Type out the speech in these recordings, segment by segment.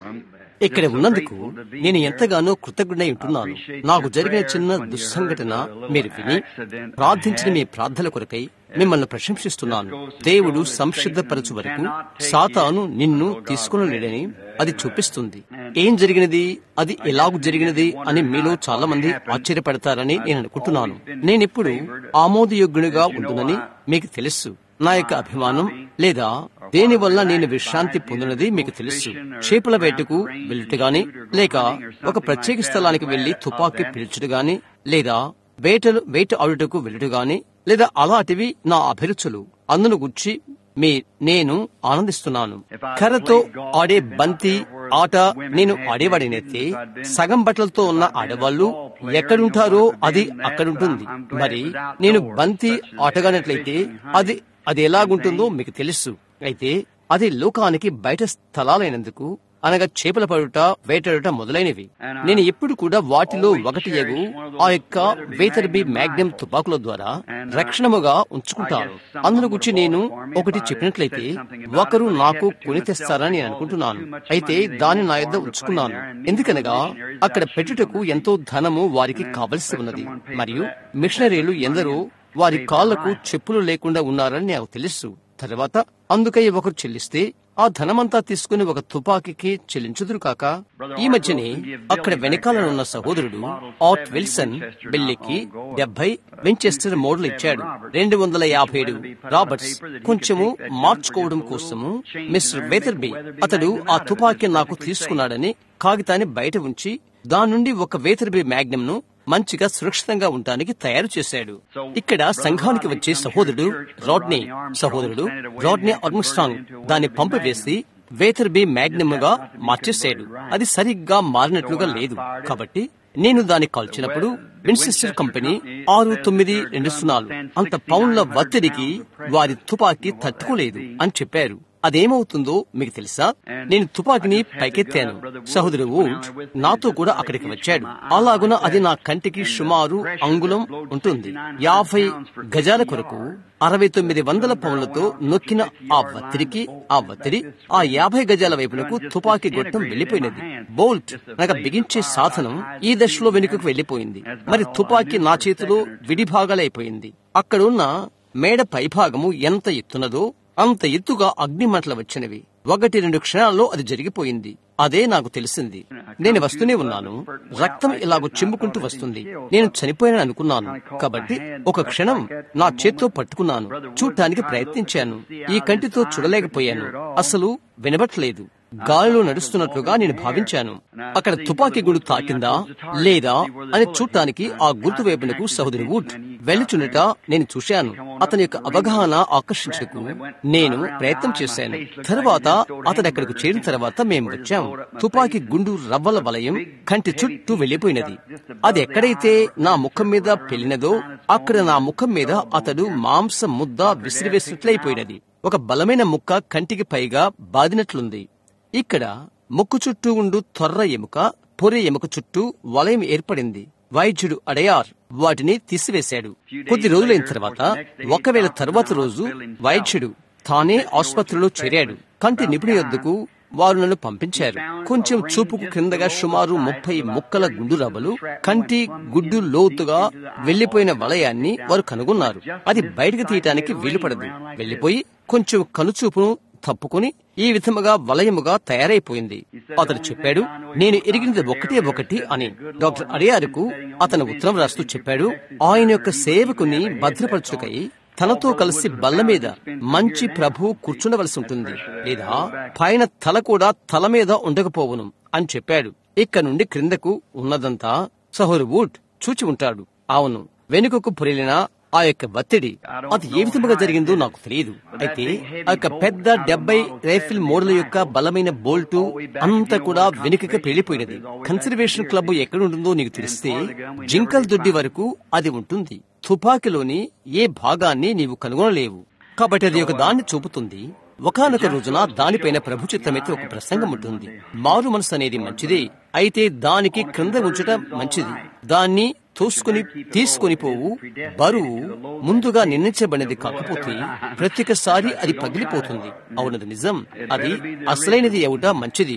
ఇక్కడ ఉన్నందుకు నేను ఎంతగానో కృతజ్ఞుడై ఉంటున్నాను నాకు జరిగిన చిన్న దుస్సంఘటన మీరు విని ప్రార్థించిన మీ ప్రార్థనల కొరకై మిమ్మల్ని ప్రశంసిస్తున్నాను దేవుడు సంసిద్ధపరచు వరకు సాతాను నిన్ను తీసుకునలేడని అది చూపిస్తుంది ఏం జరిగినది అది ఎలాగూ జరిగినది అని మీలో చాలా మంది ఆశ్చర్యపడతారని నేను అనుకుంటున్నాను నేనిప్పుడు ఆమోదయోగ్యునిగా ఉంటుందని మీకు తెలుసు నా యొక్క అభిమానం లేదా దేని వల్ల నేను విశ్రాంతి పొందినది మీకు తెలుసు చేపల వేటకు వెళ్ళుట గాని లేక ఒక ప్రత్యేక స్థలానికి వెళ్లి తుపాకీ పిలుచుట గాని లేదా వేటలు వేట ఆడుటకు వెళ్ళుట గాని లేదా అలాంటివి నా అభిరుచులు అందును గుర్చి మీ నేను ఆనందిస్తున్నాను కర్రతో ఆడే బంతి ఆట నేను ఆడేవాడినైతే సగం బట్టలతో ఉన్న ఆడవాళ్లు ఎక్కడుంటారో అది అక్కడుంటుంది మరి నేను బంతి ఆటగానట్లయితే అది అది ఎలాగుంటుందో మీకు తెలుసు అయితే అది లోకానికి బయట స్థలాలైనందుకు అనగా చేపల పడుట వేటాడుట మొదలైనవి నేను ఎప్పుడు కూడా వాటిలో ఒకటి ఎగు ఆ యొక్క వేతర్బి మ్యాగ్నమ్ తుపాకుల ద్వారా రక్షణముగా ఉంచుకుంటాను అందులో గురించి నేను ఒకటి చెప్పినట్లయితే ఒకరు నాకు కొని తెస్తారని నేను అనుకుంటున్నాను అయితే దాన్ని నా యొద్ద ఉంచుకున్నాను ఎందుకనగా అక్కడ పెట్టుటకు ఎంతో ధనము వారికి కావలసి ఉన్నది మరియు మిషనరీలు ఎందరో వారి కాళ్లకు చెప్పులు లేకుండా ఉన్నారని నాకు తెలుసు తర్వాత అందుకై ఒకరు చెల్లిస్తే ఆ ధనమంతా తీసుకుని ఒక తుపాకీకి చెల్లించుదురు కాక ఈ మధ్యనే అక్కడ వెనకాలనున్న సహోదరుడు ఆట్ విల్సన్ బిల్లికి డెబ్బై వించెస్టర్ మోడల్ ఇచ్చాడు రెండు వందల యాభై ఏడు రాబర్ట్స్ కొంచెము మార్చుకోవడం కోసము మిస్టర్ వేతర్బీ అతడు ఆ తుపాకీ నాకు తీసుకున్నాడని కాగితాన్ని బయట ఉంచి దాని నుండి ఒక వేతర్బీ మ్యాగ్నమ్ ను మంచిగా సురక్షితంగా ఉండటానికి తయారు చేశాడు ఇక్కడ సంఘానికి వచ్చే సహోదరుడు రాడ్నీ సహోదరుడు రాడ్నీ అర్మ్స్ట్రాంగ్ దాన్ని పంపివేసి వేతర్ బి మ్యాగ్నమ్ గా మార్చేశాడు అది సరిగ్గా మారినట్లుగా లేదు కాబట్టి నేను దాన్ని కాల్చినప్పుడు విన్సెస్టర్ కంపెనీ ఆరు తొమ్మిది రెండు సున్నాలు అంత పౌండ్ల ఒత్తిడికి వారి తుపాకీ తట్టుకోలేదు అని చెప్పారు అదేమవుతుందో మీకు తెలుసా నేను తుపాకిని పైకెత్తాను సహోదరు వుడ్ నాతో కూడా అక్కడికి వచ్చాడు అలాగున అది నా కంటికి సుమారు అంగుళం ఉంటుంది యాభై గజాల కొరకు అరవై తొమ్మిది వందల పౌన్లతో నొక్కిన ఆ ఒత్తిడికి ఆ ఒత్తిడి ఆ యాభై గజాల వైపునకు తుపాకీ గొట్టం వెళ్లిపోయినది బోల్ట్ అనగా బిగించే సాధనం ఈ దశలో వెనుకకు వెళ్లిపోయింది మరి తుపాకీ నా చేతిలో విడిభాగాలైపోయింది అక్కడున్న మేడ పైభాగము ఎంత ఎత్తున్నదో అంత ఎత్తుగా అగ్నిమంటలు వచ్చినవి ఒకటి రెండు క్షణాల్లో అది జరిగిపోయింది అదే నాకు తెలిసింది నేను వస్తూనే ఉన్నాను రక్తం ఇలాగ చిమ్ముకుంటూ వస్తుంది నేను చనిపోయాను అనుకున్నాను కాబట్టి ఒక క్షణం నా చేత్తో పట్టుకున్నాను చూడటానికి ప్రయత్నించాను ఈ కంటితో చూడలేకపోయాను అసలు వినబట్లేదు గాలిలో నడుస్తున్నట్లుగా నేను భావించాను అక్కడ తుపాకీ గుండు తాకిందా లేదా అని చూడటానికి ఆ గుర్తు వైపునకు సహోదరి వుడ్ వెళ్ళుచుండట నేను చూశాను అతని యొక్క అవగాహన ఆకర్షించకు నేను ప్రయత్నం చేశాను తర్వాత అతడు అక్కడికి చేరిన తర్వాత మేము వచ్చాం తుపాకీ గుండు రవ్వల వలయం కంటి చుట్టూ వెళ్లిపోయినది అది ఎక్కడైతే నా ముఖం మీద పెళ్లినదో అక్కడ నా ముఖం మీద అతడు మాంస ముద్ద విసిరివేసినట్లయిపోయినది ఒక బలమైన ముక్క కంటికి పైగా బాదినట్లుంది ఇక్కడ ముక్కు చుట్టూ ఉండు తొర్ర ఎముక పొరి ఎముక చుట్టూ వలయం ఏర్పడింది వైద్యుడు అడయార్ వాటిని తీసివేశాడు కొద్ది రోజులైన తర్వాత ఒకవేళ తర్వాత రోజు వైద్యుడు తానే ఆసుపత్రిలో చేరాడు కంటి నిపుణి వద్దకు వారు నన్ను పంపించారు కొంచెం చూపుకు క్రిందగా సుమారు ముప్పై ముక్కల గుండు రవ్వలు కంటి గుడ్డు లోతుగా వెళ్లిపోయిన వలయాన్ని వారు కనుగొన్నారు అది బయటకు తీయటానికి వీలుపడదు వెళ్లిపోయి కొంచెం కనుచూపును తప్పుకుని ఈ విధముగా వలయముగా తయారైపోయింది అతడు చెప్పాడు నేను ఎరిగినది ఒకటే ఒకటి అని డాక్టర్ అడియారుకు అతను ఉత్తరం రాస్తూ చెప్పాడు ఆయన యొక్క సేవకుని భద్రపరచుకై తనతో కలిసి బల్ల మీద మంచి ప్రభు కూర్చుండవలసి ఉంటుంది లేదా పైన తల కూడా తల మీద ఉండకపోవును అని చెప్పాడు ఇక్కడ నుండి క్రిందకు ఉన్నదంతా సహోరు వుడ్ చూచి ఉంటాడు అవును వెనుకకు పొరిలిన ఆ యొక్క ఒత్తిడి అది ఏ విధముగా జరిగిందో నాకు తెలియదు అయితే ఆ యొక్క పెద్ద డెబ్బై రైఫిల్ మోడల్ యొక్క బలమైన బోల్టు అంతా కూడా వెనుకకి పెళ్లిపోయినది కన్సర్వేషన్ క్లబ్ ఎక్కడ ఉంటుందో నీకు తెలిస్తే జింకల్ దొడ్డి వరకు అది ఉంటుంది తుపాకీలోని ఏ భాగాన్ని నీవు కనుగొనలేవు కాబట్టి అది ఒక దాన్ని చూపుతుంది ఒకనొక రోజున దానిపైన ప్రభు చిత్తమైతే ఒక ప్రసంగం ఉంటుంది మారు మనసు అనేది మంచిదే అయితే దానికి క్రింద ఉంచటం మంచిది దాన్ని తోసుకుని తీసుకుని పోవు బరువు ముందుగా నిర్ణయించబడినది కాకపోతే ప్రతి ఒక్కసారి అది పగిలిపోతుంది అవునది నిజం అది అసలైనది ఎవట మంచిది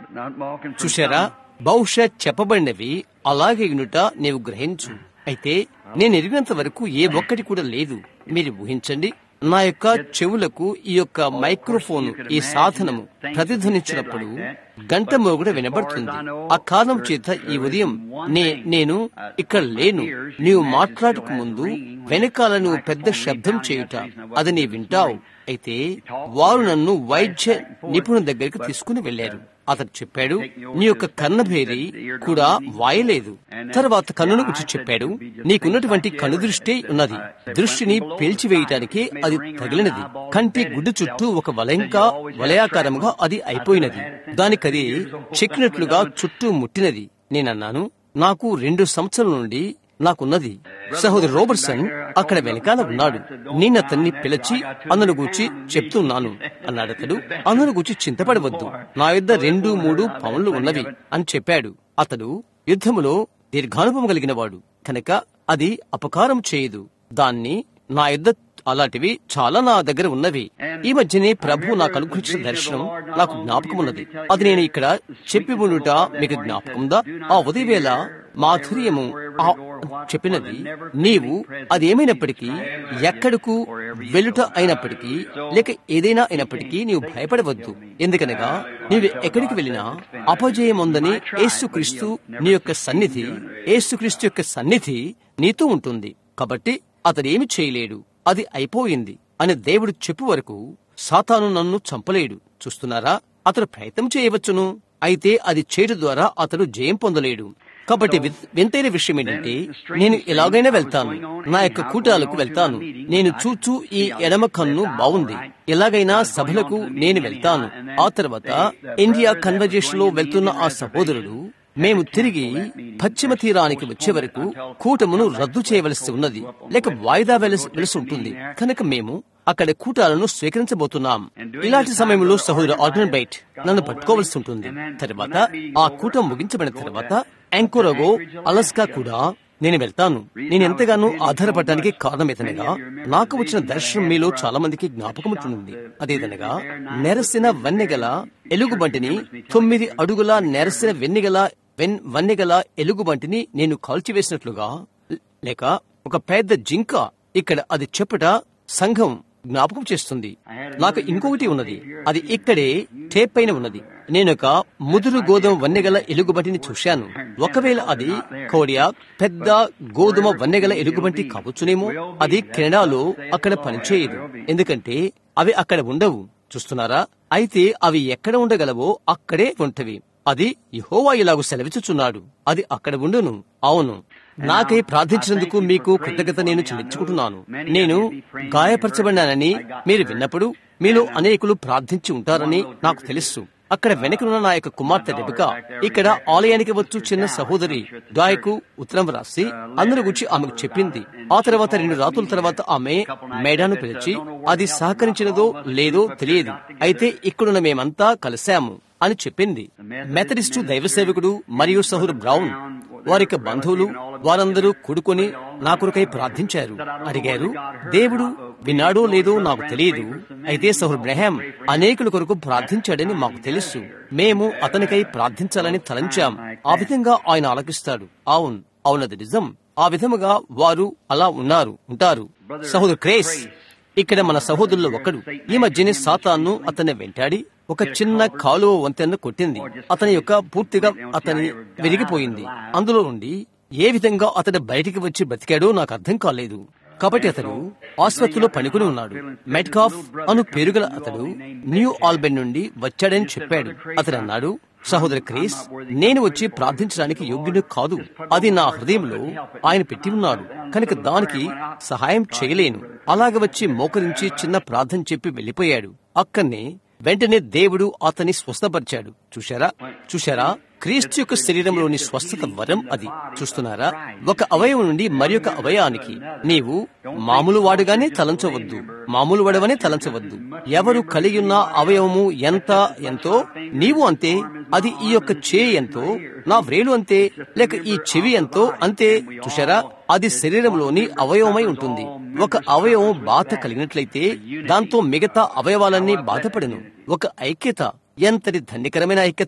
చూశారా బహుశా చెప్పబడినవి అలాగే యునుట నీవు గ్రహించు అయితే నేను ఎరిగినంత వరకు ఏ ఒక్కటి కూడా లేదు మీరు ఊహించండి నా యొక్క చెవులకు ఈ యొక్క మైక్రోఫోన్ ఈ సాధనము ప్రతిధ్వనించినప్పుడు గంట మోగుడ వినబడుతుంది ఆ కారణం చేత ఈ ఉదయం నే నేను ఇక్కడ లేను నీవు మాట్లాడక ముందు వెనకాల నువ్వు పెద్ద శబ్దం చేయుట అది నీ వింటావు అయితే వారు నన్ను వైద్య నిపుణుల దగ్గరికి తీసుకుని వెళ్లారు అతడు చెప్పాడు నీ యొక్క కన్నభేరి కూడా వాయలేదు తర్వాత కన్నును గురించి చెప్పాడు నీకున్నటువంటి కను దృష్టి ఉన్నది దృష్టిని పేల్చివేయటానికి అది తగిలినది కంటి గుడ్డు చుట్టూ ఒక వలయంగా వలయాకారముగా అది అయిపోయినది దానికది చెక్కినట్లుగా చుట్టూ ముట్టినది నేనన్నాను నాకు రెండు సంవత్సరాల నుండి నాకున్నది సహోదరు రోబర్ట్సన్ అక్కడ వెనకాల ఉన్నాడు నేను అతన్ని పిలిచి అందును గూర్చి చెప్తున్నాను అన్నాడు అతడు అందును గూర్చి చింతపడవద్దు నా యొద్ద రెండు మూడు పవన్లు ఉన్నవి అని చెప్పాడు అతడు యుద్ధములో దీర్ఘానుభవం కలిగిన వాడు కనుక అది అపకారం చేయదు దాన్ని నా యొద్ద అలాంటివి చాలా నా దగ్గర ఉన్నవి ఈ మధ్యనే ప్రభు నాకు అనుగ్రహించిన దర్శనం నాకు జ్ఞాపకం ఉన్నది అది నేను ఇక్కడ చెప్పి ఉండుట మీకు జ్ఞాపకం ఉందా ఆ ఉదయవేళ మాధుర్యము ఆ చెప్పినది నీవు అదేమైనప్పటికీ ఎక్కడకు వెలుట అయినప్పటికీ లేక ఏదైనా అయినప్పటికీ నీవు భయపడవద్దు ఎందుకనగా నీవు ఎక్కడికి వెళ్ళినా అపజయం ఉందని ఏసుక్రీస్తు నీ యొక్క సన్నిధి ఏసుక్రీస్తు యొక్క సన్నిధి నీతో ఉంటుంది కాబట్టి అతడేమి చేయలేడు అది అయిపోయింది అని దేవుడు చెప్పు వరకు సాతాను నన్ను చంపలేడు చూస్తున్నారా అతడు ప్రయత్నం చేయవచ్చును అయితే అది చేయడం ద్వారా అతడు జయం పొందలేడు కాబట్టి వింతైన విషయం ఏంటంటే నేను ఎలాగైనా వెళ్తాను నా యొక్క కూటాలకు వెళ్తాను నేను చూచూ ఈ ఎడమ కన్ను బాగుంది ఎలాగైనా సభలకు నేను వెళ్తాను ఆ తర్వాత ఇండియా కన్వర్జేషన్ లో వెళ్తున్న ఆ సహోదరుడు మేము తిరిగి పశ్చిమ తీరానికి వచ్చే వరకు కూటమును రద్దు చేయవలసి ఉన్నది లేక వాయిదా వెలసి ఉంటుంది కనుక మేము అక్కడ కూటాలను స్వీకరించబోతున్నాం ఇలాంటి సమయంలో సహోదరు ఆర్గన్ బైట్ నన్ను పట్టుకోవలసి ఉంటుంది తర్వాత ఆ కూటం ముగించబడిన తర్వాత యాంకోరగో అలస్కా కూడా నేను వెళ్తాను నేను ఎంతగానో ఆధారపడటానికి కారణమేదనగా నాకు వచ్చిన దర్శనం మీలో చాలా మందికి జ్ఞాపకం ఉంటుంది అదేదనగా నెరసిన వన్నెగల ఎలుగుబంటిని తొమ్మిది అడుగుల నెరసిన వెన్నెగల వన్నెగల ఎలుగుబంటిని నేను కాల్చివేసినట్లుగా లేక ఒక పెద్ద జింక ఇక్కడ అది చెప్పుట సంఘం జ్ఞాపకం చేస్తుంది నాకు ఇంకొకటి ఉన్నది అది ఇక్కడే టేప్ పైన ఉన్నది నేను ఒక ముదురు గోధుమ వన్నెగల ఎలుగుబంటిని చూశాను ఒకవేళ అది కోడియా పెద్ద గోధుమ వన్నెగల ఎలుగుబంటి కావచ్చునేమో అది కెనడాలో అక్కడ పనిచేయదు ఎందుకంటే అవి అక్కడ ఉండవు చూస్తున్నారా అయితే అవి ఎక్కడ ఉండగలవో అక్కడే ఉంటవి అది యహోవా ఇలాగు సెలవిచ్చుచున్నాడు అది అక్కడ ఉండును అవును నాకై ప్రార్థించినందుకు మీకు కృతజ్ఞత నేను చెల్లించుకుంటున్నాను నేను గాయపరచబడినానని మీరు విన్నప్పుడు మీలో అనేకులు ప్రార్థించి ఉంటారని నాకు తెలుసు అక్కడ వెనుకనున్న నా యొక్క కుమార్తె రెబిక ఇక్కడ ఆలయానికి వచ్చు చిన్న సహోదరి గాయకు ఉత్తరం రాసి అందరి గురించి ఆమెకు చెప్పింది ఆ తర్వాత రెండు రాత్రుల తర్వాత ఆమె మేడాను పిలిచి అది సహకరించినదో లేదో తెలియదు అయితే ఇక్కడున్న మేమంతా కలిశాము అని చెప్పింది మెథడిస్టు దైవ సేవకుడు మరియు సహురు బ్రౌన్ వారి బంధువులు వారందరూ కూడుకొని నా కొరకై ప్రార్థించారు అడిగారు దేవుడు విన్నాడో లేదో నాకు తెలియదు అయితే సహుర్ బ్రహాం అనేకుల కొరకు ప్రార్థించాడని మాకు తెలుసు మేము అతనికై ప్రార్థించాలని తలంచాం ఆ విధంగా ఆయన ఆలకిస్తాడు అవును అవునది నిజం ఆ విధముగా వారు అలా ఉన్నారు ఉంటారు సహోదరు క్రేస్ ఇక్కడ మన సహోదరుల్లో ఒకడు ఈ మధ్యనే సాతాను అతన్ని వెంటాడి ఒక చిన్న కాలువ వంతెన కొట్టింది అతని యొక్క పూర్తిగా అతని విరిగిపోయింది అందులో నుండి ఏ విధంగా అతడు బయటికి వచ్చి బతికాడో నాకు అర్థం కాలేదు కాబట్టి అతడు ఆసుపత్రిలో పడుకుని ఉన్నాడు మెట్కాఫ్ అను పేరుగల అతడు న్యూ ఆల్బెన్ నుండి వచ్చాడని చెప్పాడు అతడు అన్నాడు సహోదర క్రీస్ నేను వచ్చి ప్రార్థించడానికి యోగ్యుడు కాదు అది నా హృదయంలో ఆయన పెట్టి ఉన్నాడు కనుక దానికి సహాయం చేయలేను అలాగ వచ్చి మోకరించి చిన్న ప్రార్థన చెప్పి వెళ్లిపోయాడు అక్కడనే వెంటనే దేవుడు అతన్ని స్వస్థపరిచాడు చూశారా చూశారా క్రీస్తు యొక్క శరీరంలోని స్వస్థత వరం అది చూస్తున్నారా ఒక అవయవం నుండి మరి ఒక అవయానికి నీవు మామూలు వాడుగానే తలంచవద్దు మామూలు వాడవనే తలంచవద్దు ఎవరు కలిగి ఉన్న అవయవము ఎంత ఎంతో నీవు అంతే అది ఈ యొక్క చే ఎంతో నా వ్రేలు అంతే లేక ఈ చెవి ఎంతో అంతే చూశారా అది శరీరంలోని అవయవమై ఉంటుంది ఒక అవయవం బాధ కలిగినట్లయితే దాంతో మిగతా అవయవాలన్నీ బాధపడను ఒక ఐక్యత ఎంతటి ధన్యకరమైన ఐక్యత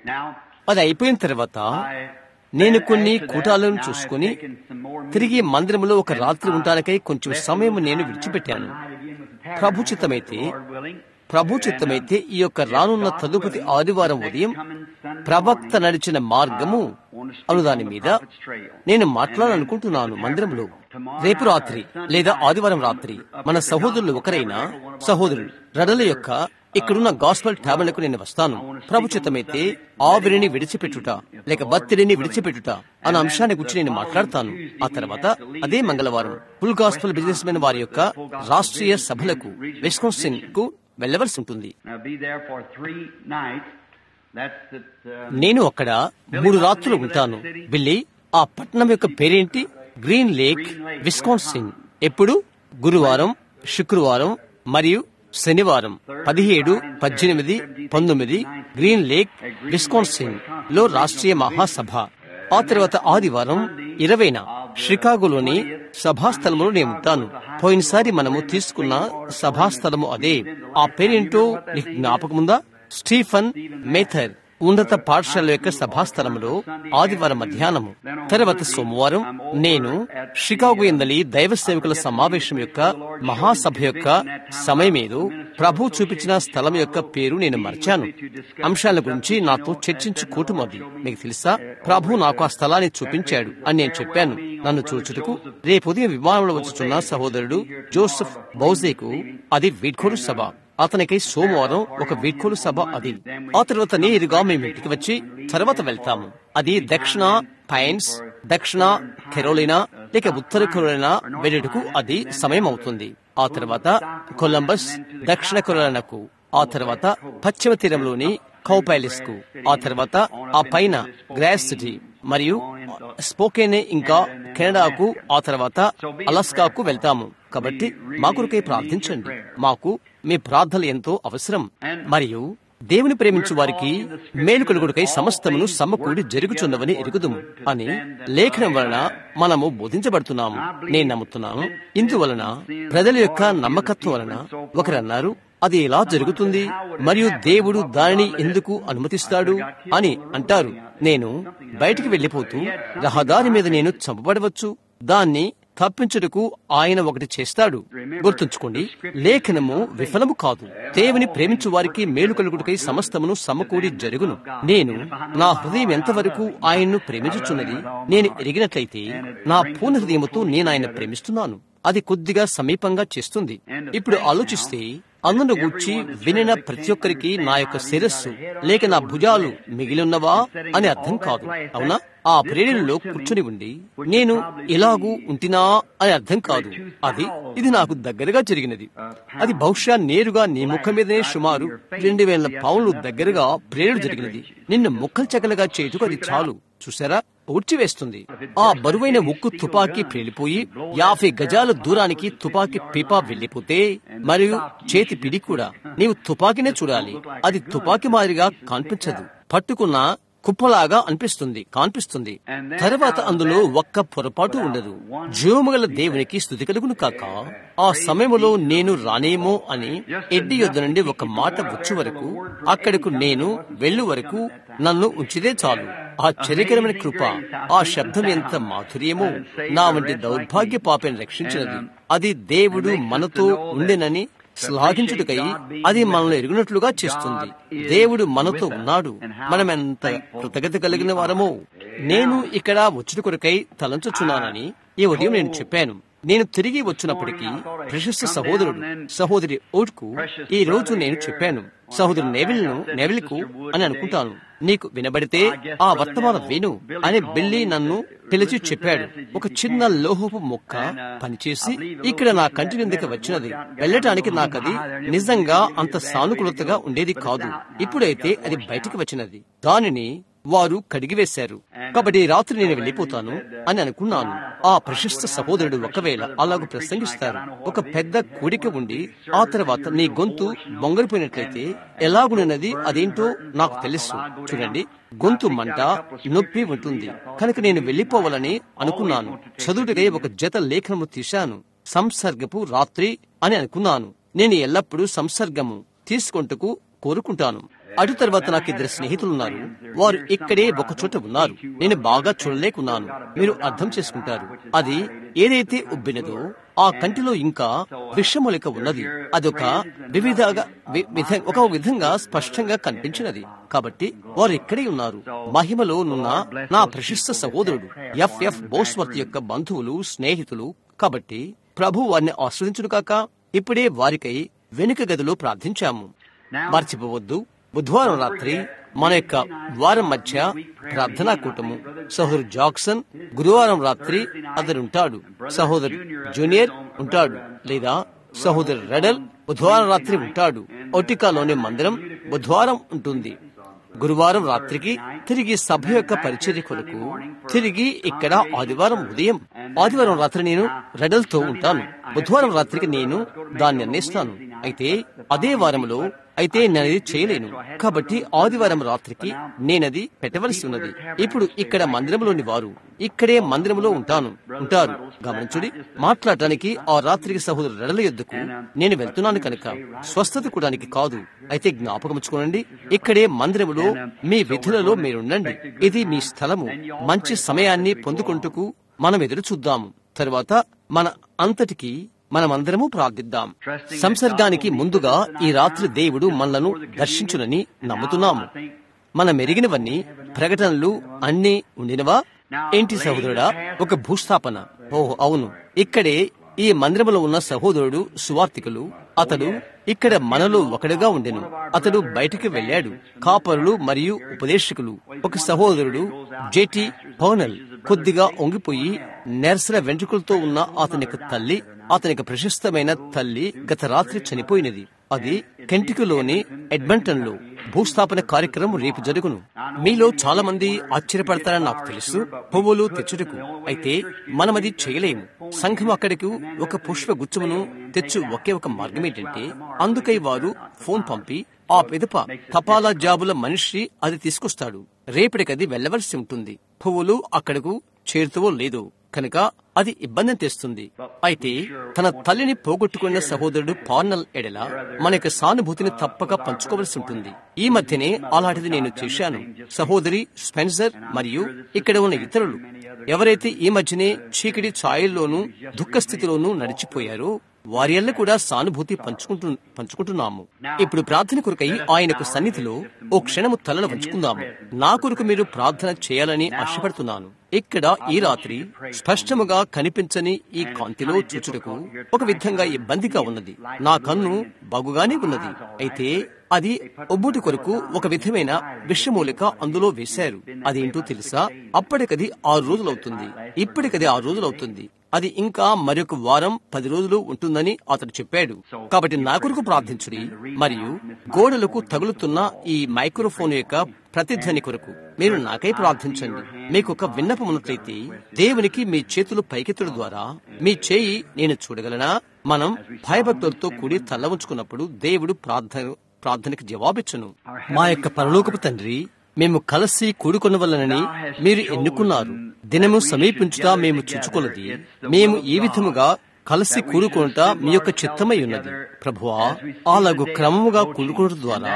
అది అయిపోయిన తర్వాత నేను కొన్ని కూటాలను చూసుకుని తిరిగి మందిరంలో ఒక రాత్రి ఉండటానికై కొంచెం సమయం నేను విడిచిపెట్టాను ప్రభు చిత్తమైతే ప్రభు చిత్తమైతే ఈ యొక్క రానున్న తదుపతి ఆదివారం ఉదయం ప్రవక్త నడిచిన మార్గము అను దాని మీద నేను మాట్లాడాలనుకుంటున్నాను మందిరంలో రేపు రాత్రి లేదా ఆదివారం రాత్రి మన సహోదరులు ఒకరైన సహోదరులు రడల యొక్క ఇక్కడున్న గాస్పల్ టాబర్లకు నేను వస్తాను ప్రభుచితమైతే ఆవిరిని విడిచిపెట్టుట లేక బత్తిడిని విడిచిపెట్టుట అన్న అంశాన్ని గురించి నేను మాట్లాడతాను ఆ తర్వాత అదే మంగళవారం ఫుల్ గాస్పల్ బిజినెస్ మెన్ వారి యొక్క రాష్ట్రీయ సభలకు విస్కాన్సిన్ కు వెళ్లవలసి ఉంటుంది నేను అక్కడ మూడు రాత్రులు ఉంటాను బిల్లి ఆ పట్టణం యొక్క పేరేంటి గ్రీన్ లేక్ విస్కాన్సిన్ ఎప్పుడు గురువారం శుక్రవారం మరియు శనివారం పదిహేడు పద్దెనిమిది పంతొమ్మిది గ్రీన్ లేక్ విస్కాన్సిన్ లో రాష్ట్రీయ మహాసభ ఆ తర్వాత ఆదివారం ఇరవైన షికాగోలోని సభాస్థలములో నేను ఉంటాను పోయినసారి మనము తీసుకున్న సభాస్థలము అదే ఆ పేరేంటో నీకు జ్ఞాపకముందా స్టీఫన్ మేథర్ ఉన్నత పాఠశాల యొక్క సభాస్థలంలో ఆదివారం మధ్యాహ్నము తర్వాత సోమవారం నేను షికాగో ఎందలి దైవ సేవకుల సమావేశం యొక్క మహాసభ యొక్క సమయమేదో ప్రభు చూపించిన స్థలం యొక్క పేరు నేను మర్చాను అంశాల గురించి నాతో చర్చించుకోవటం అది మీకు తెలుసా ప్రభు నాకు ఆ స్థలాన్ని చూపించాడు అని నేను చెప్పాను నన్ను చూచుటకు రేపు ఉదయం విమానంలో వచ్చుచున్న సహోదరుడు జోసెఫ్ బౌజేకు అది వీడ్కోలు సభ అతనికి సోమవారం ఒక వీడ్కోలు సభ అది ఆ తర్వాత నేరుగా మేము ఇంటికి వచ్చి తర్వాత వెళ్తాము అది దక్షిణ పైన్స్ దక్షిణ కెరోలినా లేక ఉత్తర కెరోలినా వెళ్ళటకు అది సమయం అవుతుంది ఆ తర్వాత కొలంబస్ దక్షిణ కెరోలినాకు ఆ తర్వాత పశ్చిమ తీరంలోని కౌపైలిస్ కు ఆ తర్వాత ఆ పైన గ్రాస్ సిటీ మరియు స్పోకేనే ఇంకా కెనడాకు ఆ తర్వాత అలాస్కాకు వెళ్తాము కాబట్టి మా కొరకై ప్రార్థించండి మాకు మీ ప్రార్థనలు ఎంతో అవసరం మరియు దేవుని ప్రేమించు వారికి మేలు కలుగుడికై సమస్తమును సమకూడి జరుగుచున్నవని ఎరుగుదుము అని లేఖనం వలన మనము బోధించబడుతున్నాము నేను నమ్ముతున్నాను ఇందువలన ప్రజల యొక్క నమ్మకత్వం వలన ఒకరన్నారు అది ఎలా జరుగుతుంది మరియు దేవుడు దానిని ఎందుకు అనుమతిస్తాడు అని అంటారు నేను బయటికి వెళ్లిపోతూ రహదారి మీద నేను చంపబడవచ్చు దాన్ని తప్పించుటకు ఆయన ఒకటి చేస్తాడు గుర్తుంచుకోండి లేఖనము విఫలము కాదు దేవుని ప్రేమించు వారికి మేలు కలుగుటకై సమస్తమును సమకూడి జరుగును నేను నా హృదయం ఎంతవరకు ఆయన్ను ప్రేమించుచున్నది నేను ఎరిగినట్లయితే నా పూర్ణ హృదయముతో నేను ఆయన ప్రేమిస్తున్నాను అది కొద్దిగా సమీపంగా చేస్తుంది ఇప్పుడు ఆలోచిస్తే అందును గూర్చి వినిన ప్రతి ఒక్కరికి నా యొక్క శిరస్సు లేక నా భుజాలు మిగిలిన్నవా అని అర్థం కాదు అవునా ఆ ప్రేరణలో కూర్చుని ఉండి నేను ఇలాగూ ఉంటినా అని అర్థం కాదు అది ఇది నాకు దగ్గరగా జరిగినది అది బహుశా నేరుగా నీ ముఖం మీదనే సుమారు రెండు వేల పౌన్లు దగ్గరగా ప్రేరణ జరిగినది నిన్ను ముక్కలు చెక్కలుగా చేయుటకు అది చాలు చూసారా వేస్తుంది ఆ బరువైన ఉక్కు తుపాకీ పేలిపోయి యాభై గజాల దూరానికి తుపాకీ పీపా వెళ్లిపోతే మరియు చేతి పిడి కూడా నీవు తుపాకీనే చూడాలి అది తుపాకీ మాదిరిగా కనిపించదు పట్టుకున్న కుప్పలాగా అనిపిస్తుంది కాన్పిస్తుంది తర్వాత అందులో ఒక్క పొరపాటు ఉండదు జీవముగల దేవునికి స్థుతి కలుగును కాక ఆ సమయంలో నేను రానేమో అని ఎడ్డి యొద్ద నుండి ఒక మాట వచ్చు వరకు అక్కడకు నేను వెళ్ళు వరకు నన్ను ఉంచితే చాలు ఆ చరికరమైన కృప ఆ శబ్దం ఎంత మాధుర్యమో నా వంటి దౌర్భాగ్య పాపని రక్షించినది అది దేవుడు మనతో ఉండెనని శ్లాఘించుటకై అది మనల్ని ఎరుగునట్లుగా చేస్తుంది దేవుడు మనతో ఉన్నాడు మనం ఎంత కృతజ్ఞత కలిగిన వారమో నేను ఇక్కడ వచ్చుట కొరకై తలంచుచున్నానని ఈ ఉదయం నేను చెప్పాను నేను తిరిగి వచ్చినప్పటికీ ప్రశస్త సహోదరుడు సహోదరి ఓట్కు ఈ రోజు నేను చెప్పాను సహోదరు నెవిల్ను నెవిల్కు అని అనుకుంటాను నీకు వినబడితే ఆ వర్తమానం విను అని బిల్లి నన్ను పిలిచి చెప్పాడు ఒక చిన్న లోహపు మొక్క పనిచేసి ఇక్కడ నా కంటి కిందకి వచ్చినది వెళ్ళటానికి నాకది నిజంగా అంత సానుకూలతగా ఉండేది కాదు ఇప్పుడైతే అది బయటికి వచ్చినది దానిని వారు కడిగివేశారు కాబట్టి రాత్రి నేను వెళ్ళిపోతాను అని అనుకున్నాను ఆ ప్రశస్త సహోదరుడు ఒకవేళ అలాగూ ప్రసంగిస్తారు ఒక పెద్ద కూడిక ఉండి ఆ తర్వాత నీ గొంతు బొంగరిపోయినట్లయితే ఎలాగున్నది అదేంటో నాకు తెలుసు చూడండి గొంతు మంట నొప్పి ఉంటుంది కనుక నేను వెళ్లిపోవాలని అనుకున్నాను చదువుటకై ఒక జత లేఖనము తీశాను సంసర్గపు రాత్రి అని అనుకున్నాను నేను ఎల్లప్పుడూ సంసర్గము తీసుకొంటకు కోరుకుంటాను అటు తర్వాత నాకు ఇద్దరు స్నేహితులున్నారు వారు ఇక్కడే ఒక చోట ఉన్నారు నేను బాగా చూడలేకున్నాను మీరు అర్థం చేసుకుంటారు అది ఏదైతే ఉబ్బినదో ఆ కంటిలో ఇంకా విషమూలిక ఉన్నది అదొక వివిధగా వి- విధ- ఒక విధంగా స్పష్టంగా కనిపించినది కాబట్టి వారు ఇక్కడే ఉన్నారు మహిమలో నున్న నా ప్రశస్త సహోదరుడు ఎఫ్ఎఫ్ బోస్వర్త్ యొక్క బంధువులు స్నేహితులు కాబట్టి ప్రభు వారిని ఆస్వాదించును కాక ఇప్పుడే వారికై వెనుక గదిలో ప్రార్థించాము మర్చిపోవద్దు బుధవారం రాత్రి మన యొక్క వారం మధ్య ప్రార్థనా కూటము సహోదరు జాక్సన్ గురువారం రాత్రి అతను ఉంటాడు సహోదరు జూనియర్ ఉంటాడు లేదా సహోదరు రెడల్ బుధవారం రాత్రి ఉంటాడు ఒటికాలోని మందిరం బుధవారం ఉంటుంది గురువారం రాత్రికి తిరిగి సభ యొక్క పరిచర్య కొరకు తిరిగి ఇక్కడ ఆదివారం ఉదయం ఆదివారం రాత్రి నేను రెడల్తో ఉంటాను బుధవారం రాత్రికి నేను దాన్ని అందిస్తాను అయితే అదే వారంలో అయితే నేనది చేయలేను కాబట్టి ఆదివారం రాత్రికి నేనది పెట్టవలసి ఉన్నది ఇప్పుడు ఇక్కడ మందిరంలోని వారు ఇక్కడే మందిరంలో ఉంటాను ఉంటారు గమనించుడి మాట్లాడటానికి ఆ రాత్రికి సహోదరు రెడల యొద్దకు నేను వెళ్తున్నాను కనుక స్వస్థత కూడానికి కాదు అయితే జ్ఞాపకముచ్చుకోనండి ఇక్కడే మందిరములో మీ విధులలో మీరుండండి ఇది మీ స్థలము మంచి సమయాన్ని పొందుకుంటూ మనం ఎదురు చూద్దాము తరువాత మన అంతటికి మనమందరము ప్రార్థిద్దాం సంసర్గానికి ముందుగా ఈ రాత్రి దేవుడు మనలను దర్శించునని నమ్ముతున్నాము మన మెరిగినవన్నీ ప్రకటనలు అన్నీ ఉండినవా ఏంటి సహోదరుడా ఒక భూస్థాపన ఓహ్ అవును ఇక్కడే ఈ మందిరములో ఉన్న సహోదరుడు సువార్తికులు అతడు ఇక్కడ మనలో ఒకడుగా ఉండెను అతడు బయటికి వెళ్ళాడు కాపరులు మరియు ఉపదేశకులు ఒక సహోదరుడు జేటి పౌనల్ కొద్దిగా ఒంగిపోయి నెరసల వెంట్రుకలతో ఉన్న అతని యొక్క తల్లి అతని యొక్క ప్రశస్తమైన తల్లి గత రాత్రి చనిపోయినది అది కెంటికులోని ఎడ్మంటన్ లో భూస్థాపన కార్యక్రమం రేపు జరుగును మీలో చాలా మంది ఆశ్చర్యపడతారని నాకు తెలుసు పువ్వులు తెచ్చుటకు అయితే మనమది చేయలేము సంఘం అక్కడికి ఒక పుష్ప గుచ్చమును తెచ్చు ఒకే ఒక మార్గం ఏంటంటే అందుకై వారు ఫోన్ పంపి ఆ పిదప తపాలా జాబుల మనిషి అది తీసుకొస్తాడు రేపటికది వెళ్ళవలసి ఉంటుంది పువ్వులు అక్కడకు చేరుతావో లేదో కనుక అది ఇబ్బందిని తెస్తుంది అయితే తన తల్లిని పోగొట్టుకున్న సహోదరుడు పార్నల్ ఎడల మన యొక్క సానుభూతిని తప్పక పంచుకోవలసి ఉంటుంది ఈ మధ్యనే అలాంటిది నేను చేశాను సహోదరి స్పెన్సర్ మరియు ఇక్కడ ఉన్న ఇతరులు ఎవరైతే ఈ మధ్యనే చీకటి ఛాయల్లోనూ దుఃఖ స్థితిలోనూ నడిచిపోయారో వారి వల్ల కూడా సానుభూతి పంచుకుంటు పంచుకుంటున్నాము ఇప్పుడు ప్రార్థన కొరకై ఆయనకు సన్నిధిలో ఓ క్షణము తలలు వంచుకుందాము నా కొరకు మీరు ప్రార్థన చేయాలని ఆశపడుతున్నాను ఇక్కడ ఈ రాత్రి స్పష్టముగా కనిపించని ఈ కాంతిలో చూచుటకు ఒక విధంగా ఇబ్బందిగా ఉన్నది నా కన్ను బాగుగానే ఉన్నది అయితే అది ఒబ్బుటి కొరకు ఒక విధమైన విషమూలిక అందులో వేశారు అదేంటో తెలుసా అప్పటికది ఆరు రోజులవుతుంది ఇప్పటికది ఆరు రోజులవుతుంది అది ఇంకా మరొక వారం పది రోజులు ఉంటుందని అతడు చెప్పాడు కాబట్టి నా కొరకు ప్రార్థించుడి మరియు గోడలకు తగులుతున్న ఈ మైక్రోఫోన్ యొక్క ప్రతిధ్వని కొరకు మీరు నాకై ప్రార్థించండి మీకు ఒక విన్నపం ఉన్నట్లయితే దేవునికి మీ చేతులు పైకెత్తడం ద్వారా మీ చేయి నేను చూడగలనా మనం భయభక్తులతో కూడి తల్ల ఉంచుకున్నప్పుడు దేవుడు ప్రార్థన ప్రార్థనకి జవాబిచ్చును మా యొక్క పరలోకపు తండ్రి మేము కలిసి కూడుకున్న వలనని మీరు ఎన్నుకున్నారు దినము సమీపించుతా మేము చుచ్చుకొన్నది మేము ఈ విధముగా కలిసి కూడుకుంట మీ యొక్క చిత్తమై ఉన్నది ప్రభువా అలాగు క్రమముగా కూడుకోవడం ద్వారా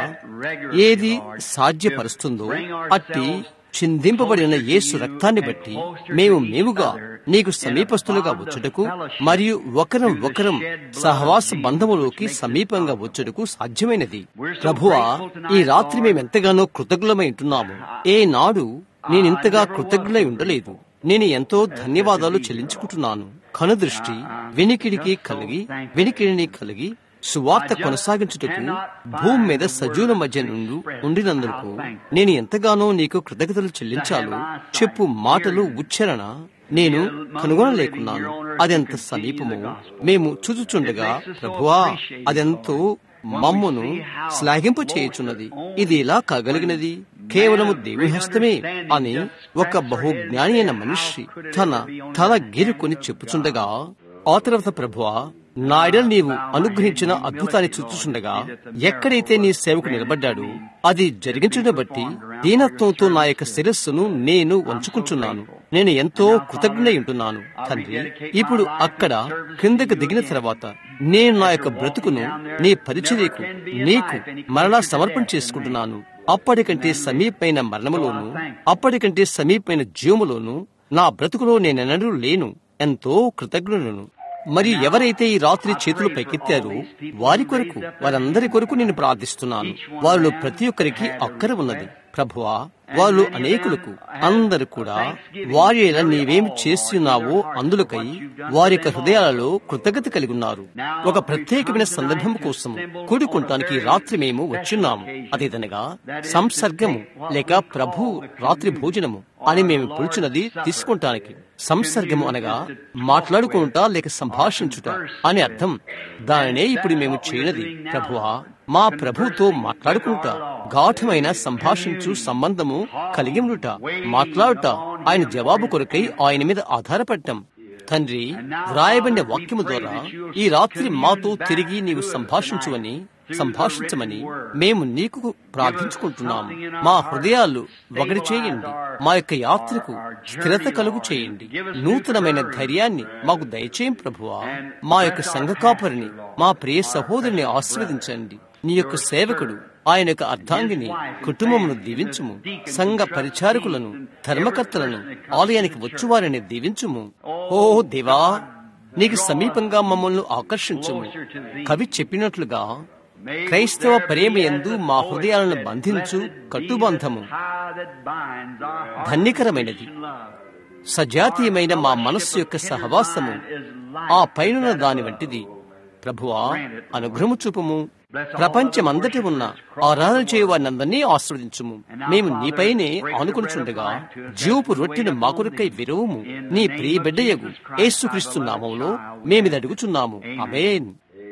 ఏది సాధ్యపరుస్తుందో అట్టి చిందింపబడిన యేసు రక్తాన్ని బట్టి మేము మేముగా నీకు సమీపస్తులుగా వచ్చుటకు మరియు ఒకరం ఒకరం సహవాస బంధములోకి సమీపంగా వచ్చుటకు సాధ్యమైనది ప్రభువా ఈ రాత్రి మేమెంతగానో కృతజ్ఞులమై ఉంటున్నాము ఏ నాడు నేనింతగా కృతజ్ఞులై ఉండలేదు నేను ఎంతో ధన్యవాదాలు చెల్లించుకుంటున్నాను కనుదృష్టి వెనికిడికి కలిగి వెనికిడిని కలిగి సువార్త కొనసాగించుటకు భూమి మీద సజీవుల మధ్య నుండి ఉండినందుకు నేను ఎంతగానో నీకు కృతజ్ఞతలు చెల్లించాలో చెప్పు మాటలు ఉచ్చారణ నేను కనుగొనలేకున్నాను అదెంత సమీపమో మేము చూచుచుండగా ప్రభువా అదెంతో మమ్మును శ్లాఘింపు చేయుచున్నది ఇది ఇలా కాగలిగినది కేవలము దేవుని హస్తమే అని ఒక బహుజ్ఞాని అయిన మనిషి తన తల గీరుకొని చెప్పుచుండగా ఆ తర్వాత ప్రభువా నాయడల్ నీవు అనుగ్రహించిన అద్భుతాన్ని చూచుచుండగా ఎక్కడైతే నీ సేవకు నిలబడ్డాడు అది జరిగించడం బట్టి దీనత్వంతో నా యొక్క శిరస్సును నేను వంచుకుంటున్నాను నేను ఎంతో కృతజ్ఞ ఉంటున్నాను తండ్రి ఇప్పుడు అక్కడ క్రిందకు దిగిన తర్వాత నేను నా యొక్క బ్రతుకును నీ పరిచర్యకు నీకు మరలా సమర్పణ చేసుకుంటున్నాను అప్పటికంటే సమీపమైన మరణములోను అప్పటికంటే సమీపమైన జీవములోను నా బ్రతుకులో నేనెన్నడూ లేను ఎంతో కృతజ్ఞులను మరియు ఎవరైతే ఈ రాత్రి చేతులు పైకెత్తారో వారి కొరకు వారందరి కొరకు నేను ప్రార్థిస్తున్నాను వారిలో ప్రతి ఒక్కరికి అక్కర ఉన్నది ప్రభువా వాళ్ళు అనేకులకు అందరు కూడా వారి ఎలా నీవేమి చేస్తున్నావో అందులకై వారి యొక్క హృదయాలలో కృతజ్ఞత కలిగి ఉన్నారు ఒక ప్రత్యేకమైన సందర్భం కోసం కూడుకుంటానికి ఈ రాత్రి మేము వచ్చున్నాము అదేదనగా సంసర్గము లేక ప్రభు రాత్రి భోజనము అని మేము పిలుచున్నది తీసుకుంటానికి సంసర్గము అనగా మాట్లాడుకుంటా లేక సంభాషించుట అని అర్థం దానినే ఇప్పుడు మేము చేయనది ప్రభువా మా ప్రభుతో మాట్లాడుకుంటా గాఢమైన సంభాషించు సంబంధము కలిగి ఉండుట మాట్లాడుట ఆయన జవాబు కొరకై ఆయన మీద ఆధారపడటం తండ్రి వ్రాయబడిన వాక్యము ద్వారా ఈ రాత్రి మాతో తిరిగి నీవు సంభాషించువని సంభాషించమని మేము నీకు ప్రార్థించుకుంటున్నాము మా హృదయాలు ఒకటి చేయండి మా యొక్క యాత్రకు స్థిరత కలుగు చేయండి నూతనమైన ధైర్యాన్ని మాకు దయచేయం ప్రభువా మా యొక్క సంఘ కాపరిని మా ప్రియ సహోదరుని ఆశీర్వదించండి నీ యొక్క సేవకుడు ఆయన యొక్క అర్ధాంగిని కుటుంబమును దీవించుము సంఘ పరిచారకులను ధర్మకర్తలను ఆలయానికి వచ్చువారిని దీవించుము ఓ దేవా నీకు సమీపంగా మమ్మల్ని ఆకర్షించుము కవి చెప్పినట్లుగా క్రైస్తవ ప్రేమ ఎందు మా హృదయాలను బంధించు కట్టుబంధము ధన్యకరమైనది సజాతీయమైన మా మనస్సు యొక్క సహవాసము ఆ పైన దాని వంటిది ప్రభువా అనుగ్రహము చూపుము ప్రపంచమందటి ఉన్న ఆరాధన చేయవారినందరినీ ఆస్వాదించుము మేము నీపైనే ఆనుకొనుచుండగా జీవపు రొట్టెను మా కొరకై విరువుము నీ ప్రియ బిడ్డయగు యేసుక్రీస్తు నామంలో మేమిది అడుగుచున్నాము అమేన్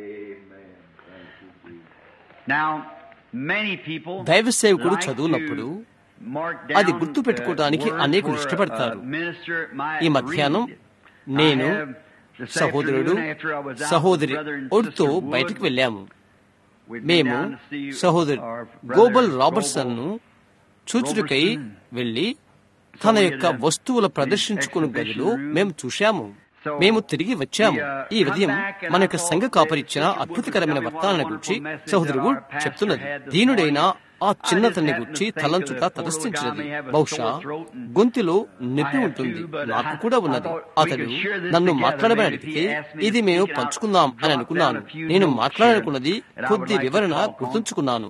దైవ సేవకుడు చదువునప్పుడు అది గుర్తు పెట్టుకోవడానికి అనేకులు ఇష్టపడతారు ఈ మధ్యాహ్నం నేను సహోదరుడు సహోదరి ఒడితో బయటకు వెళ్ళాము మేము సహోదరు గోబల్ రాబర్ట్సన్ ను చూచుటకై వెళ్లి తన యొక్క వస్తువుల ప్రదర్శించుకున్న గదిలో మేము చూశాము మేము తిరిగి వచ్చాము ఈ ఉదయం మన యొక్క సంఘ కాపరిచ్చిన అద్భుతకరమైన వర్తాలను గురించి సహోదరుడు చెప్తున్నది దీనుడైన ఆ చిన్నతన్ని గురించి తలంచుట తటస్థించినది బహుశా గొంతులో నొప్పి ఉంటుంది నాకు కూడా ఉన్నది అతడు నన్ను మాట్లాడమని అడిగితే ఇది మేము పంచుకుందాం అని అనుకున్నాను నేను మాట్లాడాలనుకున్నది కొద్ది వివరణ గుర్తుంచుకున్నాను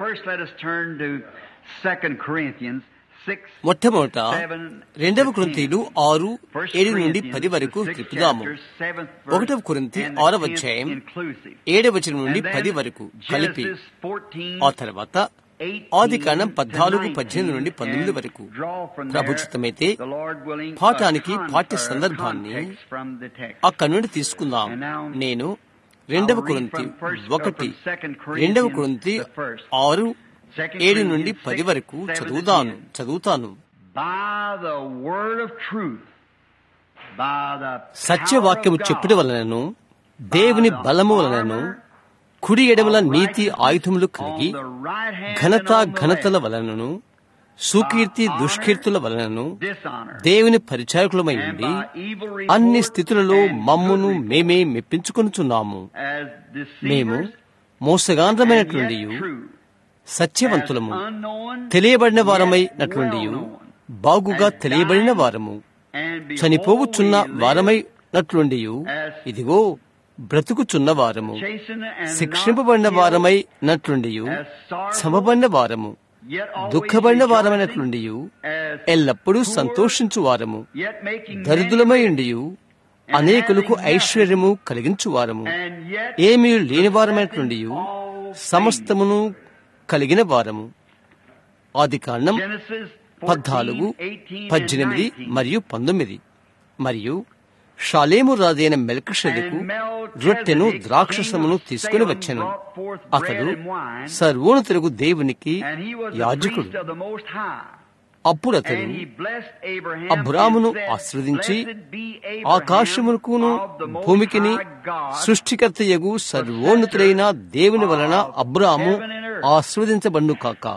మొట్టమొదట రెండవ కృంతీలు ఆరు ఏడు నుండి పది వరకు తిప్పుదాము ఒకటవ కురింతి ఆరవ అధ్యాయం ఏడవ వచనం నుండి పది వరకు కలిపి ఆ తర్వాత ఆది కాండం పద్నాలుగు పద్దెనిమిది నుండి పంతొమ్మిది వరకు ప్రభుత్వమైతే పాఠానికి పాఠ్య సందర్భాన్ని అక్కడి నుండి తీసుకుందాం నేను రెండవ కురంతి ఒకటి రెండవ కురంతి ఆరు ఏడు నుండి పది వరకు చదువుతాను చదువుతాను సత్యవాక్యము చెప్పుట వలనను దేవుని బలము వలనను కుడి ఎడమల నీతి ఆయుధములు కలిగి ఘనత ఘనతల వలనను సుకీర్తి దుష్కీర్తుల వలనను దేవుని పరిచారకులమై ఉండి అన్ని స్థితులలో మమ్మును మేమే మెప్పించుకొనుచున్నాము మేము మోసగాంధ్రమైనటువంటి సత్యవంతులము తెలియబడిన వారమైనటువంటి బాగుగా తెలియబడిన వారము చనిపోవుచున్న వారమైనటువంటి ఇదిగో బ్రతుకుచున్న వారము శిక్షింపబడిన వారమై నట్లుండి సమబడిన వారము దుఃఖపడిన వారమైనట్లుండి ఎల్లప్పుడూ సంతోషించు వారము దరిద్రులమై ఉండి అనేకులకు ఐశ్వర్యము కలిగించు వారము ఏమీ లేని వారమైనట్లుండి సమస్తమును కలిగిన వారము ఆది కాండం పద్నాలుగు పద్దెనిమిది మరియు పంతొమ్మిది మరియు షాలేము రాజైన మెల్కషెదకు రొట్టెను ద్రాక్షసమును తీసుకుని వచ్చాను అతడు సర్వోన్నతులకు దేవునికి యాజకుడు అప్పుడు అతడు అబ్రామును ఆశ్రవదించి ఆకాశమునకును భూమికిని సృష్టికర్తయగు సర్వోన్నతుడైన దేవుని వలన అబ్రాము ఆశ్రవదించబడును కాక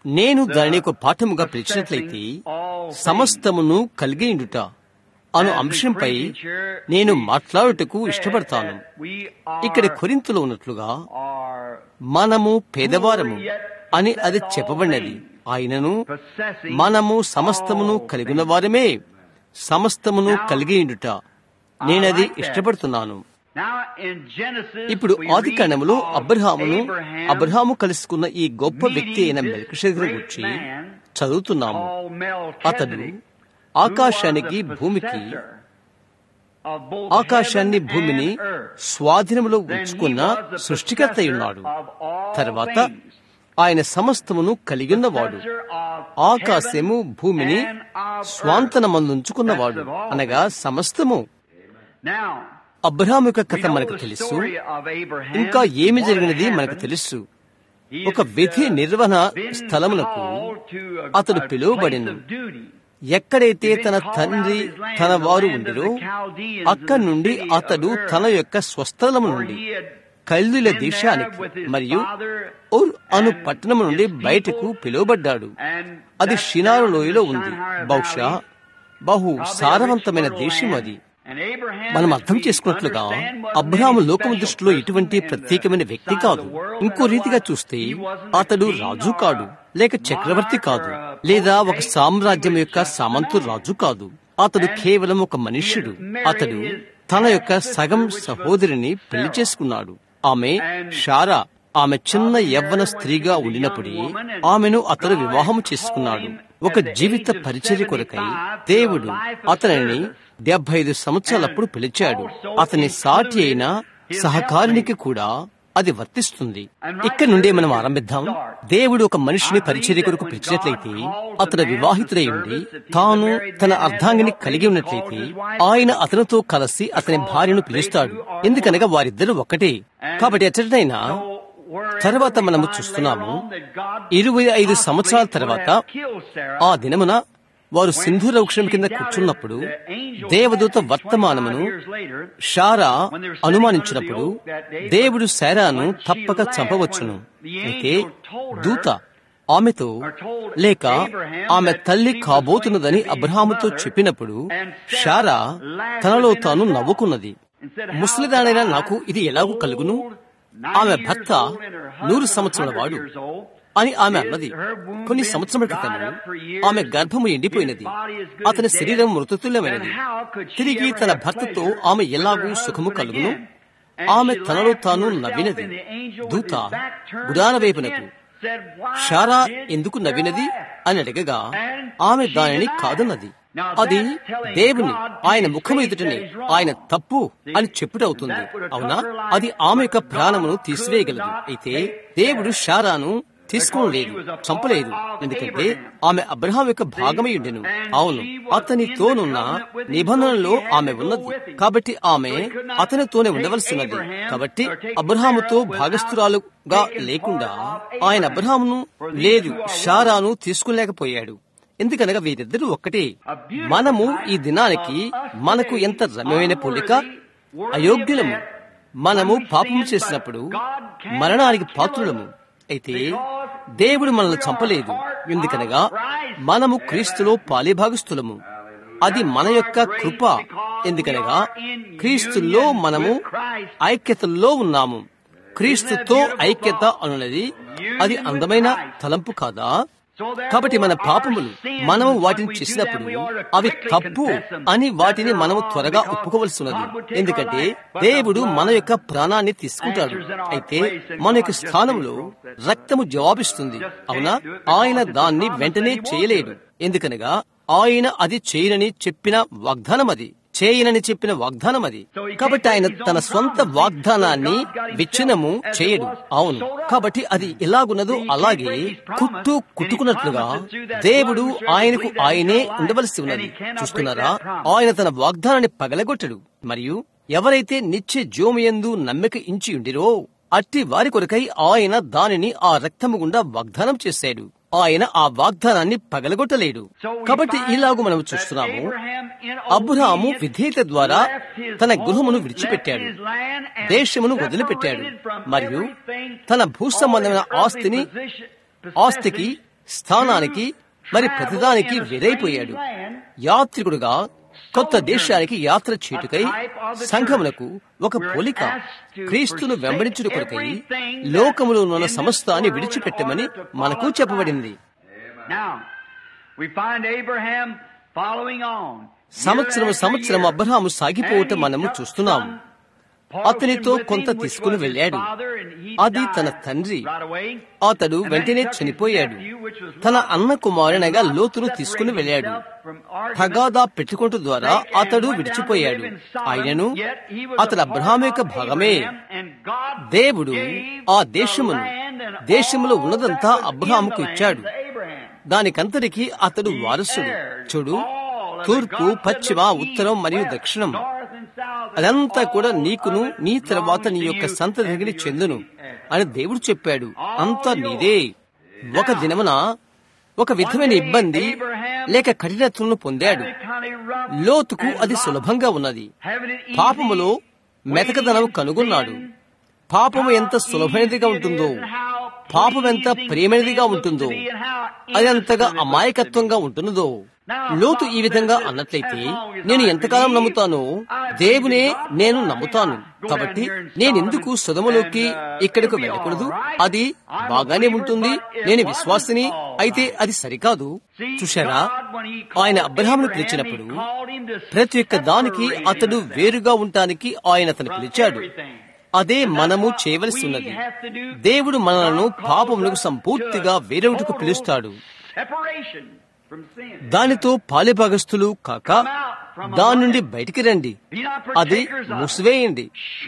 నేను దానిని ఒక పాఠముగా పిలిచినట్లయితే సమస్తమును కలిగియుండుట అను అంశంపై నేను మాట్లాడుటకు ఇష్టపడతాను ఇక్కడ కొరింతలో ఉన్నట్లుగా మనము పేదవారము అని అది చెప్పబడినది ఆయనను మనము సమస్తమును కలిగిన వారమే సమస్తమును కలిగియుండుట నేనది ఇష్టపడుతున్నాను ఇప్పుడు ఆది కాండములో అబ్రహామును అబ్రహాము కలుసుకున్న ఈ గొప్ప వ్యక్తి అయిన మెల్కషేదరు గురించి చదువుతున్నాము అతడు ఆకాశానికి భూమికి ఆకాశాన్ని భూమిని స్వాధీనంలో ఉంచుకున్న సృష్టికర్త ఉన్నాడు తర్వాత ఆయన సమస్తమును కలిగిన్నవాడు ఆకాశము భూమిని స్వాంతనమందుంచుకున్నవాడు అనగా సమస్తము అబ్రహాం యొక్క కథ మనకు తెలుసు ఇంకా ఏమి జరిగినది మనకు తెలుసు ఒక విధి నిర్వహణ స్థలమునకు అతడు పిలువబడిను ఎక్కడైతే తన తండ్రి తన వారు ఉండిరో అక్కడి నుండి అతడు తన యొక్క స్వస్థలము నుండి కల్లుల దేశానికి మరియు ఉర్ అను పట్టణం నుండి బయటకు పిలువబడ్డాడు అది షినారు లోయలో ఉంది బహుశా బహు సారవంతమైన దేశం అది మనం అర్థం చేసుకున్నట్లుగా అబ్రహాము లోకము దృష్టిలో ఇటువంటి ప్రత్యేకమైన వ్యక్తి కాదు ఇంకో రీతిగా చూస్తే అతడు రాజు కాడు లేక చక్రవర్తి కాదు లేదా ఒక సామ్రాజ్యం యొక్క సామంతు రాజు కాదు అతడు కేవలం ఒక మనుష్యుడు అతడు తన యొక్క సగం సహోదరిని పెళ్లి చేసుకున్నాడు ఆమె షారా ఆమె చిన్న యవ్వన స్త్రీగా ఉండినప్పుడే ఆమెను అతడు వివాహం చేసుకున్నాడు ఒక జీవిత పరిచర్య కొరకై దేవుడు అతనిని డెబ్బై ఐదు సంవత్సరాలప్పుడు పిలిచాడు అతని సాటి అయిన సహకారునికి కూడా అది వర్తిస్తుంది ఇక్కడ నుండే మనం ఆరంభిద్దాం దేవుడు ఒక మనిషిని పరిచర్య కొరకు పిలిచినట్లయితే అతడు వివాహితుడై ఉండి తాను తన అర్ధాంగిని కలిగి ఉన్నట్లయితే ఆయన అతనితో కలిసి అతని భార్యను పిలుస్తాడు ఎందుకనగా వారిద్దరూ ఒక్కటే కాబట్టి ఎచ్చటైనా తర్వాత మనము చూస్తున్నాము ఇరవై ఐదు సంవత్సరాల తర్వాత ఆ దినమున వారు సింధూర వృక్షం కింద కూర్చున్నప్పుడు దేవదూత వర్తమానమును షారా అనుమానించినప్పుడు దేవుడు శారాను తప్పక చంపవచ్చును అయితే దూత ఆమెతో లేక ఆమె తల్లి కాబోతున్నదని అబ్రహాముతో చెప్పినప్పుడు షారా తనలో తాను నవ్వుకున్నది ముసలిదానైనా నాకు ఇది ఎలాగూ కలుగును ఆమె భర్త నూరు సంవత్సరాల వాడు అని ఆమె అన్నది కొన్ని సంవత్సరముల క్రితము ఆమె గర్భము ఎండిపోయినది అతని శరీరం మృతతుల్యమైనది తిరిగి తన భర్తతో ఆమె ఎలాగూ సుఖము కలుగును ఆమె తనలో తాను నవ్వినది దూత గుడాన వైపునకు షారా ఎందుకు నవ్వినది అని అడగగా ఆమె దానిని కాదన్నది అది దేవుని ఆయన ముఖం ఎదుటనే ఆయన తప్పు అని చెప్పుటవుతుంది అవునా అది ఆమె యొక్క ప్రాణమును తీసివేయగలదు అయితే దేవుడు షారాను తీసుకోలేదు చంపలేదు ఎందుకంటే ఆమె అబ్రహాం యొక్క భాగమై ఉండెను అవును అతనితోనున్న నిబంధనలో ఆమె ఉన్నది కాబట్టి ఆమె అతనితోనే ఉండవలసినది కాబట్టి అబ్రహాముతో భాగస్థురాలుగా లేకుండా ఆయన అబ్రహామును లేదు షారాను తీసుకులేకపోయాడు ఎందుకనగా వీరిద్దరూ ఒక్కటే మనము ఈ దినానికి మనకు ఎంత రమ్యమైన పోలిక అయోగ్యులము మనము పాపము చేసినప్పుడు మరణానికి పాత్రులము అయితే దేవుడు మనల్ని చంపలేదు ఎందుకనగా మనము క్రీస్తులో పాలిభాగస్థులము అది మన యొక్క కృప ఎందుకనగా క్రీస్తుల్లో మనము ఐక్యతల్లో ఉన్నాము క్రీస్తుతో ఐక్యత అనున్నది అది అందమైన తలంపు కాదా కాబట్టి మన పాపములు మనము వాటిని చేసినప్పుడు అవి తప్పు అని వాటిని మనము త్వరగా ఒప్పుకోవలసి ఉన్నది ఎందుకంటే దేవుడు మన యొక్క ప్రాణాన్ని తీసుకుంటాడు అయితే మన యొక్క స్థానంలో రక్తము జవాబిస్తుంది అవునా ఆయన దాన్ని వెంటనే చేయలేడు ఎందుకనగా ఆయన అది చేయనని చెప్పిన వాగ్దానం అది చేయనని చెప్పిన వాగ్దానం అది కాబట్టి ఆయన తన స్వంత వాగ్దానాన్ని విచ్ఛిన్నము చేయడు అవును కాబట్టి అది ఎలాగున్నదో అలాగే కుట్టు కుట్టుకున్నట్లుగా దేవుడు ఆయనకు ఆయనే ఉండవలసి ఉన్నది చూస్తున్నారా ఆయన తన వాగ్దానాన్ని పగలగొట్టడు మరియు ఎవరైతే నిత్య జోమయందు నమ్మిక ఇంచి ఉండిరో అట్టి వారి కొరకై ఆయన దానిని ఆ రక్తము గుండా వాగ్దానం చేశాడు ఆయన ఆ వాగ్దానాన్ని పగలగొట్టలేడు కాబట్టి ఇలాగూ మనం చూస్తున్నాము అబ్రహాము విధేయత ద్వారా తన గృహమును విడిచిపెట్టాడు దేశమును వదిలిపెట్టాడు మరియు తన భూ సంబంధమైన ఆస్తిని ఆస్తికి స్థానానికి మరి ప్రతిదానికి వెరైపోయాడు యాత్రికుడుగా కొత్త దేశానికి యాత్ర చేటుకై సంఘమునకు ఒక పోలిక క్రీస్తును వెంబడించుడు కొరకై లోకములో ఉన్న సమస్తాన్ని విడిచిపెట్టమని మనకు చెప్పబడింది Now, we find Abraham following on. సంవత్సరం సంవత్సరం అబ్రహాము సాగిపోవటం మనము చూస్తున్నాం అతనితో కొంత తీసుకుని వెళ్ళాడు అది తన తండ్రి అతడు వెంటనే చనిపోయాడు తన అన్న కుమారునిగా లోతును తీసుకుని వెళ్ళాడు తగాదా పెట్టుకోవటం ద్వారా అతడు విడిచిపోయాడు ఆయనను అతడు అబ్రహాం యొక్క భాగమే దేవుడు ఆ దేశమును దేశములో ఉన్నదంతా అబ్రహాముకు ఇచ్చాడు దానికంతటికి అతడు వారసుడు చూడు తూర్పు పశ్చిమ ఉత్తరం మరియు దక్షిణం అదంతా కూడా నీకును నీ తర్వాత నీ యొక్క సంతతికి చెందును అని దేవుడు చెప్పాడు అంతా నీదే ఒక దినమున ఒక విధమైన ఇబ్బంది లేక కఠినత్వం పొందాడు లోతుకు అది సులభంగా ఉన్నది పాపములో మెతకదనం కనుగొన్నాడు పాపము ఎంత సులభమైనదిగా ఉంటుందో పాపం ఎంత ప్రియమైనదిగా ఉంటుందో అది అంతగా అమాయకత్వంగా ఉంటున్నదో లోతు ఈ విధంగా అన్నట్లయితే నేను ఎంతకాలం నమ్ముతానో దేవునే నేను నమ్ముతాను కాబట్టి నేనెందుకు సుధములోకి ఇక్కడికి వెళ్ళకూడదు అది బాగానే ఉంటుంది నేను విశ్వాసిని అయితే అది సరికాదు చూశారా ఆయన అబ్రహామును పిలిచినప్పుడు ప్రతి ఒక్క దానికి అతడు వేరుగా ఉండటానికి ఆయన అతను పిలిచాడు అదే మనము చేయవలసి ఉన్నది దేవుడు మనలను పాపములకు సంపూర్తిగా వేరొకటికి పిలుస్తాడు దానితో పాలిభాగస్తులు కాక దాని నుండి బయటికి రండి అది మూసివేయండి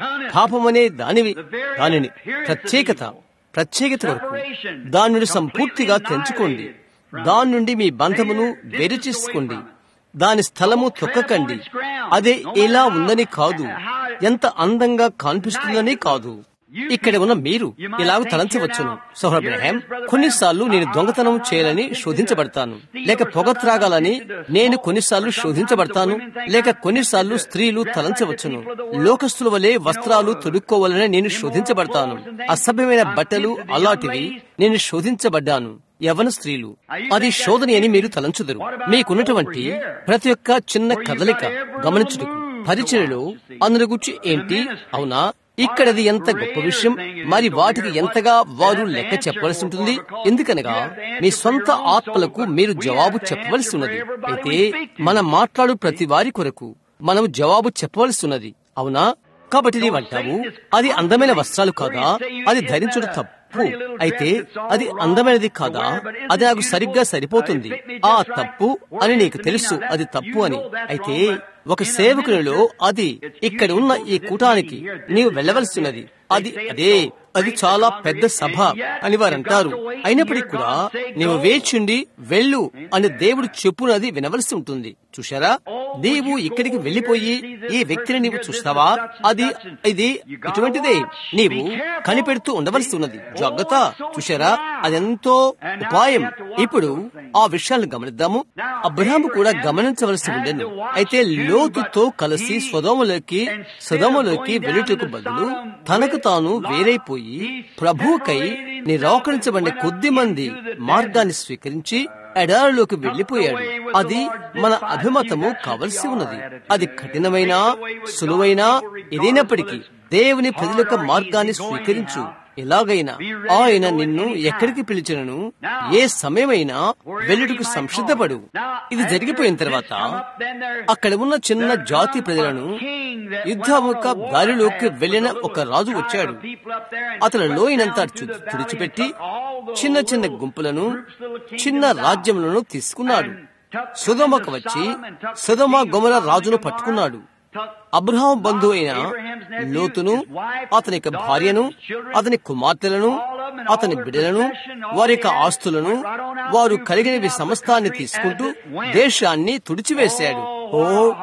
పాపమనే దానివి దానిని ప్రత్యేకత ప్రత్యేకత వరకు దాని నుండి సంపూర్తిగా తెంచుకోండి దాని నుండి మీ బంధమును వేరు చేసుకోండి దాని స్థలము తొక్కకండి అదే ఎలా ఉందని కాదు ఎంత అందంగా కనిపిస్తుందని కాదు ఇక్కడ ఉన్న మీరు ఇలాగ తలంచవచ్చును సోహబ్రహాం కొన్నిసార్లు నేను దొంగతనం చేయాలని శోధించబడతాను లేక పొగ త్రాగాలని నేను కొన్నిసార్లు శోధించబడతాను లేక కొన్నిసార్లు స్త్రీలు తలంచవచ్చును లోకస్తుల వలె వస్త్రాలు తొడుక్కోవాలని నేను శోధించబడతాను అసభ్యమైన బట్టలు అలాంటివి నేను శోధించబడ్డాను యవన స్త్రీలు అది శోధని అని మీరు తలంచుదరు మీకున్నటువంటి ప్రతి ఒక్క చిన్న కదలిక గమనించుటకు పరిచయలో అందరి గురించి ఏంటి అవునా ఇక్కడది ఎంత గొప్ప విషయం మరి వాటికి ఎంతగా వారు లెక్క చెప్పవలసి ఉంటుంది ఎందుకనగా మీ సొంత ఆత్మలకు మీరు జవాబు చెప్పవలసి ఉన్నది అయితే మనం మాట్లాడు ప్రతి వారి కొరకు మనం జవాబు చెప్పవలసి ఉన్నది అవునా కాబట్టి నీవంటావు అది అందమైన వస్త్రాలు కాదా అది ధరించడం తప్పు అయితే అది అందమైనది కాదా అది నాకు సరిగ్గా సరిపోతుంది ఆ తప్పు అని నీకు తెలుసు అది తప్పు అని అయితే ఒక సేవకునిలో అది ఇక్కడ ఉన్న ఈ కూటానికి నీవు వెళ్ళవలసినది అది అదే అది చాలా పెద్ద సభ అని వారు అంటారు అయినప్పటికీ కూడా నీవు వేచుండి వెళ్ళు అని దేవుడు చెప్పునది వినవలసి ఉంటుంది చూశారా నీవు ఇక్కడికి వెళ్లిపోయి ఈ వ్యక్తిని నీవు చూస్తావా అది ఇది ఇటువంటిదే నీవు కనిపెడుతూ ఉండవలసి ఉన్నది జాగ్రత్త చూశారా అదెంతో ఉపాయం ఇప్పుడు ఆ విషయాలను గమనిద్దాము అబ్రహాము కూడా గమనించవలసి ఉండేను అయితే లోతుతో కలిసి స్వదములోకి సదములోకి వెళ్ళుటకు బదులు తనకు తాను వేరైపోయి ప్రభువుకై నిరాకరించబడిన కొద్ది మంది మార్గాన్ని స్వీకరించి ఎడారిలోకి వెళ్లిపోయాడు అది మన అభిమతము కావలసి ఉన్నది అది కఠినమైన సులువైన ఏదైనప్పటికీ దేవుని ప్రజల యొక్క మార్గాన్ని స్వీకరించు ఎలాగైనా ఆయన నిన్ను ఎక్కడికి పిలిచినను ఏ సమయమైనా వెళ్ళుటకు సంసిద్ధపడు ఇది జరిగిపోయిన తర్వాత అక్కడ ఉన్న చిన్న జాతి ప్రజలను యుద్ధముక దారిలోకి వెళ్లిన ఒక రాజు వచ్చాడు అతను లోయనంతా తుడిచిపెట్టి చిన్న చిన్న గుంపులను చిన్న రాజ్యములను తీసుకున్నాడు సుధమకు వచ్చి సుధమ గొమర రాజును పట్టుకున్నాడు అబ్రహాం బంధువు అయిన లోతును అతని యొక్క భార్యను అతని కుమార్తెలను అతని బిడ్డలను వారి యొక్క ఆస్తులను వారు కలిగినవి సమస్తాన్ని తీసుకుంటూ దేశాన్ని తుడిచివేశాడు ఓ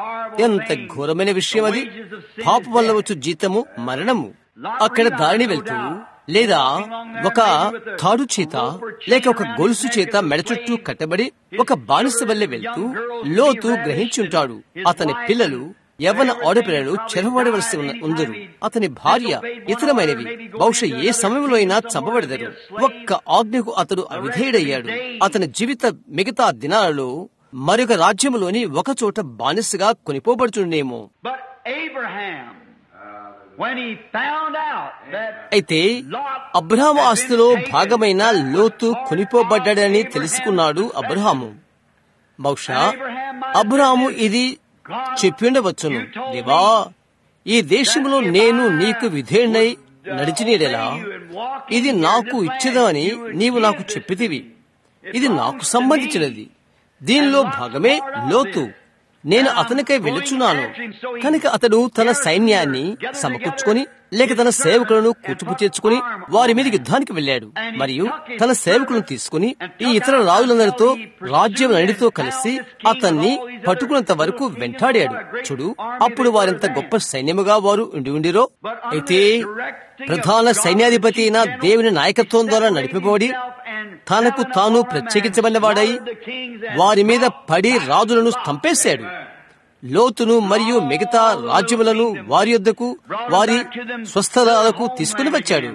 ఎంత ఘోరమైన విషయం అది పాప వల్ల వచ్చు జీతము మరణము అక్కడ దారిని వెళ్తూ లేదా ఒక తాడు చేత లేక ఒక గొలుసు చేత మెడ చుట్టూ కట్టబడి ఒక బానిస వల్లే వెళ్తూ లోతు గ్రహించుంటాడు అతని పిల్లలు యవన ఆడపిల్లలు చెరవడవలసి ఉన్న ఉందరు అతని భార్య ఇతరమైనవి బహుశా ఏ సమయంలో అయినా చంపబడదరు ఒక్క ఆజ్ఞకు అతడు అవిధేయుడయ్యాడు అతని జీవిత మిగతా దినాలలో మరొక రాజ్యములోని ఒక చోట బానిసగా కొనిపోబడుచుండేమో But Abraham, when he found out that అయితే అబ్రహాము ఆస్తిలో భాగమైన లోతు కొనిపోబడ్డాడని తెలుసుకున్నాడు అబ్రహాము బహుశా అబ్రహాము ఇది చెప్పిండవచ్చును దేవా ఈ దేశంలో నేను నీకు విధేయుడై నడిచినీడెలా ఇది నాకు ఇచ్చదని నీవు నాకు చెప్పితివి ఇది నాకు సంబంధించినది దీనిలో భాగమే లోతు నేను అతనికై వెళుచున్నాను కనుక అతడు తన సైన్యాన్ని సమకూర్చుకొని లేక తన సేవకులను కూర్చుపు చేర్చుకుని వారి మీద యుద్ధానికి వెళ్ళాడు మరియు తన సేవకులను తీసుకుని ఈ ఇతర రాజులందరితో రాజ్యం నడితో కలిసి అతన్ని పట్టుకున్నంత వరకు వెంటాడాడు చూడు అప్పుడు వారింత గొప్ప సైన్యముగా వారు ఉండి ఉండిరో అయితే ప్రధాన సైన్యాధిపతి అయిన దేవుని నాయకత్వం ద్వారా నడిపబడి తనకు తాను ప్రత్యేకించబడిన వాడై వారి మీద పడి రాజులను స్తంపేశాడు లోతును మరియు మిగతా రాజ్యములను వారి యొద్దకు వారి స్వస్థలాలకు తీసుకుని వచ్చాడు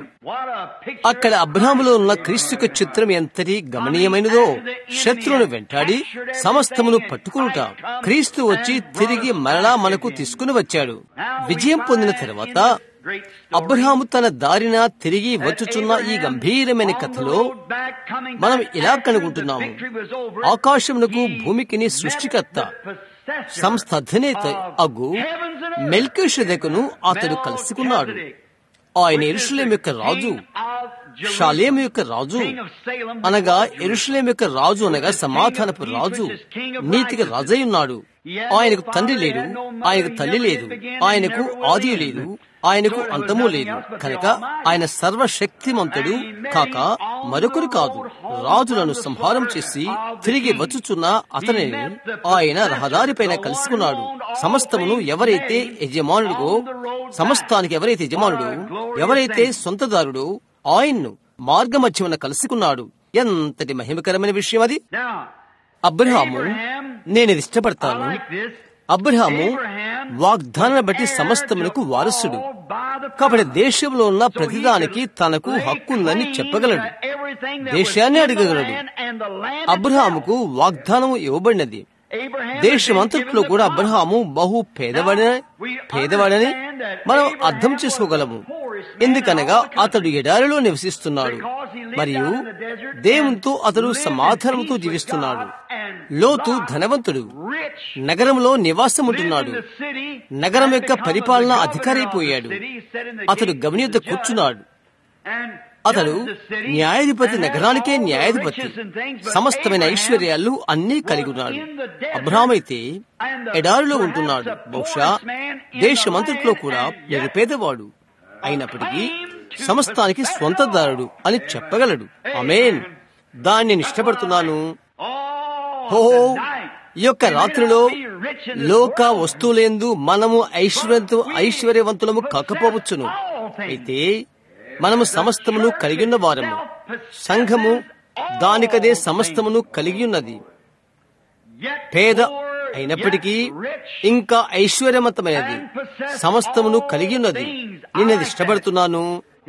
అక్కడ అబ్రహాములో ఉన్న క్రీస్తు యొక్క చిత్రం ఎంతటి గమనీయమైనదో శత్రువును వెంటాడి సమస్తమును పట్టుకునుట క్రీస్తు వచ్చి తిరిగి మరలా మనకు తీసుకుని వచ్చాడు విజయం పొందిన తర్వాత అబ్రహాము తన దారిన తిరిగి వచ్చుచున్న ఈ గంభీరమైన కథలో మనం ఇలా కనుగొంటున్నాము ఆకాశమునకు భూమికిని సృష్టికర్త సంస్థ అధినేత అగు మెల్కేషదకును అతడు కలుసుకున్నాడు ఆయన ఎరుషులేం యొక్క రాజు షాలేం యొక్క రాజు అనగా ఎరుషులేం యొక్క రాజు అనగా సమాధానపు రాజు నీతికి రాజై ఉన్నాడు ఆయనకు తండ్రి లేడు ఆయనకు తల్లి లేదు ఆయనకు ఆది లేదు ఆయనకు అంతము లేదు కనుక ఆయన సర్వశక్తిమంతుడు కాక మరొకరు కాదు రాజులను సంహారం చేసి తిరిగి వచ్చుచున్న అతనిని ఆయన రహదారిపైన కలుసుకున్నాడు సమస్తమును ఎవరైతే యజమానుడుగో సమస్తానికి ఎవరైతే యజమానుడు ఎవరైతే సొంతదారుడు ఆయన్ను మార్గమధ్యమున కలుసుకున్నాడు ఎంతటి మహిమకరమైన విషయం అది అబ్రహాము నేను ఇది ఇష్టపడతాను అబ్రహాము వాగ్దానాన్ని బట్టి సమస్తమునకు వారసుడు కాబట్టి దేశంలో ఉన్న ప్రతిదానికి తనకు హక్కుందని చెప్పగలడు దేశాన్ని అడగగలడు అబ్రహాముకు వాగ్దానము ఇవ్వబడినది దేశమంతట్లో కూడా అబ్రహాము బహు పేదవాడని పేదవాడని మనం అర్థం చేసుకోగలము ఎందుకనగా అతడు ఎడారిలో నివసిస్తున్నాడు మరియు దేవునితో అతడు సమాధానంతో జీవిస్తున్నాడు లోతు ధనవంతుడు నగరంలో నివాసం ఉంటున్నాడు నగరం యొక్క పరిపాలన అధికారైపోయాడు అతడు గమని యొద్ద కూర్చున్నాడు అతడు న్యాయాధిపతి నగరానికే న్యాయాధిపతి సమస్తమైన ఐశ్వర్యాలు అన్నీ కలిగి ఉన్నాడు అబ్రహామైతే ఎడారిలో ఉంటున్నాడు బహుశా దేశమంతట్లో కూడా నిరుపేదవాడు అయినప్పటికీ సమస్తానికి స్వంతదారుడు అని చెప్పగలడు అమేన్ దాన్ని నేను ఇష్టపడుతున్నాను హో ఈ యొక్క రాత్రిలో లోక వస్తువులేందు మనము ఐశ్వర్యంతో ఐశ్వర్యవంతులము కాకపోవచ్చును అయితే మనము సమస్తమును కలిగి ఉన్న వారము సంఘము దానికదే సమస్తమును కలిగి ఉన్నది పేద అయినప్పటికీ ఇంకా ఐశ్వర్యవంతమైనది సమస్తమును కలిగి ఉన్నది నేనది ఇష్టపడుతున్నాను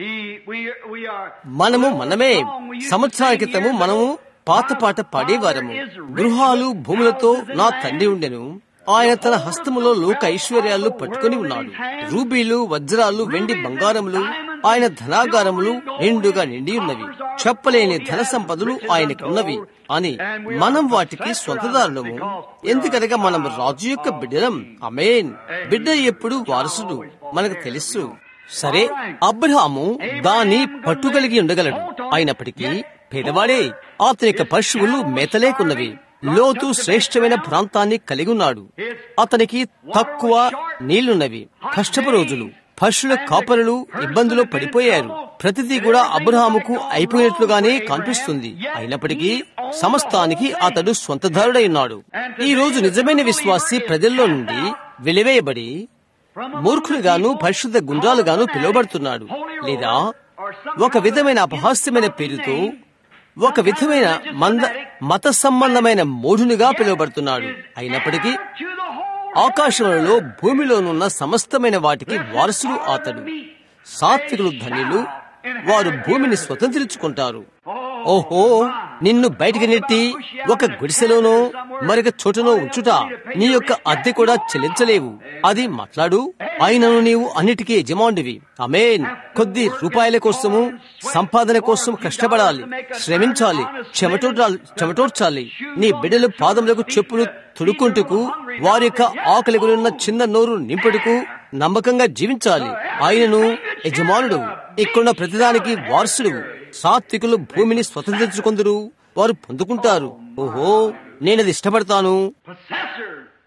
మనము మనమే సంవత్సరాల క్రితము మనము పాత పాట పాడేవారము గృహాలు భూములతో నా తండ్రి ఉండెను ఆయన తన హస్తములో లోక ఐశ్వర్యాలు పట్టుకుని ఉన్నాడు రూబీలు వజ్రాలు వెండి బంగారములు ఆయన ధనాగారములు నిండుగా నిండి ఉన్నవి చెప్పలేని ధన సంపదలు ఆయనకున్నవి అని మనం వాటికి స్వంతదారులము ఎందుకనగా మనం రాజు యొక్క బిడ్డలం అమేన్ బిడ్డ ఎప్పుడు వారసుడు మనకు తెలుసు సరే అబ్రహాము దాన్ని పట్టుగలిగి ఉండగలడు అయినప్పటికీ పేదవాడే అతని యొక్క పశువులు మేతలేకున్నవి లోతు శ్రేష్టమైన ప్రాంతాన్ని కలిగి ఉన్నాడు అతనికి తక్కువ నీళ్లున్నవి కష్టపు రోజులు పశువుల కాపరులు ఇబ్బందులు పడిపోయారు ప్రతిదీ కూడా అబ్రహాముకు అయిపోయినట్లుగానే కనిపిస్తుంది అయినప్పటికీ సమస్తానికి అతడు స్వంతదారుడై ఉన్నాడు ఈ రోజు నిజమైన విశ్వాసి ప్రజల్లో నుండి వెలివేయబడి మూర్ఖులుగాను పరిశుద్ధ గుండ్రాలుగాను పిలువబడుతున్నాడు లేదా ఒక విధమైన అపహాస్యమైన పేరుతో ఒక విధమైన మంద మత సంబంధమైన మూఢునిగా పిలువబడుతున్నాడు అయినప్పటికీ ఆకాశంలో భూమిలోనున్న సమస్తమైన వాటికి వారసుడు అతడు సాత్వికులు ధన్యులు వారు భూమిని స్వతంత్రించుకుంటారు ఓహో నిన్ను బయటికి నెట్టి ఒక గుడిసెలోనో మరొక చోటనో ఉంచుట నీ యొక్క అద్దె కూడా చెల్లించలేవు అది మాట్లాడు అయినను నీవు అన్నిటికీ యజమానుడివి అమేన్ కొద్ది రూపాయల కోసము సంపాదన కోసం కష్టపడాలి శ్రమించాలి చెమటోడాలి చెమటోడ్చాలి నీ బిడ్డలు పాదములకు చెప్పులు తుడుకుంటుకు వారి యొక్క ఆకలి ఉన్న చిన్న నోరు నింపుడుకు నమ్మకంగా జీవించాలి ఆయనను యజమానుడు ఇక్కడున్న ప్రతిదానికి వారసుడు సాత్వికులు భూమిని స్వతంత్రించుకుందరు వారు పొందుకుంటారు ఓహో నేనది ఇష్టపడతాను Possessor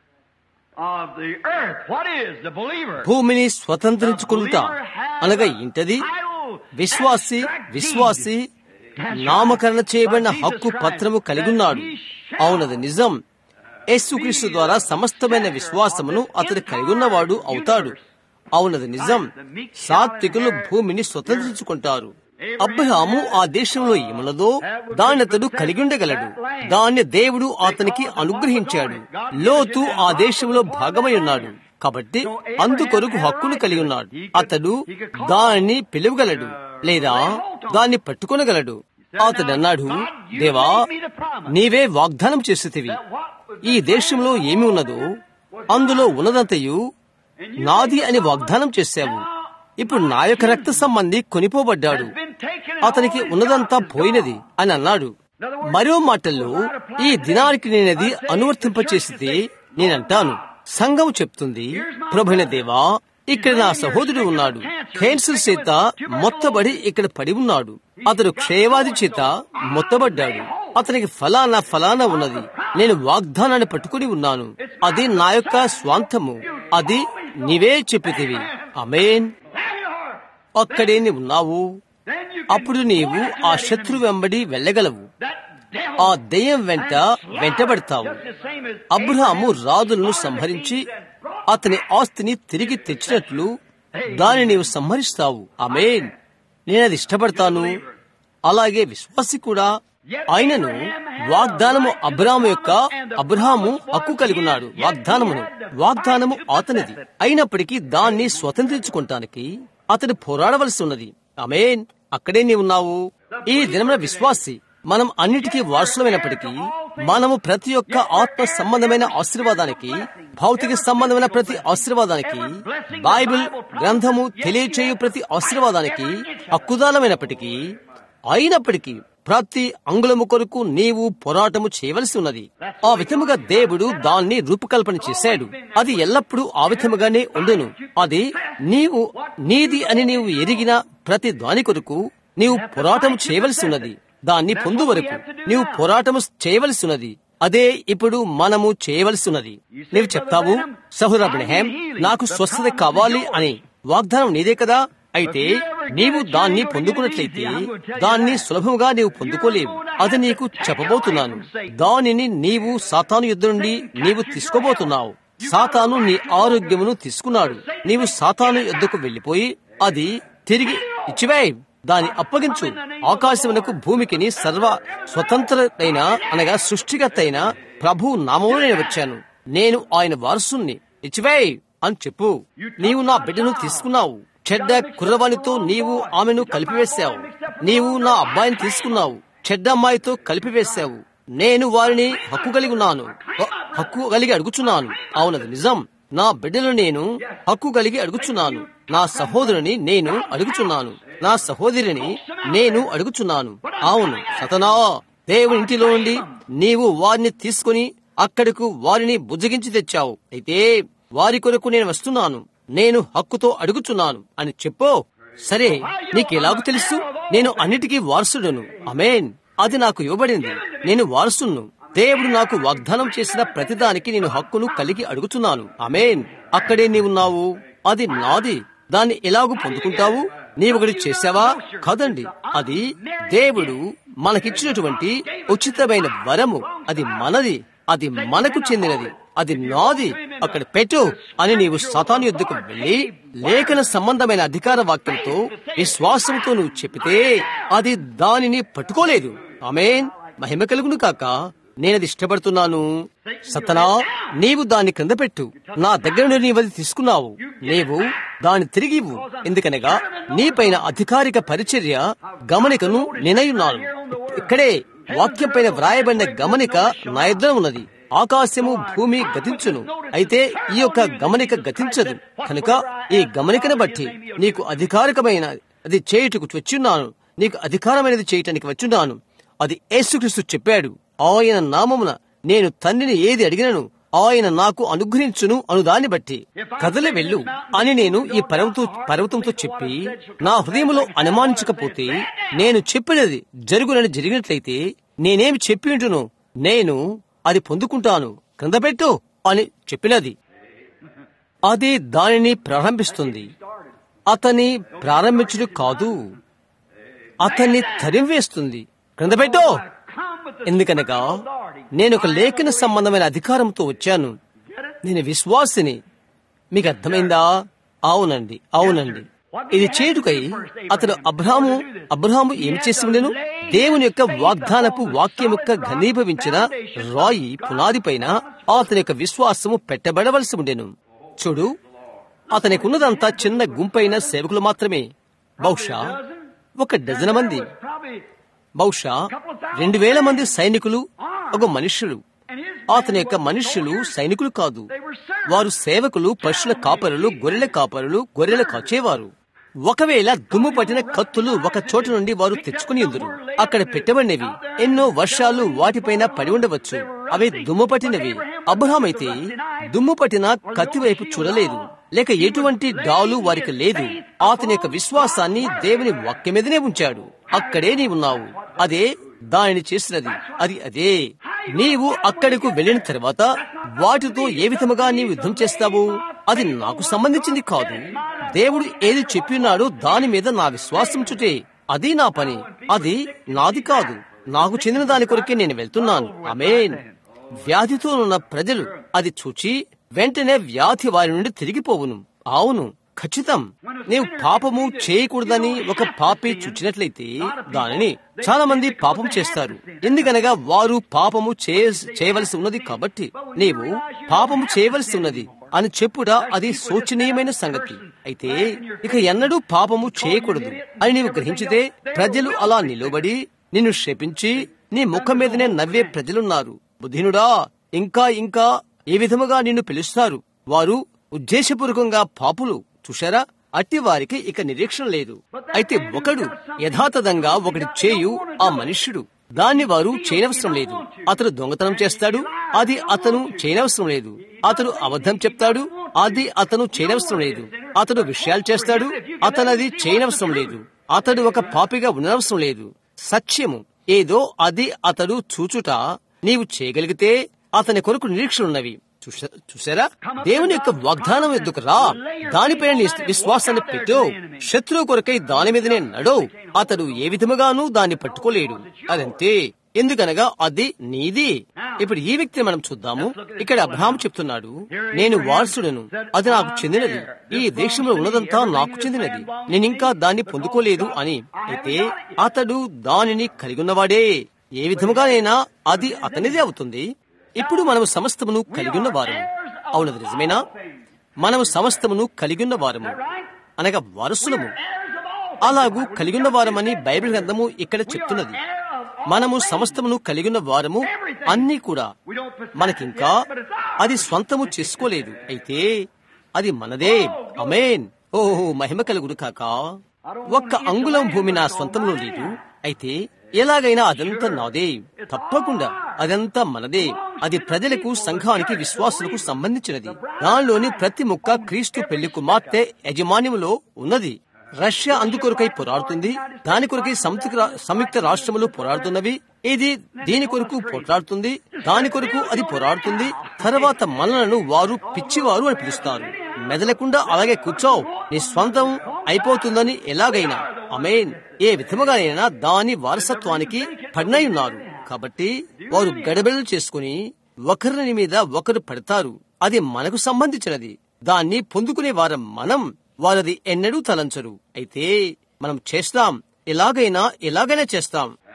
of the earth. What is the believer? భూమిని స్వతంత్రించుకుంటా అనగా ఇంటది విశ్వాసి విశ్వాసి నామకరణ చేయబడిన హక్కు పత్రము కలిగి ఉన్నాడు అవునది నిజం యేసుక్రీస్తు ద్వారా సమస్తమైన విశ్వాసమును అతడు కలిగి ఉన్నవాడు అవుతాడు అవునది నిజం సాత్వికులు భూమిని స్వతంత్రించుకుంటారు అబ్రహాము ఆ దేశంలో ఏమన్నదో దాన్ని అతడు కలిగి ఉండగలడు దాన్ని దేవుడు అతనికి అనుగ్రహించాడు లోతు ఆ దేశంలో భాగమై ఉన్నాడు కాబట్టి అందుకొరకు హక్కును కలిగి ఉన్నాడు అతడు దానిని పిలువగలడు లేదా దాన్ని పట్టుకొనగలడు అతడు అన్నాడు దేవా నీవే వాగ్దానం చేసేతివి ఈ దేశంలో ఏమి ఉన్నదో అందులో ఉన్నదంతయు నాది అని వాగ్దానం చేశావు ఇప్పుడు నా యొక్క రక్త సంబంధి కొనిపోబడ్డాడు అతనికి ఉన్నదంతా పోయినది అని అన్నాడు మరో మాటల్లో ఈ దినానికి నేనది అనువర్తింపచేసితే నేనంటాను సంఘం చెప్తుంది ప్రభుణ దేవా ఇక్కడ నా సహోదరుడు ఉన్నాడు క్యాన్సర్ చేత మొత్తబడి ఇక్కడ పడి ఉన్నాడు అతడు క్షయవాది చేత మొత్తబడ్డాడు అతనికి ఫలానా ఫలానా ఉన్నది నేను వాగ్దానాన్ని పట్టుకుని ఉన్నాను అది నా యొక్క స్వాంతము అది నీవే చెప్పితివి అమేన్ అక్కడే నీవు ఉన్నావు అప్పుడు నీవు ఆ శత్రు వెంబడి వెళ్ళగలవు ఆ దెయ్యం వెంట వెంటబడతావు అబ్రహాము రాజులను సంహరించి అతని ఆస్తిని తిరిగి తెచ్చినట్లు దాన్ని నీవు సంహరిస్తావు అమేన్ నేనది ఇష్టపడతాను అలాగే విశ్వాసి కూడా ఆయనను వాగ్దానము అబ్రాము యొక్క అబ్రహాము హక్కు కలిగి ఉన్నాడు వాగ్దానమును వాగ్దానము అతనిది అయినప్పటికీ దాన్ని స్వతంత్రించుకుంటానికి అతడు పోరాడవలసి ఉన్నది అమేన్ అక్కడే నీ ఉన్నావు ఈ దినమున విశ్వాసి మనం అన్నిటికీ వారసులమైనప్పటికీ మనము ప్రతి ఒక్క ఆత్మ సంబంధమైన ఆశీర్వాదానికి భౌతిక సంబంధమైన ప్రతి ఆశీర్వాదానికి బైబిల్ గ్రంథము తెలియచేయు ప్రతి ఆశీర్వాదానికి హక్కుదానమైనప్పటికీ అయినప్పటికీ ప్రతి అంగుళము కొరకు నీవు పోరాటము చేయవలసి ఉన్నది ఆ విధముగా దేవుడు దాన్ని రూపకల్పన చేశాడు అది ఎల్లప్పుడూ ఆ విధముగానే ఉండును అది నీవు నీది అని నీవు ఎరిగిన ప్రతి దాని కొరకు నీవు పోరాటం చేయవలసి ఉన్నది దాన్ని పొందు వరకు నీవు పోరాటము చేయవలసి ఉన్నది అదే ఇప్పుడు మనము చేయవలసి ఉన్నది నీవు చెప్తావు సహోదర బ్రహ్యాం నాకు స్వస్థత కావాలి అని వాగ్దానం నీదే కదా అయితే నీవు దాన్ని పొందుకున్నట్లయితే దాన్ని సులభంగా నీవు పొందుకోలేవు అది నీకు చెప్పబోతున్నాను దానిని నీవు సాతాను యుద్ధ నుండి నీవు తీసుకోబోతున్నావు సాతాను నీ ఆరోగ్యమును తీసుకున్నాడు నీవు సాతాను యుద్ధకు వెళ్లిపోయి అది తిరిగి ఇచ్చివేయి దాని అప్పగించు ఆకాశమునకు భూమికిని సర్వ స్వతంత్రైన అనగా సృష్టికర్త అయిన ప్రభు నామములో నేను వచ్చాను నేను ఆయన వారసుని ఇచ్చివేయ్ అని చెప్పు నీవు నా బిడ్డను తీసుకున్నావు చెడ్డ కుర్రవానితో నీవు ఆమెను కలిపివేశావు నీవు నా అబ్బాయిని తీసుకున్నావు చెడ్డ అమ్మాయితో కలిపివేశావు నేను వారిని హక్కు కలిగి ఉన్నాను హక్కు కలిగి అడుగుచున్నాను అవునది నిజం నా బిడ్డలు నేను హక్కు కలిగి అడుగుచున్నాను నా సహోదరుని నేను అడుగుచున్నాను నా సహోదరిని నేను అడుగుచున్నాను అవును సతనా దేవుని ఇంటిలో నుండి నీవు వారిని తీసుకుని అక్కడకు వారిని బుజ్జగించి తెచ్చావు అయితే వారి కొరకు నేను వస్తున్నాను నేను హక్కుతో అడుగుచున్నాను అని చెప్పో సరే నీకెలాగూ తెలుసు నేను అన్నిటికీ వారసుడను అమేన్ అది నాకు ఇవ్వబడింది నేను వారసును దేవుడు నాకు వాగ్దానం చేసిన ప్రతిదానికి నేను హక్కును కలిగి అడుగుతున్నాను అమేన్ అక్కడే నీవున్నావు అది నాది దాన్ని ఎలాగూ పొందుకుంటావు నీవొకటి చేశావా కాదండి అది దేవుడు మనకిచ్చినటువంటి ఉచితమైన వరము అది మనది అది మనకు చెందినది అది నాది అక్కడ పెట్టు అని నీవు సతాను యుద్ధకు వెళ్లి లేఖన సంబంధమైన అధికార వాక్యంతో విశ్వాసంతో నువ్వు చెప్పితే అది దానిని పట్టుకోలేదు ఆమెన్ మహిమ కలుగును కాక నేనది ఇష్టపడుతున్నాను సతనా నీవు దాన్ని క్రింద పెట్టు నా దగ్గర నుండి నీవది తీసుకున్నావు నీవు దాన్ని తిరిగి ఇవ్వు ఎందుకనగా నీపైన అధికారిక పరిచర్య గమనికను నేనయున్నాను ఇక్కడే వాక్యం పైన వ్రాయబడిన గమనిక నా ఎదుర ఉన్నది ఆకాశము భూమి గతించును అయితే ఈ యొక్క గమనిక గతించదు కనుక ఈ గమనికను బట్టి నీకు అధికారికమైన అది చేయుటకు వచ్చున్నాను నీకు అధికారమైనది చేయటానికి వచ్చున్నాను అది యేసుక్రీస్తు చెప్పాడు ఆయన నామమున నేను తండ్రిని ఏది అడిగినను ఆయన నాకు అనుగ్రహించును అను దాన్ని బట్టి కదలి వెళ్ళు అని నేను ఈ పర్వతం పర్వతంతో చెప్పి నా హృదయంలో అనుమానించకపోతే నేను చెప్పినది జరుగునని జరిగినట్లయితే నేనేమి చెప్పి ఉంటును నేను అది పొందుకుంటాను క్రింద పెట్టు అని చెప్పినది అది దానిని ప్రారంభిస్తుంది అతని ప్రారంభించుడు కాదు అతన్ని తరిమివేస్తుంది క్రింద పెట్టు ఎందుకనగా నేను ఒక లేఖన సంబంధమైన అధికారంతో వచ్చాను నేను విశ్వాసిని మీకు అర్థమైందా అవునండి అవునండి ఇది చేటుకై అతడు అబ్రాము అబ్రహాము ఏమి చేసి ఉండెను దేవుని యొక్క వాగ్దానపు వాక్యం యొక్క ఘనీభవించిన రాయి పునాది పైన అతని యొక్క విశ్వాసము పెట్టబడవలసి ఉండెను చూడు అతనికి ఉన్నదంతా చిన్న గుంపైన సేవకులు మాత్రమే బహుశా ఒక డజన్ మంది బహుశా రెండు వేల మంది సైనికులు ఒక మనుష్యులు అతని యొక్క మనుష్యులు సైనికులు కాదు వారు సేవకులు పశువుల కాపరులు గొర్రెల కాపరులు గొర్రెల కాచేవారు ఒకవేళ దుమ్ము పట్టిన కత్తులు ఒక చోట నుండి వారు తెచ్చుకుని ఉందరు అక్కడ పెట్టబడినవి ఎన్నో వర్షాలు వాటిపైన పడి ఉండవచ్చు అవి దుమ్ము పట్టినవి అబ్రహాం అయితే దుమ్ము పట్టిన కత్తి వైపు చూడలేదు లేక ఎటువంటి డాలు వారికి లేదు అతని యొక్క విశ్వాసాన్ని దేవుని వాక్యం మీదనే ఉంచాడు అక్కడే నీవున్నావు అదే దానిని చేసినది అది అదే నీవు అక్కడకు వెళ్ళిన తర్వాత వాటితో ఏ విధముగా నీవు యుద్ధం చేస్తావు అది నాకు సంబంధించింది కాదు దేవుడు ఏది చెప్పినాడో దాని మీద నా విశ్వాసం చుటే అది నా పని అది నాది కాదు నాకు చెందిన దాని కొరకే నేను వెళ్తున్నాను అమేన్ వ్యాధితో ఉన్న ప్రజలు అది చూచి వెంటనే వ్యాధి వారి నుండి తిరిగిపోవును అవును ఖచ్చితం నీవు పాపము చేయకూడదని ఒక పాపి చుచ్చినట్లయితే దానిని చాలా మంది పాపం చేస్తారు ఎందుకనగా వారు పాపము చేయవలసి ఉన్నది కాబట్టి నీవు పాపము చేయవలసి ఉన్నది అని చెప్పుట అది శోచనీయమైన సంగతి అయితే ఇక ఎన్నడూ పాపము చేయకూడదు అని నీవు గ్రహించితే ప్రజలు అలా నిలబడి నిన్ను శపించి నీ ముఖం మీదనే నవ్వే ప్రజలున్నారు బుద్ధినుడా ఇంకా ఇంకా ఏ విధముగా నిన్ను పిలుస్తారు వారు ఉద్దేశపూర్వకంగా పాపులు చూశారా అట్టి వారికి ఇక నిరీక్షణ లేదు అయితే ఒకడు యథాతథంగా ఒకటి చేయు ఆ మనుష్యుడు దాన్ని వారు చేయనవసరం లేదు అతడు దొంగతనం చేస్తాడు అది అతను చేయనవసరం లేదు అతడు అబద్ధం చెప్తాడు అది అతను చేయనవసరం లేదు అతడు విషయాలు చేస్తాడు అతనది చేయనవసరం లేదు అతడు ఒక పాపిగా ఉండనవసరం లేదు సత్యము ఏదో అది అతడు చూచుట నీవు చేయగలిగితే అతని కొరకు నిరీక్షలున్నవి చూసారా దేవుని యొక్క వాగ్దానం ఎందుకు రా దానిపైన నీ విశ్వాసాన్ని పెట్టు శత్రువు కొరకై దాని మీదనే నడో అతడు ఏ విధముగానూ దాన్ని పట్టుకోలేడు అదంతే ఎందుకనగా అది నీది ఇప్పుడు ఈ వ్యక్తిని మనం చూద్దాము ఇక్కడ అబ్రహాం చెప్తున్నాడు నేను వారసుడను అది నాకు చెందినది ఈ దేశంలో ఉన్నదంతా నాకు చెందినది నేను ఇంకా దాన్ని పొందుకోలేదు అని అయితే అతడు దానిని కలిగి ఉన్నవాడే ఏ విధముగానైనా అది అతనిదే అవుతుంది ఇప్పుడు మనము సమస్తమును కలిగి ఉన్న వారము అవునది నిజమేనా మనము సమస్తమును కలిగి ఉన్న వారము అనగా వారసులము అలాగూ కలిగి ఉన్న వారమని బైబిల్ గ్రంథము ఇక్కడ చెప్తున్నది మనము సమస్తమును కలిగి ఉన్న వారము అన్నీ కూడా మనకింకా అది స్వంతము చేసుకోలేదు అయితే అది మనదే అమేన్ ఓహో మహిమ కలుగుడు కాక ఒక్క అంగుళం భూమి నా స్వంతంలో లేదు అయితే ఎలాగైనా అదంతా నాదే తప్పకుండా అదంతా మనదే అది ప్రజలకు సంఘానికి విశ్వాసులకు సంబంధించినది దానిలోని ప్రతి ముక్క క్రీస్తు పెళ్లి కుమార్తె యజమాన్యములో ఉన్నది రష్యా అందుకొరకై పోరాడుతుంది దాని కొరకై సంయుక్త రాష్ట్రములు పోరాడుతున్నవి ఇది దీని కొరకు పోట్లాడుతుంది దాని కొరకు అది పోరాడుతుంది తర్వాత మనలను వారు పిచ్చివారు అని పిలుస్తారు మెదలకుండా అలాగే కూర్చోవు నీ స్వంతం అయిపోతుందని ఎలాగైనా అమేన్ ఏ విధముగానైనా దాని వారసత్వానికి పడినై ఉన్నారు కాబట్టి వారు గడబిడలు చేసుకుని ఒకరిని మీద ఒకరు పడతారు అది మనకు సంబంధించినది దాన్ని పొందుకునే వారం మనం వారది ఎన్నడూ తలంచరు అయితే మనం చేస్తాం ఎలాగైనా ఎలాగైనా చేస్తాం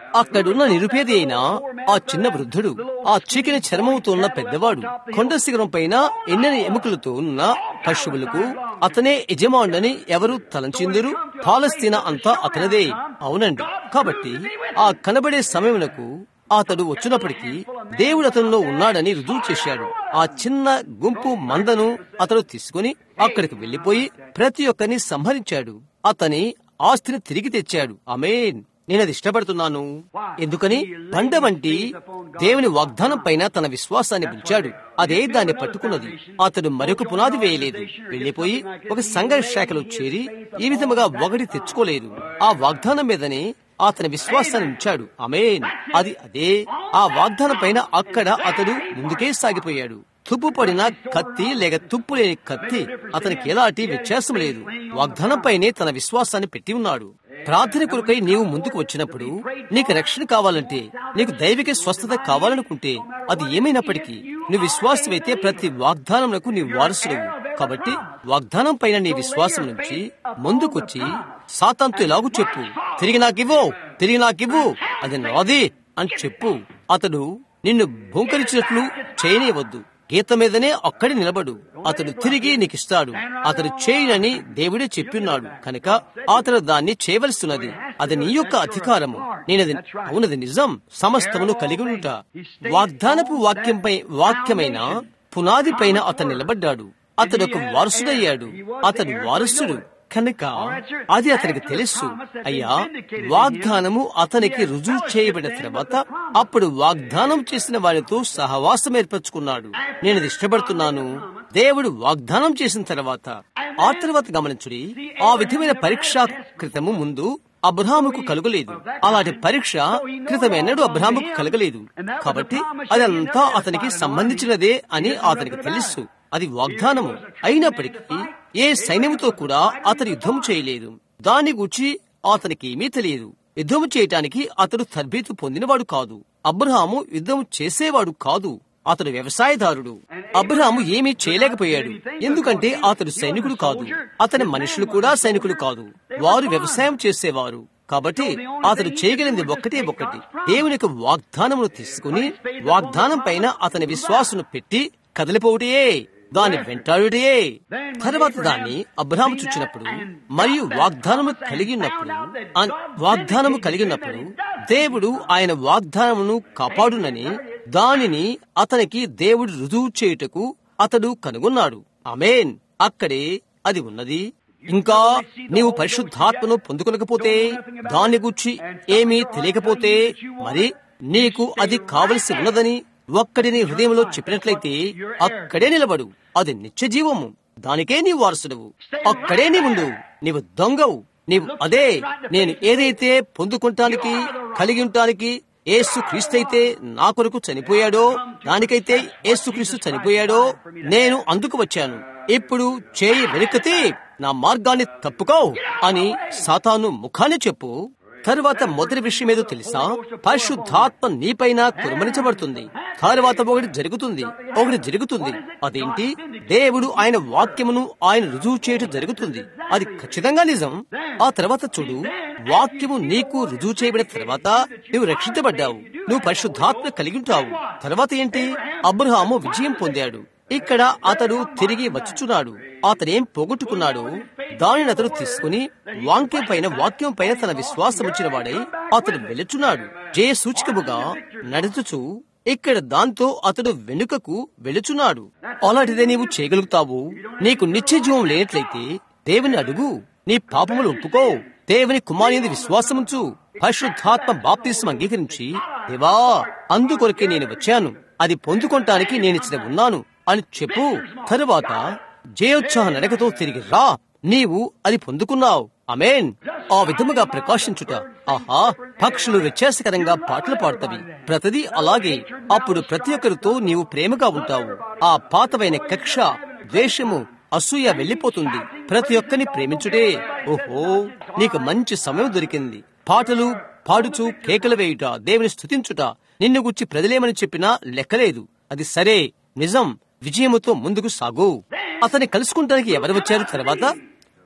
అక్కడున్న నిరుపేది అయిన ఆ చిన్న వృద్ధుడు ఆ చీకిని చర్మంతో ఉన్న పెద్దవాడు కొండ శిఖరం పైన ఎన్నని ఎముకలతో ఉన్న పశువులకు అతనే యజమానుడని ఎవరు తలంచిందరు పాలస్తీనా అంతా అతనిదే అవునండి కాబట్టి ఆ కనబడే సమయమునకు అతడు వచ్చినప్పటికీ దేవుడు అతనిలో ఉన్నాడని రుజువు చేశాడు ఆ చిన్న గుంపు మందను అతడు తీసుకుని అక్కడికి వెళ్లిపోయి ప్రతి ఒక్కరిని సంహరించాడు అతని ఆస్తిని తిరిగి తెచ్చాడు అమేన్ నేను అది ఇష్టపడుతున్నాను ఎందుకని బండ వంటి దేవుని వాగ్దానం పైన తన విశ్వాసాన్ని ఉంచాడు అదే దాన్ని పట్టుకున్నది అతడు మరొక పునాది వేయలేదు వెళ్లిపోయి ఒక సంఘ శాఖలో చేరి ఈ విధముగా ఒకటి తెచ్చుకోలేదు ఆ వాగ్దానం మీదనే అతని విశ్వాసాన్ని ఉంచాడు అమేన్ అది అదే ఆ వాగ్దానం పైన అక్కడ అతడు ముందుకే సాగిపోయాడు తుప్పు పడిన కత్తి లేక తుప్పు లేని కత్తి అతనికి ఎలాంటి వ్యత్యాసం లేదు వాగ్దానంపైనే తన విశ్వాసాన్ని పెట్టి ఉన్నాడు ప్రార్థన కొరకై నీవు ముందుకు వచ్చినప్పుడు నీకు రక్షణ కావాలంటే నీకు దైవిక స్వస్థత కావాలనుకుంటే అది ఏమైనప్పటికీ నువ్వు విశ్వాసమైతే ప్రతి వాగ్దానములకు నీ వారసుడు కాబట్టి వాగ్దానం పైన నీ విశ్వాసం నుంచి ముందుకొచ్చి సాతాంతో ఎలాగూ చెప్పు తిరిగి నాకివ్వు తిరిగి నాకివ్వు అది నాది అని చెప్పు అతడు నిన్ను భూంకరించినట్లు చేయనివద్దు గీత మీదనే అక్కడి నిలబడు అతడు తిరిగి నీకిస్తాడు అతడు చేయనని దేవుడే చెప్పిన్నాడు కనుక అతడు దాన్ని చేయవలసినది అది నీ యొక్క అధికారము నేనది అవునది నిజం సమస్తమును కలిగి ఉంట వాగ్దానపు వాక్యంపై వాక్యమైన పునాది పైన అతను నిలబడ్డాడు అతడు ఒక వారసుడయ్యాడు అతడు వారసుడు కనుక అది అతనికి తెలుసు అయ్యా వాగ్దానము అతనికి రుజువు చేయబడిన తర్వాత అప్పుడు వాగ్దానం చేసిన వారితో సహవాసం ఏర్పరచుకున్నాడు నేను ఇది ఇష్టపడుతున్నాను దేవుడు వాగ్దానం చేసిన తర్వాత ఆ తర్వాత గమనించుడి ఆ విధమైన పరీక్ష క్రితము ముందు అబ్రహాముకు కలుగలేదు అలాంటి పరీక్ష క్రితమెన్నడూ అబ్రహాముకు కలగలేదు కాబట్టి అదంతా అతనికి సంబంధించినదే అని అతనికి తెలుసు అది వాగ్దానము అయినప్పటికీ ఏ సైన్యముతో కూడా అతను యుద్ధం చేయలేదు దాని గురించి అతనికి ఏమీ తెలియదు యుద్ధం చేయటానికి అతడు తర్బీతు పొందినవాడు కాదు అబ్రహాము యుద్ధం చేసేవాడు కాదు అతడు వ్యవసాయదారుడు అబ్రహాము ఏమీ చేయలేకపోయాడు ఎందుకంటే అతడు సైనికుడు కాదు అతని మనుషులు కూడా సైనికులు కాదు వారు వ్యవసాయం చేసేవారు కాబట్టి అతడు చేయగలిగింది ఒక్కటే ఒక్కటి దేవుని యొక్క వాగ్దానమును తీసుకుని వాగ్దానం పైన అతని విశ్వాసను పెట్టి కదిలిపోవటే దాన్ని వెంటాడుటే తర్వాత దాన్ని అబ్రహాము చూచినప్పుడు మరియు వాగ్దానము కలిగి ఉన్నప్పుడు వాగ్దానము కలిగి ఉన్నప్పుడు దేవుడు ఆయన వాగ్దానమును కాపాడునని దానిని అతనికి దేవుడు రుజువు చేయుటకు అతడు కనుగొన్నాడు అమేన్ అక్కడే అది ఉన్నది ఇంకా నీవు పరిశుద్ధాత్మను పొందుకొనకపోతే దాని గురించి ఏమీ తెలియకపోతే మరి నీకు అది కావలసి ఉన్నదని ఒక్కడిని హృదయంలో చెప్పినట్లయితే అక్కడే నిలబడు అది నిత్య జీవము దానికే నీవు వారసుడవు అక్కడే నీవుండు నీవు దొంగవు నీవు అదే నేను ఏదైతే పొందుకుంటానికి కలిగి ఉంటానికి ఏసు క్రీస్తైతే నా కొరకు చనిపోయాడో దానికైతే ఏసు క్రీస్తు చనిపోయాడో నేను అందుకు వచ్చాను ఇప్పుడు చేయి వెనుకతే నా మార్గాన్ని తప్పుకో అని సాతాను ముఖాన్ని చెప్పు తరువాత మొదటి విషయం ఏదో తెలుసా పరిశుద్ధాత్మ నీపైన కురమరించబడుతుంది తరువాత ఒకటి జరుగుతుంది ఒకటి జరుగుతుంది అదేంటి దేవుడు ఆయన వాక్యమును ఆయన రుజువు చేయటం జరుగుతుంది అది ఖచ్చితంగా నిజం ఆ తర్వాత చూడు వాక్యము నీకు రుజువు చేయబడిన తర్వాత నువ్వు రక్షించబడ్డావు నువ్వు పరిశుద్ధాత్మ కలిగి ఉంటావు తర్వాత ఏంటి అబ్రహాము విజయం పొందాడు ఇక్కడ అతడు తిరిగి వచ్చుచున్నాడు అతనేం పోగొట్టుకున్నాడు దానిని అతడు తీసుకుని వాక్యం పైన వాక్యం పైన తన విశ్వాసం వచ్చిన వాడై అతడు వెళుచున్నాడు జయ సూచికముగా నడుచుచు ఇక్కడ దాంతో అతడు వెనుకకు వెళుచున్నాడు అలాంటిదే నీవు చేయగలుగుతావు నీకు నిత్య జీవం లేనట్లయితే దేవుని అడుగు నీ పాపములు ఒప్పుకో దేవుని కుమారి విశ్వాసముంచు పరిశుద్ధాత్మ బాప్తిస్మ అంగీకరించి దేవా అందుకొరకే నేను వచ్చాను అది పొందుకోవటానికి నేను ఇచ్చిన ఉన్నాను అని చెప్పు తరువాత జయోత్సాహ నడకతో తిరిగి రా నీవు అది పొందుకున్నావు అమేన్ ఆ విధముగా ప్రకాశించుట ఆహా పక్షులు వ్యత్యాసకరంగా పాటలు పాడతవి ప్రతిదీ అలాగే అప్పుడు ప్రతి ఒక్కరితో నీవు ప్రేమగా ఉంటావు ఆ పాతవైన కక్ష ద్వేషము అసూయ వెళ్లిపోతుంది ప్రతి ఒక్కరిని ప్రేమించుటే ఓహో నీకు మంచి సమయం దొరికింది పాటలు పాడుచు కేకలు వేయుట దేవుని స్థుతించుట నిన్ను గుచ్చి ప్రజలేమని చెప్పినా లెక్కలేదు అది సరే నిజం విజయముతో ముందుకు సాగు అతన్ని కలుసుకుంటానికి ఎవరు వచ్చారు తర్వాత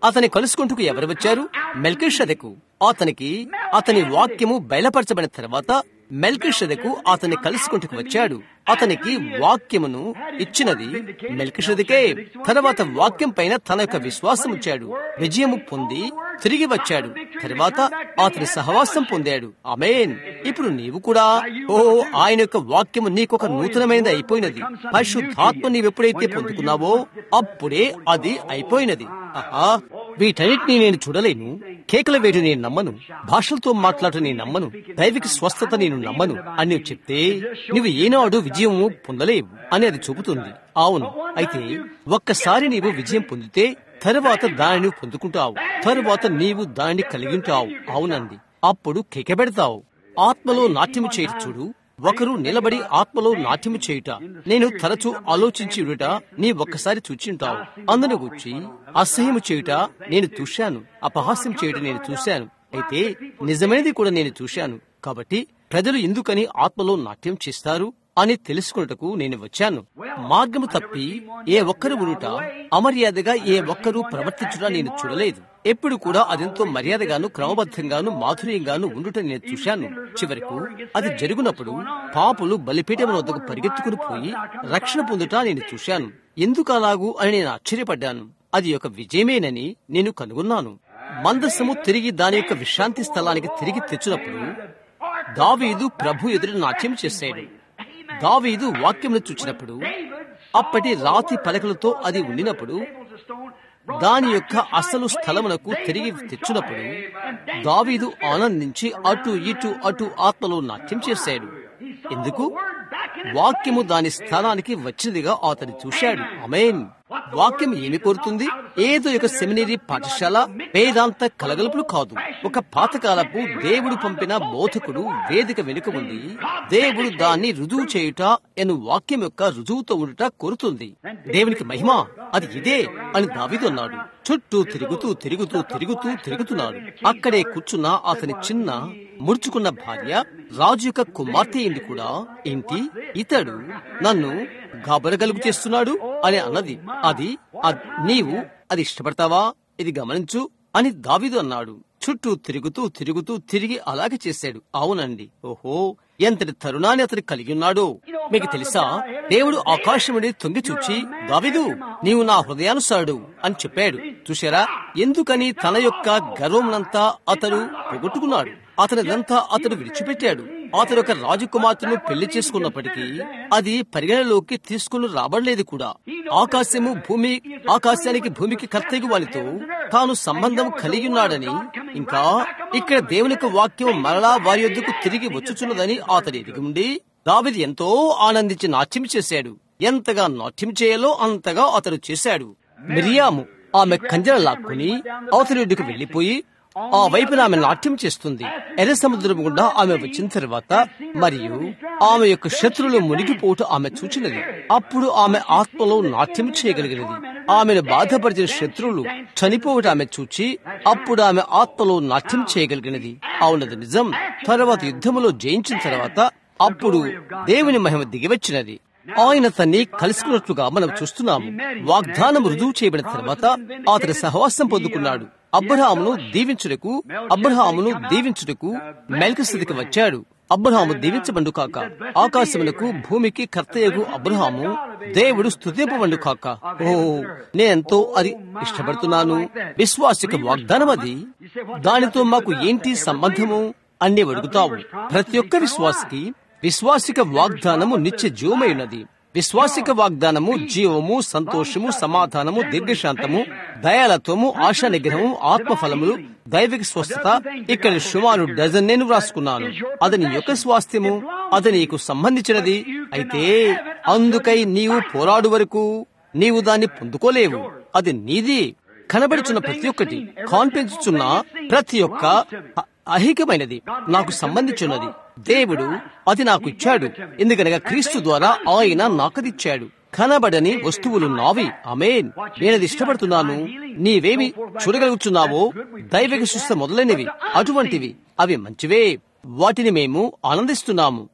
అతని కలుసుకుంటూ ఎవరు వచ్చారు మెల్కిషదకు అతనికి అతని వాక్యము బయలుపరచబడిన తర్వాత మెల్కిషదకు అతన్ని కలుసుకుంటూ వచ్చాడు అతనికి వాక్యమును ఇచ్చినది మెల్కిషదకే తర్వాత వాక్యం పైన తన యొక్క విశ్వాసం ఉంచాడు విజయము పొంది తిరిగి వచ్చాడు తర్వాత అతని సహవాసం పొందాడు అమేన్ ఇప్పుడు నీవు కూడా ఓ ఆయన యొక్క వాక్యము నీకొక నూతనమైనది అయిపోయినది పరిశుద్ధాత్మ నీవెప్పుడైతే పొందుకున్నావో అప్పుడే అది అయిపోయినది ఆహా వీటన్నిటిని నేను చూడలేను కేకల వేటు నేను నమ్మను భాషలతో మాట్లాడటం నేను నమ్మను దైవిక స్వస్థత నేను నమ్మను అని నువ్వు చెప్తే నువ్వు ఏనాడు విజయము పొందలేవు అని అది చూపుతుంది అవును అయితే ఒక్కసారి నీవు విజయం పొందితే తరువాత దానిని పొందుకుంటావు తరువాత నీవు దానిని కలిగి ఉంటావు అవునండి అప్పుడు కేకబెడతావు ఆత్మలో నాట్యము చేయట చూడు ఒకరు నిలబడి ఆత్మలో నాట్యము చేయుట నేను తరచూ ఆలోచించి ఉండుట నీ ఒక్కసారి చూచింటావు అందును గుర్చి అసహ్యము చేయుట నేను చూశాను అపహాస్యం చేయుట నేను చూశాను అయితే నిజమైనది కూడా నేను చూశాను కాబట్టి ప్రజలు ఎందుకని ఆత్మలో నాట్యం చేస్తారు అని తెలుసుకున్నటకు నేను వచ్చాను మార్గము తప్పి ఏ ఒక్కరు ఉడుట అమర్యాదగా ఏ ఒక్కరూ ప్రవర్తించుట నేను చూడలేదు ఎప్పుడు కూడా అదెంతో మర్యాదగాను క్రమబద్ధంగాను మాధుర్యంగాను ఉండుట నేను చూశాను చివరకు అది జరుగునప్పుడు పాపులు బలిపీఠం వద్దకు పరిగెత్తుకుని పోయి రక్షణ పొందుట నేను చూశాను ఎందుకు అలాగు అని నేను ఆశ్చర్యపడ్డాను అది ఒక విజయమేనని నేను కనుగొన్నాను మందస్సము తిరిగి దాని యొక్క విశ్రాంతి స్థలానికి తిరిగి తెచ్చినప్పుడు దావీదు ప్రభు ఎదురు నాట్యం చేశాడు దావీదు వాక్యమును చూచినప్పుడు అప్పటి రాతి పలకలతో అది ఉండినప్పుడు దాని యొక్క అసలు స్థలమునకు తిరిగి తెచ్చినప్పుడు దావీదు ఆనందించి అటు ఇటు అటు ఆత్మలో నాట్యం చేశాడు ఎందుకు వాక్యము దాని స్థానానికి వచ్చినదిగా అతను చూశాడు అమేన్ వాక్యం ఏమి కోరుతుంది ఏదో ఒక సెమినరీ పాఠశాల వేదాంత కలగలుపులు కాదు ఒక పాతకాలపు దేవుడు పంపిన బోధకుడు వేదిక వెనుక ఉంది దేవుడు దాన్ని రుజువు చేయుట ఎను వాక్యం యొక్క రుజువుతో ఉండుట కోరుతుంది దేవునికి మహిమ అది ఇదే అని దావిదు అన్నాడు చుట్టూ తిరుగుతూ తిరుగుతూ తిరుగుతూ తిరుగుతున్నాడు అక్కడే కూర్చున్న అతని చిన్న ముడుచుకున్న భార్య రాజు యొక్క కుమార్తె ఇంటి కూడా ఏంటి ఇతడు నన్ను గాబరగలుగు చేస్తున్నాడు అని అన్నది అది నీవు అది ఇష్టపడతావా ఇది గమనించు అని దావిదు అన్నాడు చుట్టూ తిరుగుతూ తిరుగుతూ తిరిగి అలాగే చేశాడు అవునండి ఓహో ఎంతటి తరుణాన్ని అతను కలిగి ఉన్నాడో మీకు తెలుసా దేవుడు ఆకాశం నుండి తొంగి చూచి దావిదు నీవు నా హృదయానుసారుడు అని చెప్పాడు చూశారా ఎందుకని తన యొక్క గర్వమునంతా అతడు పోగొట్టుకున్నాడు అతనిదంతా అతడు విడిచిపెట్టాడు అతడు ఒక రాజకుమార్తెను పెళ్లి చేసుకున్నప్పటికీ అది పరిగణలోకి తీసుకుని రాబడలేదు కూడా ఆకాశము భూమి ఆకాశానికి భూమికి కర్తయ్య వారితో తాను సంబంధం కలిగి ఉన్నాడని ఇంకా ఇక్కడ దేవుని వాక్యం మరలా వారి యొద్దకు తిరిగి వచ్చుచున్నదని అతడు ఎదిగి ఉండి దావిది ఎంతో ఆనందించి నాట్యం చేశాడు ఎంతగా నాట్యం చేయాలో అంతగా అతడు చేశాడు మిరియాము ఆమె కంజర లాక్కుని అవతలికి వెళ్లిపోయి ఆ వైపున ఆమె నాట్యం చేస్తుంది ఎర్ర సముద్రం గుండా ఆమె వచ్చిన తర్వాత మరియు ఆమె యొక్క శత్రువులు మునిగిపోవటం ఆమె చూచినది అప్పుడు ఆమె ఆత్మలో నాట్యం చేయగలిగినది ఆమెను బాధపరిచిన శత్రువులు చనిపోవటం ఆమె చూచి అప్పుడు ఆమె ఆత్మలో నాట్యం చేయగలిగినది అవునది నిజం తర్వాత యుద్ధములో జయించిన తర్వాత అప్పుడు దేవుని మహిమ దిగివచ్చినది ఆయన తన్ని కలుసుకున్నట్లుగా మనం చూస్తున్నాము వాగ్దానం రుజువు చేయబడిన తర్వాత అతని సహవాసం పొందుకున్నాడు అబ్రహామును దీవించుటకు అబ్రహామును దీవించుటకు మెల్కస్థితికి వచ్చాడు అబ్రహాము దీవించబండు కాక ఆకాశములకు భూమికి కర్తయ్యకు అబ్రహాము దేవుడు స్థుతింపబండు కాక ఓ నేనెంతో అది ఇష్టపడుతున్నాను విశ్వాసిక వాగ్దానం అది దానితో మాకు ఏంటి సంబంధము అన్ని అడుగుతావు ప్రతి ఒక్క విశ్వాసికి విశ్వాసిక వాగ్దానము నిత్య జీవమైనది విశ్వాసిక వాగ్దానము జీవము సంతోషము సమాధానము దీర్ఘశాంతము దయాలత్వము ఆశా నిగ్రహము ఆత్మఫలములు దైవిక స్వస్థత ఇక్కడ సుమారు డజన్ నేను వ్రాసుకున్నాను అది నీ యొక్క స్వాస్థ్యము అది నీకు సంబంధించినది అయితే అందుకై నీవు పోరాడు వరకు నీవు దాన్ని పొందుకోలేవు అది నీది కనబడుచున్న ప్రతి ఒక్కటి కాన్పించుచున్న ప్రతి ఒక్క అహికమైనది నాకు సంబంధించున్నది దేవుడు అది నాకు ఇచ్చాడు ఎందుకనగా క్రీస్తు ద్వారా ఆయన నాకదిచ్చాడు కనబడని వస్తువులు నావి అమేన్ నేనది ఇష్టపడుతున్నాను నీవేమి చూడగలుగుతున్నావో దైవిక శుస్థ మొదలైనవి అటువంటివి అవి మంచివే వాటిని మేము ఆనందిస్తున్నాము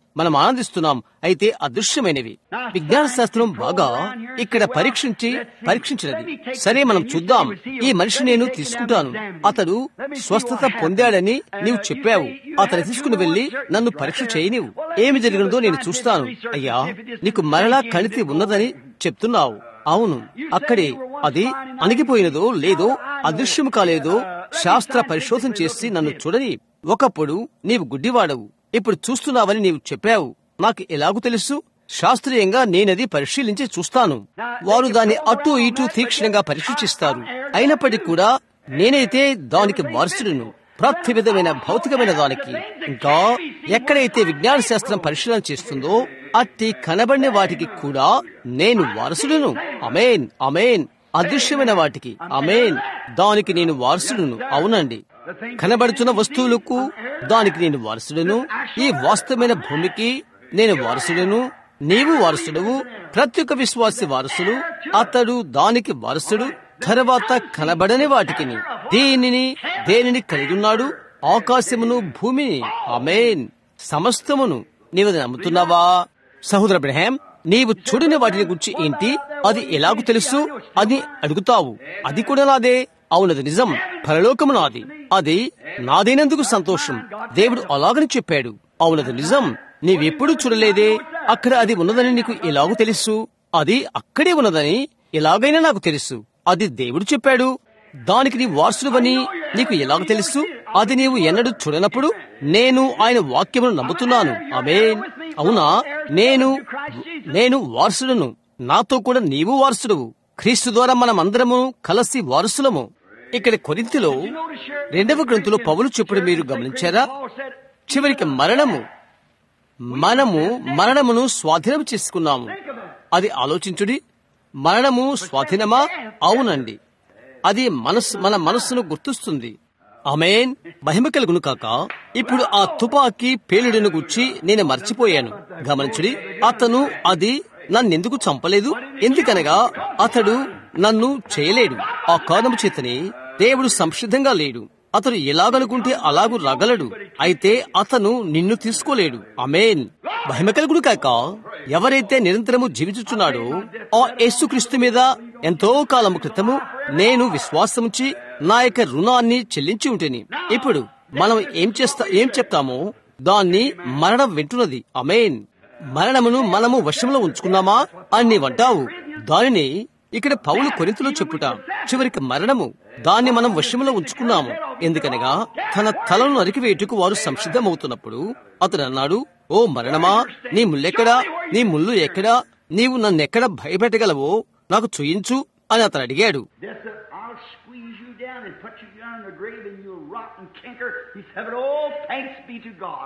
మనం ఆనందిస్తున్నాం అయితే అదృశ్యమైనవి విజ్ఞాన శాస్త్రం బాగా ఇక్కడ పరీక్షించి పరీక్షించినది సరే మనం చూద్దాం ఈ మనిషి నేను తీసుకుంటాను అతడు స్వస్థత పొందాడని నీవు చెప్పావు అతను తీసుకుని వెళ్లి నన్ను పరీక్ష చేయనివు ఏమి జరిగినదో నేను చూస్తాను అయ్యా నీకు మరలా కణితి ఉన్నదని చెప్తున్నావు అవును అక్కడే అది అణిగిపోయినదో లేదో అదృశ్యం కాలేదో శాస్త్ర పరిశోధన చేసి నన్ను చూడని ఒకప్పుడు నీవు గుడ్డివాడవు ఇప్పుడు చూస్తున్నావని నీవు చెప్పావు నాకు ఎలాగూ తెలుసు శాస్త్రీయంగా నేనది పరిశీలించి చూస్తాను వారు దాన్ని అటు ఇటు తీక్షణంగా పరీక్షిస్తారు అయినప్పటికీ కూడా నేనైతే దానికి వారసుడును ప్రతి విధమైన భౌతికమైన దానికి ఇంకా ఎక్కడైతే విజ్ఞాన శాస్త్రం పరిశీలన చేస్తుందో అట్టి కనబడిన వాటికి కూడా నేను వారసుడును అమేన్ అమేన్ అదృశ్యమైన వాటికి అమేన్ దానికి నేను వారసుడును అవునండి కనబడుతున్న వస్తువులకు దానికి నేను వారసుడును ఈ వాస్తవమైన భూమికి నేను వారసుడును నీవు వారసుడువు ప్రతి ఒక్క విశ్వాసి వారసుడు అతడు దానికి వారసుడు తర్వాత కనబడని వాటికి దీనిని దేనిని కలిగి ఉన్నాడు ఆకాశమును భూమిని అమేన్ సమస్తమును నీవు నమ్ముతున్నావా సహోదర బ్రహాం నీవు చూడని వాటిని గురించి ఏంటి అది ఎలాగూ తెలుసు అని అడుగుతావు అది కూడా నాదే అవునది నిజం పరలోకము నాది అది నాదైనందుకు సంతోషం దేవుడు అలాగని చెప్పాడు అవునది నిజం నీవెప్పుడు చూడలేదే అక్కడ అది ఉన్నదని నీకు ఎలాగూ తెలుసు అది అక్కడే ఉన్నదని ఎలాగైనా నాకు తెలుసు అది దేవుడు చెప్పాడు దానికి నీ వారసుడువని నీకు ఎలాగ తెలుసు అది నీవు ఎన్నడూ చూడనప్పుడు నేను ఆయన వాక్యమును నమ్ముతున్నాను అమేన్ అవునా నేను నేను వారసుడును నాతో కూడా నీవు వారసుడువు క్రీస్తు ద్వారా మనం అందరము కలిసి వారసులము ఇక్కడ కొరింతిలో రెండవ గ్రంథులో పౌలు చెప్పుడు మీరు గమనించారా చివరికి మరణము మనము మరణమును స్వాధీనం చేసుకున్నాము అది ఆలోచించుడి మరణము స్వాధీనమా అవునండి అది మనస్సు మన మనస్సును గుర్తుస్తుంది అమేన్ మహిమ కలుగును కాక ఇప్పుడు ఆ తుపాకీ పేలుడును గుచ్చి నేను మర్చిపోయాను గమనించుడి అతను అది నన్నెందుకు చంపలేదు ఎందుకనగా అతడు నన్ను చేయలేడు ఆ కారణము చేతనే దేవుడు సంసిద్ధంగా లేడు అతడు ఎలాగనుకుంటే అలాగు రగలడు అయితే అతను నిన్ను తీసుకోలేడు అమేన్ మహిమ కలుగుడు కాక ఎవరైతే నిరంతరము జీవించుచున్నాడో ఆ యేసుక్రీస్తు మీద ఎంతో కాలము క్రితము నేను విశ్వాసముంచి నా యొక్క రుణాన్ని చెల్లించి ఉంటేని ఇప్పుడు మనం ఏం చేస్తా ఏం చెప్తామో దాన్ని మరణం వింటున్నది అమేన్ మరణమును మనము వశంలో ఉంచుకున్నామా అని నీవంటావు దానిని ఇక్కడ పౌలు కొరింతలో చెప్పుట చివరికి మరణము దాన్ని మనం వశంలో ఉంచుకున్నాము ఎందుకనగా తన తలను నరికివేటుకు వారు సంసిద్ధమవుతున్నప్పుడు అతడు అన్నాడు ఓ మరణమా నీ ముల్లెక్కడా నీ ముళ్ళు ఎక్కడా నీవు నన్నెక్కడ భయపెట్టగలవో నాకు చూయించు అని అతను అడిగాడు This, uh, I'll squeeze you down and put you down in the grave and you'll rot and canker. He said, but oh, thanks be to God.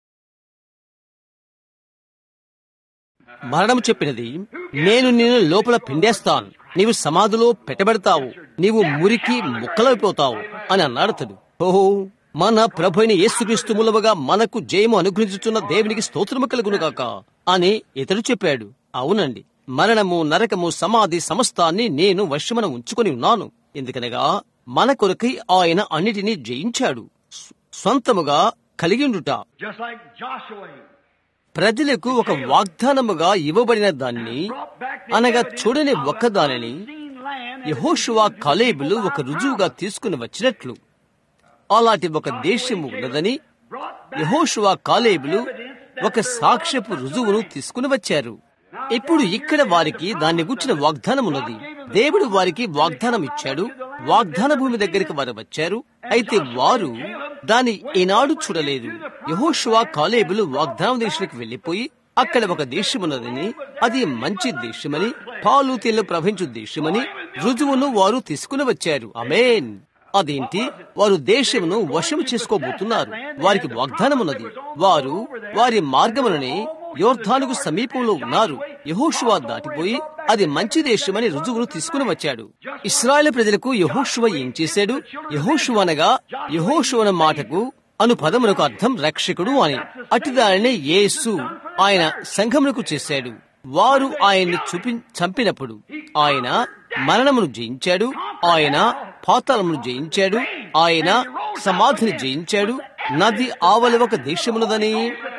మరణం చెప్పినది నేను నిన్ను లోపల పిండేస్తాను నీవు సమాధిలో పెట్టబెడతావు నీవు మురికి ముక్కలైపోతావు అని అన్నాడు అతడు ఓహో మన ప్రభు అయిన యేసుక్రీస్తు మూలముగా మనకు జయము అనుగ్రహించుతున్న దేవునికి స్తోత్రము కలుగును గాక అని ఇతడు చెప్పాడు అవునండి మరణము నరకము సమాధి సమస్తాన్ని నేను వశమున ఉంచుకొని ఉన్నాను ఎందుకనగా మన కొరకై ఆయన అన్నిటినీ జయించాడు స్వ- స్వంతముగా కలిగిండుట Just like Joshua. ప్రజలకు ఒక వాగ్దానముగా ఇవ్వబడిన దాన్ని అనగా చూడని ఒక్కదానిని యహోషువా కలేబులు ఒక రుజువుగా తీసుకుని వచ్చినట్లు అలాంటి ఒక దేశము ఉన్నదని యహోషువా కాలేబులు ఒక సాక్ష్యపు రుజువును తీసుకుని వచ్చారు ఇప్పుడు ఇక్కడ వారికి దాన్ని గుచ్చిన వాగ్దానం ఉన్నది దేవుడు వారికి వాగ్దానం ఇచ్చాడు వాగ్దాన భూమి దగ్గరికి వారు వచ్చారు అయితే వారు దాన్ని ఈనాడు చూడలేదు యహోషువా కాలేబులు వాగ్దానం దేశానికి వెళ్లిపోయి అక్కడ ఒక దేశమున్నదని అది మంచి దేశమని పాలు తేళ్లు ప్రవహించు దేశమని రుజువును వారు తీసుకుని వచ్చారు అమేన్ అదేంటి వారు దేశమును వశము చేసుకోబోతున్నారు వారికి వాగ్దానం ఉన్నది వారు వారి మార్గములని యోర్ధానుకు సమీపంలో ఉన్నారు యహోషువా దాటిపోయి అది మంచి దేశమని రుజువును తీసుకుని వచ్చాడు ఇస్రాయేల్ ప్రజలకు యహోషువ ఏం చేశాడు యహోషువ అనగా యహోషువన మాటకు అను పదమునకు అర్థం రక్షకుడు అని అటు దానిని యేసు ఆయన సంఘమునకు చేశాడు వారు ఆయన్ని చూపి చంపినప్పుడు ఆయన మరణమును జయించాడు ఆయన పాతాళమును జయించాడు ఆయన సమాధిని జయించాడు నది ఆవలి ఒక దేశమున్నదని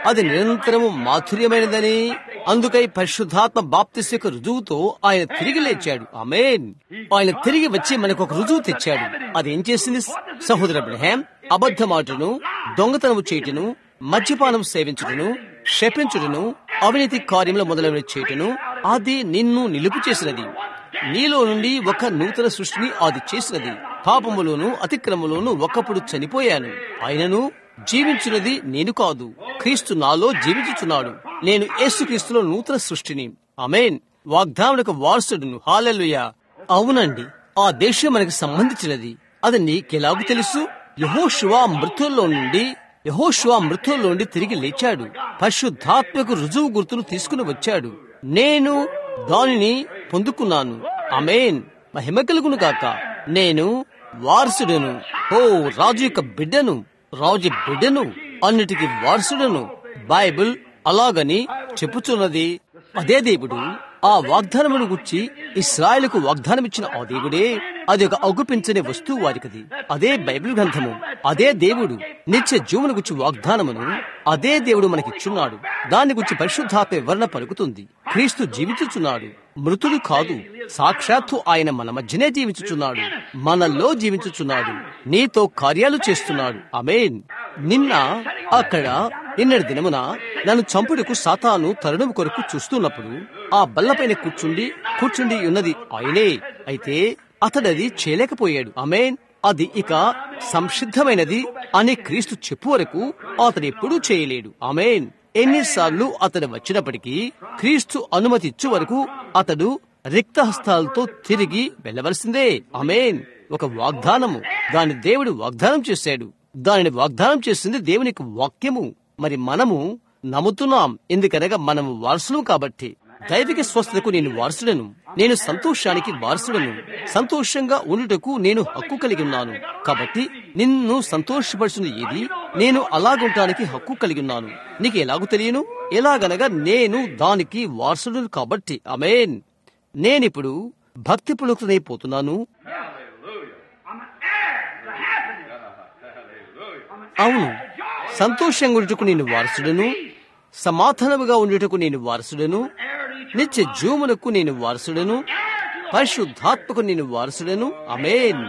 అది నిరంతరము మాధుర్యమైనదని అందుకై పరిశుద్ధాత్మ బాప్తిస్ యొక్క రుజువుతో ఆయన తిరిగి లేచాడు అమేన్ ఆయన తిరిగి వచ్చి మనకు ఒక రుజువు తెచ్చాడు అదేం చేసింది సహోదర అబ్రహాం అబద్ధమాటను దొంగతనము చేయటను మద్యపానం సేవించుటను శపించుటను అవినీతి కార్యముల మొదలైన చేయటను అది నిన్ను నిలుపు చేసినది నీలో నుండి ఒక నూతన సృష్టిని అది చేసినది పాపములోను అతిక్రమలోను ఒకప్పుడు చనిపోయాను ఆయనను జీవించినది నేను కాదు క్రీస్తు నాలో జీవించుచున్నాడు నేను యేసుక్రీస్తులో నూతన సృష్టిని అమేన్ వాగ్దానులకు వారసుడును హాలెలుయా అవునండి ఆ దేశం మనకు సంబంధించినది అది నీకెలాగూ తెలుసు యహోశివా మృతుల్లో నుండి యహోశివా మృతుల్లో నుండి తిరిగి లేచాడు పరిశుద్ధాత్మకు రుజువు గుర్తును తీసుకుని వచ్చాడు నేను దానిని పొందుకున్నాను అమేన్ మహిమ కలుగును కాక నేను వారసుడను ఓ రాజు యొక్క బిడ్డను రాజు బిడ్డను అన్నిటికీ వారసుడను బైబిల్ అలాగని చెప్పుచున్నది అదే దేవుడు ఆ వాగ్దానమును గుర్చి ఇస్రాయలకు వాగ్దానం ఇచ్చిన ఆ దేవుడే అది ఒక అగుపించని వస్తువు వారికది అదే బైబిల్ గ్రంథము అదే దేవుడు నిత్య జీవుని గురించి వాగ్దానమును అదే దేవుడు మనకిచ్చున్నాడు దాని గురించి పరిశుద్ధాత్మ వివరణ పలుకుతుంది క్రీస్తు జీవించుచున్నాడు మృతుడు కాదు సాక్షాత్తు ఆయన మన మధ్యనే జీవించుచున్నాడు మనల్లో జీవించుచున్నాడు నీతో కార్యాలు చేస్తున్నాడు అమేన్ నిన్న అక్కడ నిన్నటి దినమున నన్ను చంపుడుకు సాతాను తరుణం కొరకు చూస్తున్నప్పుడు ఆ బల్లపైన కూర్చుండి కూర్చుండి ఉన్నది ఆయనే అయితే అతడది చేయలేకపోయాడు అమేన్ అది ఇక సంసిద్ధమైనది అని క్రీస్తు చెప్పు వరకు అతడు ఎప్పుడూ చేయలేడు అమేన్ ఎన్నిసార్లు అతడు వచ్చినప్పటికీ క్రీస్తు అనుమతి ఇచ్చు వరకు అతడు రిక్తహస్తాలతో తిరిగి వెళ్ళవలసిందే అమేన్ ఒక వాగ్దానము దాని దేవుడు వాగ్దానం చేశాడు దానిని వాగ్దానం చేసింది దేవునికి వాక్యము మరి మనము నమ్ముతున్నాం ఎందుకనగా మనము వారసులు కాబట్టి దైవిక స్వస్థతకు నేను వారసుడను నేను సంతోషానికి వారసుడను సంతోషంగా ఉండుటకు నేను హక్కు కలిగి ఉన్నాను కాబట్టి నిన్ను సంతోషపరుచున్న ఏది నేను అలాగుంటానికి హక్కు కలిగి ఉన్నాను నీకు ఎలాగూ తెలియను ఎలాగనగా నేను దానికి వారసుడు కాబట్టి అమేన్ నేనిప్పుడు భక్తి పులుకునైపోతున్నాను I'm an heir to happiness. I'm an అవును సంతోషంగా ఉండుటకు నేను వారసుడను సమాధానముగా ఉండుటకు నేను వారసుడను నిత్య జీవమునకు నేను వారసుడను పరిశుద్ధాత్మకు నేను వారసుడను అమేన్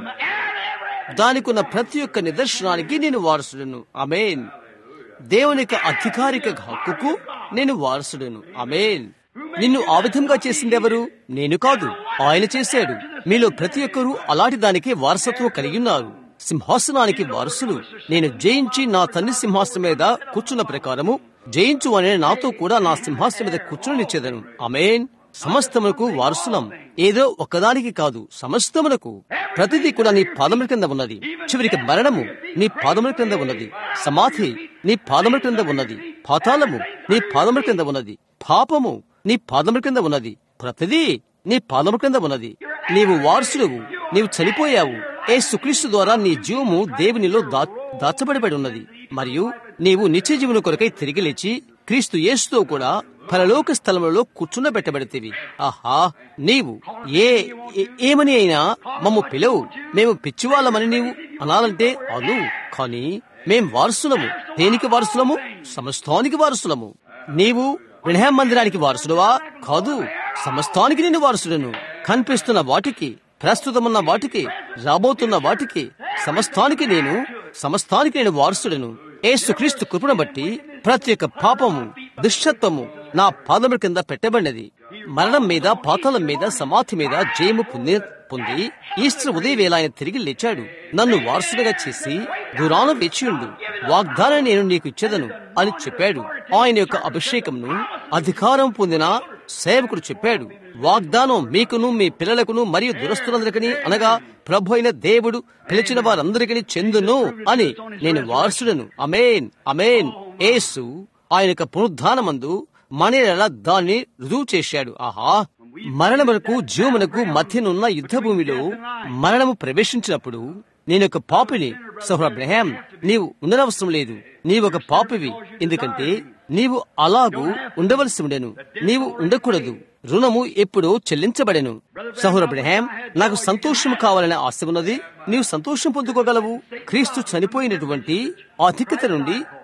దానికున్న ప్రతి ఒక్క నిదర్శనానికి నేను వారసుడను అమేన్ దేవునికి అధికారిక హక్కుకు నేను వారసుడను అమేన్ నిన్ను ఆ విధంగా చేసింది ఎవరు నేను కాదు ఆయన చేశాడు మీలో ప్రతి ఒక్కరూ అలాంటి దానికి వారసత్వం కలిగి ఉన్నారు సింహాసనానికి వారసులు నేను జయించి నా తండ్రి సింహాసనం మీద కూర్చున్న ప్రకారము జయించు అనే నాతో కూడా నా సింహాసనం మీద కూర్చునిచ్చేదను అమేన్ సమస్తమునకు వారసులం ఏదో ఒక్కదానికి కాదు సమస్తమునకు ప్రతిదీ కూడా నీ పాదముల క్రింద ఉన్నది చివరికి మరణము నీ పాదముల క్రింద ఉన్నది సమాధి నీ పాదముల క్రింద ఉన్నది పాతాళము నీ పాదముల క్రింద ఉన్నది పాపము నీ పాదముల క్రింద ఉన్నది ప్రతిదీ నీ పాదముల క్రింద ఉన్నది నీవు వారసుడువు నీవు చనిపోయావు ఏ సుక్రీస్తు ద్వారా నీ జీవము దేవునిలో దా దాచబడిబడి ఉన్నది మరియు నీవు నిత్య జీవుని కొరకై తిరిగి లేచి క్రీస్తు యేసుతో కూడా పరలోక స్థలములలో కూర్చుండబెట్టబడితేవి ఆహా నీవు ఏ ఏ- ఏమని అయినా మమ్ము పిలవు మేము పిచ్చివాళ్ళమని నీవు అనాలంటే అను కాని మేం వారసులము దేనికి వారసులము సమస్తానికి వారసులము నీవు వినహం మందిరానికి వారసుడువా కాదు సమస్తానికి నేను వారసుడను కనిపిస్తున్న వాటికి ప్రస్తుతమున్న వాటికి రాబోతున్న వాటికి సమస్తానికి నేను సమస్తానికి నేను వారసుడను ఏసుక్రీస్తు కృపను బట్టి ప్రతి ఒక్క పాపము దుష్టత్వము నా పాదముల కింద పెట్టబడినది మరణం మీద పాతాళం మీద సమాధి మీద జయము పొంది పొంది ఈస్టర్ ఉదయ వేళ ఆయన తిరిగి లేచాడు నన్ను వారసుడిగా చేసి దూరాన వేచియుండు వాగ్దానం నేను నీకు ఇచ్చేదను అని చెప్పాడు ఆయన యొక్క అభిషేకంను అధికారం పొందిన సేవకుడు చెప్పాడు వాగ్దానం మీకును మీ పిల్లలకును మరియు దురస్తులందరికీ అనగా ప్రభు అయిన దేవుడు పిలిచిన వారందరికీ చెందును అని నేను వారసుడను అమేన్ అమేన్ ఏసు ఆయన యొక్క పునరుద్ధానమందు మనల దాన్ని రుజువు చేశాడు ఆహా మరణమునకు జీవమునకు మధ్యనున్న యుద్ధ భూమిలో మరణము ప్రవేశించినప్పుడు నేను ఒక పాపిని సహోర అబ్రహాం నీవు ఉండనవసరం లేదు నీవు ఒక పాపివి ఎందుకంటే నీవు అలాగూ ఉండవలసి ఉండెను నీవు ఉండకూడదు రుణము ఎప్పుడూ చెల్లించబడెను సహోర అబ్రహాం నాకు సంతోషం కావాలనే ఆశ ఉన్నది నీవు సంతోషం పొందుకోగలవు క్రీస్తు చనిపోయినటువంటి ఆధిక్యత నుండి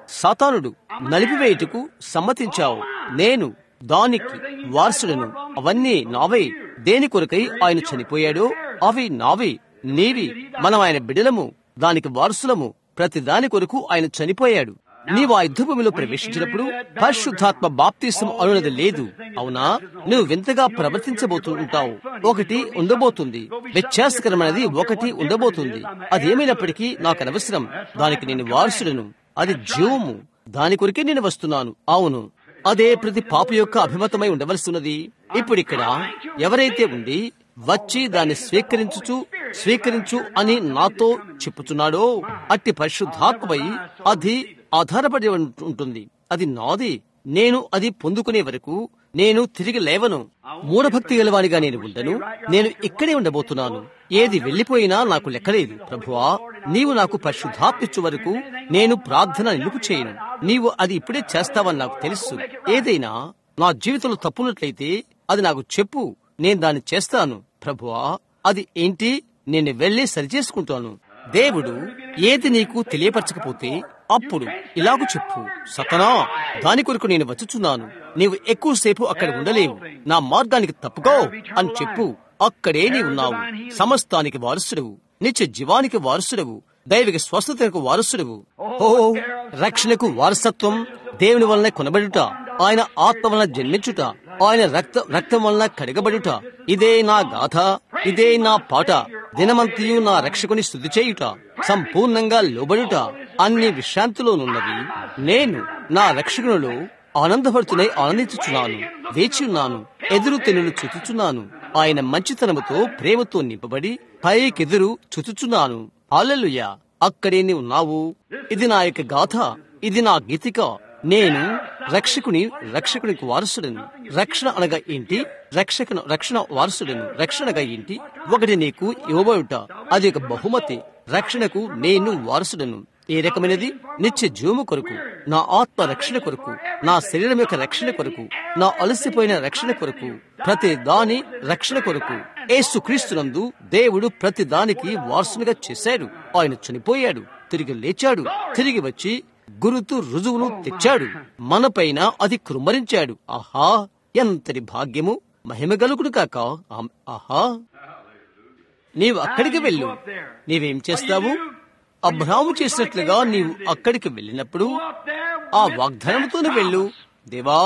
సాతానుడు నలిపివేయుటకు సమ్మతించావు నేను దానికి వారసుడను అవన్నీ నావే దేని కొరకై ఆయన చనిపోయాడో అవి నావే నీవి మనం ఆయన బిడలము దానికి వారసులము ప్రతి దాని కొరకు ఆయన చనిపోయాడు నీవు ఆ యుద్ధ భూమిలో ప్రవేశించినప్పుడు పరిశుద్ధాత్మ బాప్తీసం అనున్నది లేదు అవునా నువ్వు వింతగా ప్రవర్తించబోతూ ఉంటావు ఒకటి ఉండబోతుంది వ్యత్యాసకరమైనది ఒకటి ఉండబోతుంది అది ఏమైనప్పటికీ నాకు అనవసరం దానికి నేను వారసుడను అది జీవము దాని కొరికే నేను వస్తున్నాను అవును అదే ప్రతి పాప యొక్క అభిమతమై ఉండవలసినది ఇప్పుడు ఇక్కడ ఎవరైతే ఉండి వచ్చి దాన్ని స్వీకరించుచు స్వీకరించు అని నాతో చెప్పుచున్నాడో అట్టి పరిశుద్ధాత్మపై అది ఆధారపడి ఉంటుంది అది నాది నేను అది పొందుకునే వరకు నేను తిరిగి లేవను మూఢభక్తి గలవానిగా నేను ఉండను నేను ఇక్కడే ఉండబోతున్నాను ఏది వెళ్లిపోయినా నాకు లెక్కలేదు ప్రభువా నీవు నాకు పరిశుద్ధాత్మిచ్చు వరకు నేను ప్రార్థన నిలుపు చేయను నీవు అది ఇప్పుడే చేస్తావని నాకు తెలుసు ఏదైనా నా జీవితంలో తప్పున్నట్లయితే అది నాకు చెప్పు నేను దాన్ని చేస్తాను ప్రభువా అది ఏంటి నేను వెళ్లి సరిచేసుకుంటాను దేవుడు ఏది నీకు తెలియపరచకపోతే అప్పుడు ఇలాగు చెప్పు సతనా దాని కొరకు నేను వచ్చుచున్నాను నీవు ఎక్కువసేపు అక్కడ ఉండలేవు నా మార్గానికి తప్పుకో అని చెప్పు అక్కడే నీ ఉన్నావు సమస్తానికి వారసుడవు నిత్య జీవానికి వారసుడవు దైవిక స్వస్థతకు వారసుడవు ఓ రక్షణకు వారసత్వం దేవుని వలన కొనబడుట ఆయన ఆత్మ వలన జన్మించుట ఆయన రక్త రక్తం వలన కడగబడుట ఇదే నా గాథ ఇదే నా పాట దినమంతయు నా రక్షకుని స్థుతి చేయుట సంపూర్ణంగా లోబడుట అన్ని విశ్రాంతిలోనున్నవి నేను నా రక్షకునిలో ఆనందపడుతున్నై ఆనందించుచున్నాను వేచి ఉన్నాను ఎదురు తెనులు చుచుచున్నాను ఆయన మంచితనముతో ప్రేమతో నింపబడి పైకెదురు చుచుచున్నాను అల్లెలుయ అక్కడే నీవు ఉన్నావు ఇది నా యొక్క గాథ ఇది నా గీతిక నేను రక్షకుని రక్షకునికి వారసుడను రక్షణ అనగా ఏంటి రక్షకును రక్షణ వారసుడను రక్షణగా ఏంటి ఒకటి నీకు ఇవ్వబడుట అది ఒక బహుమతి రక్షణకు నేను వారసుడను ఏ రకమైనది నిత్య జీవము కొరకు నా ఆత్మ రక్షణ కొరకు నా శరీరం యొక్క రక్షణ కొరకు నా అలసిపోయిన రక్షణ కొరకు ప్రతి దాని రక్షణ కొరకు ఏసు క్రీస్తునందు దేవుడు ప్రతి దానికి వారసునిగా చేశాడు ఆయన చనిపోయాడు తిరిగి లేచాడు తిరిగి వచ్చి గురుతు రుజువును తెచ్చాడు మనపైన అది కృమ్మరించాడు ఆహా ఎంతటి భాగ్యము మహిమ గలుగుడు కాక ఆహా నీవు అక్కడికి వెళ్ళు నీవేం చేస్తావు అబ్రాము చేసినట్లుగా నీవు అక్కడికి వెళ్ళినప్పుడు ఆ వాగ్దానంతోనే వెళ్ళు దేవా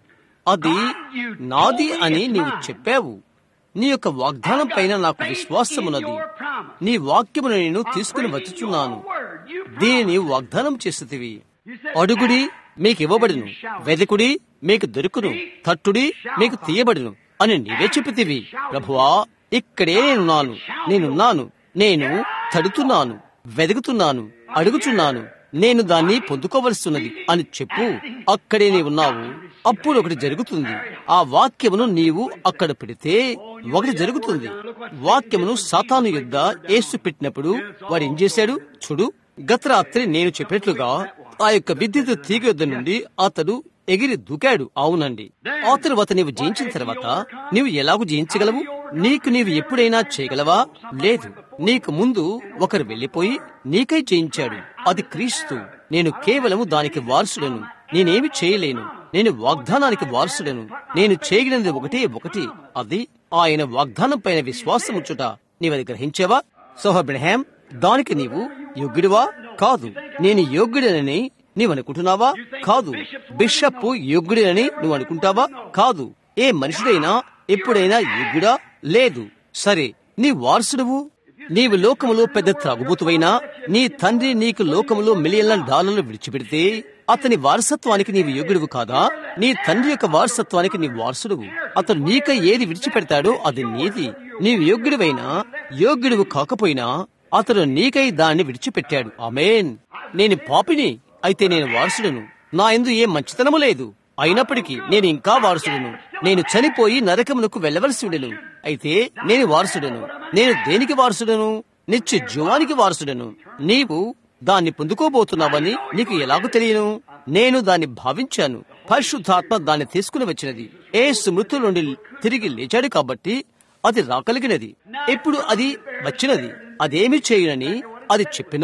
అది నాది అని నీవు చెప్పావు నీ యొక్క వాగ్దానం పైన నాకు విశ్వాసమున్నది నీ వాక్యమును నేను తీసుకుని వచ్చుచున్నాను దీనిని వాగ్దానం చేసేదివి అడుగుడి మీకు ఇవ్వబడును వెదకుడి మీకు దొరుకును తట్టుడి మీకు తీయబడును అని నీవే చెప్పితివి ప్రభువా ఇక్కడే నేనున్నాను నేనున్నాను నేను తడుతున్నాను వెదుగుతున్నాను అడుగుచున్నాను నేను దాన్ని పొందుకోవలసినది అని చెప్పు అక్కడే నీవు ఉన్నావు అప్పుడు ఒకటి జరుగుతుంది ఆ వాక్యమును నీవు అక్కడ పెడితే ఒకటి జరుగుతుంది వాక్యమును సాతాను యుద్ధ ఏసు పెట్టినప్పుడు వాడు ఏం చేశాడు చూడు గత రాత్రి నేను చెప్పినట్లుగా ఆ యొక్క విద్యుత్ తీగ యుద్ధ నుండి అతడు ఎగిరి దూకాడు అవునండి ఆ తరువాత నీవు జయించిన తర్వాత నీవు ఎలాగూ జయించగలవు నీకు నీవు ఎప్పుడైనా చేయగలవా లేదు నీకు ముందు ఒకరు వెళ్లిపోయి నీకై జయించాడు అది క్రీస్తు నేను కేవలము దానికి వారసుడను నేనేమి చేయలేను నేను వాగ్దానానికి వారసుడను నేను చేయగలిగినది ఒకటి ఒకటి అది ఆయన వాగ్దానం పైన విశ్వాసం ఉంచుట నీవది గ్రహించావా సోహబ్రహాం దానికి నీవు యోగ్యుడివా కాదు నేను యోగ్యుడనని నీవనుకుంటున్నావా కాదు బిషప్ యోగ్యుడని నువ్వు అనుకుంటావా కాదు ఏ మనుషుడైనా ఎప్పుడైనా యోగ్యుడా లేదు సరే నీ వారసుడువు నీవు లోకములో పెద్ద త్రాగుబోతువైనా నీ తండ్రి నీకు లోకములో మిలియన్ల డాలర్లు విడిచిపెడితే అతని వారసత్వానికి నీవు యోగ్యుడువు కాదా నీ తండ్రి యొక్క వారసత్వానికి నీ వారసుడువు అతను నీకై ఏది విడిచిపెడతాడో అది నీది నీవు యోగ్యుడివైనా యోగ్యుడువు కాకపోయినా అతడు నీకై దాన్ని విడిచిపెట్టాడు ఆమెన్ నేను పాపిని అయితే నేను వారసుడను నా ఎందు ఏ మంచితనము లేదు అయినప్పటికీ నేను ఇంకా వారసుడను నేను చనిపోయి నరకమునకు వెళ్ళవలసి ఉండెను అయితే నేను వారసుడను నేను దేనికి వారసుడను నిత్య జీవానికి వారసుడను నీవు దాన్ని పొందుకోబోతున్నావని నీకు ఎలాగో తెలియను నేను దాన్ని భావించాను పరిశుద్ధాత్మ దాన్ని తీసుకుని వచ్చినది ఏ స్మృతుల నుండి తిరిగి లేచాడు కాబట్టి అది రాగలిగినది ఇప్పుడు అది వచ్చినది అదేమి చేయనని అది చెప్పినో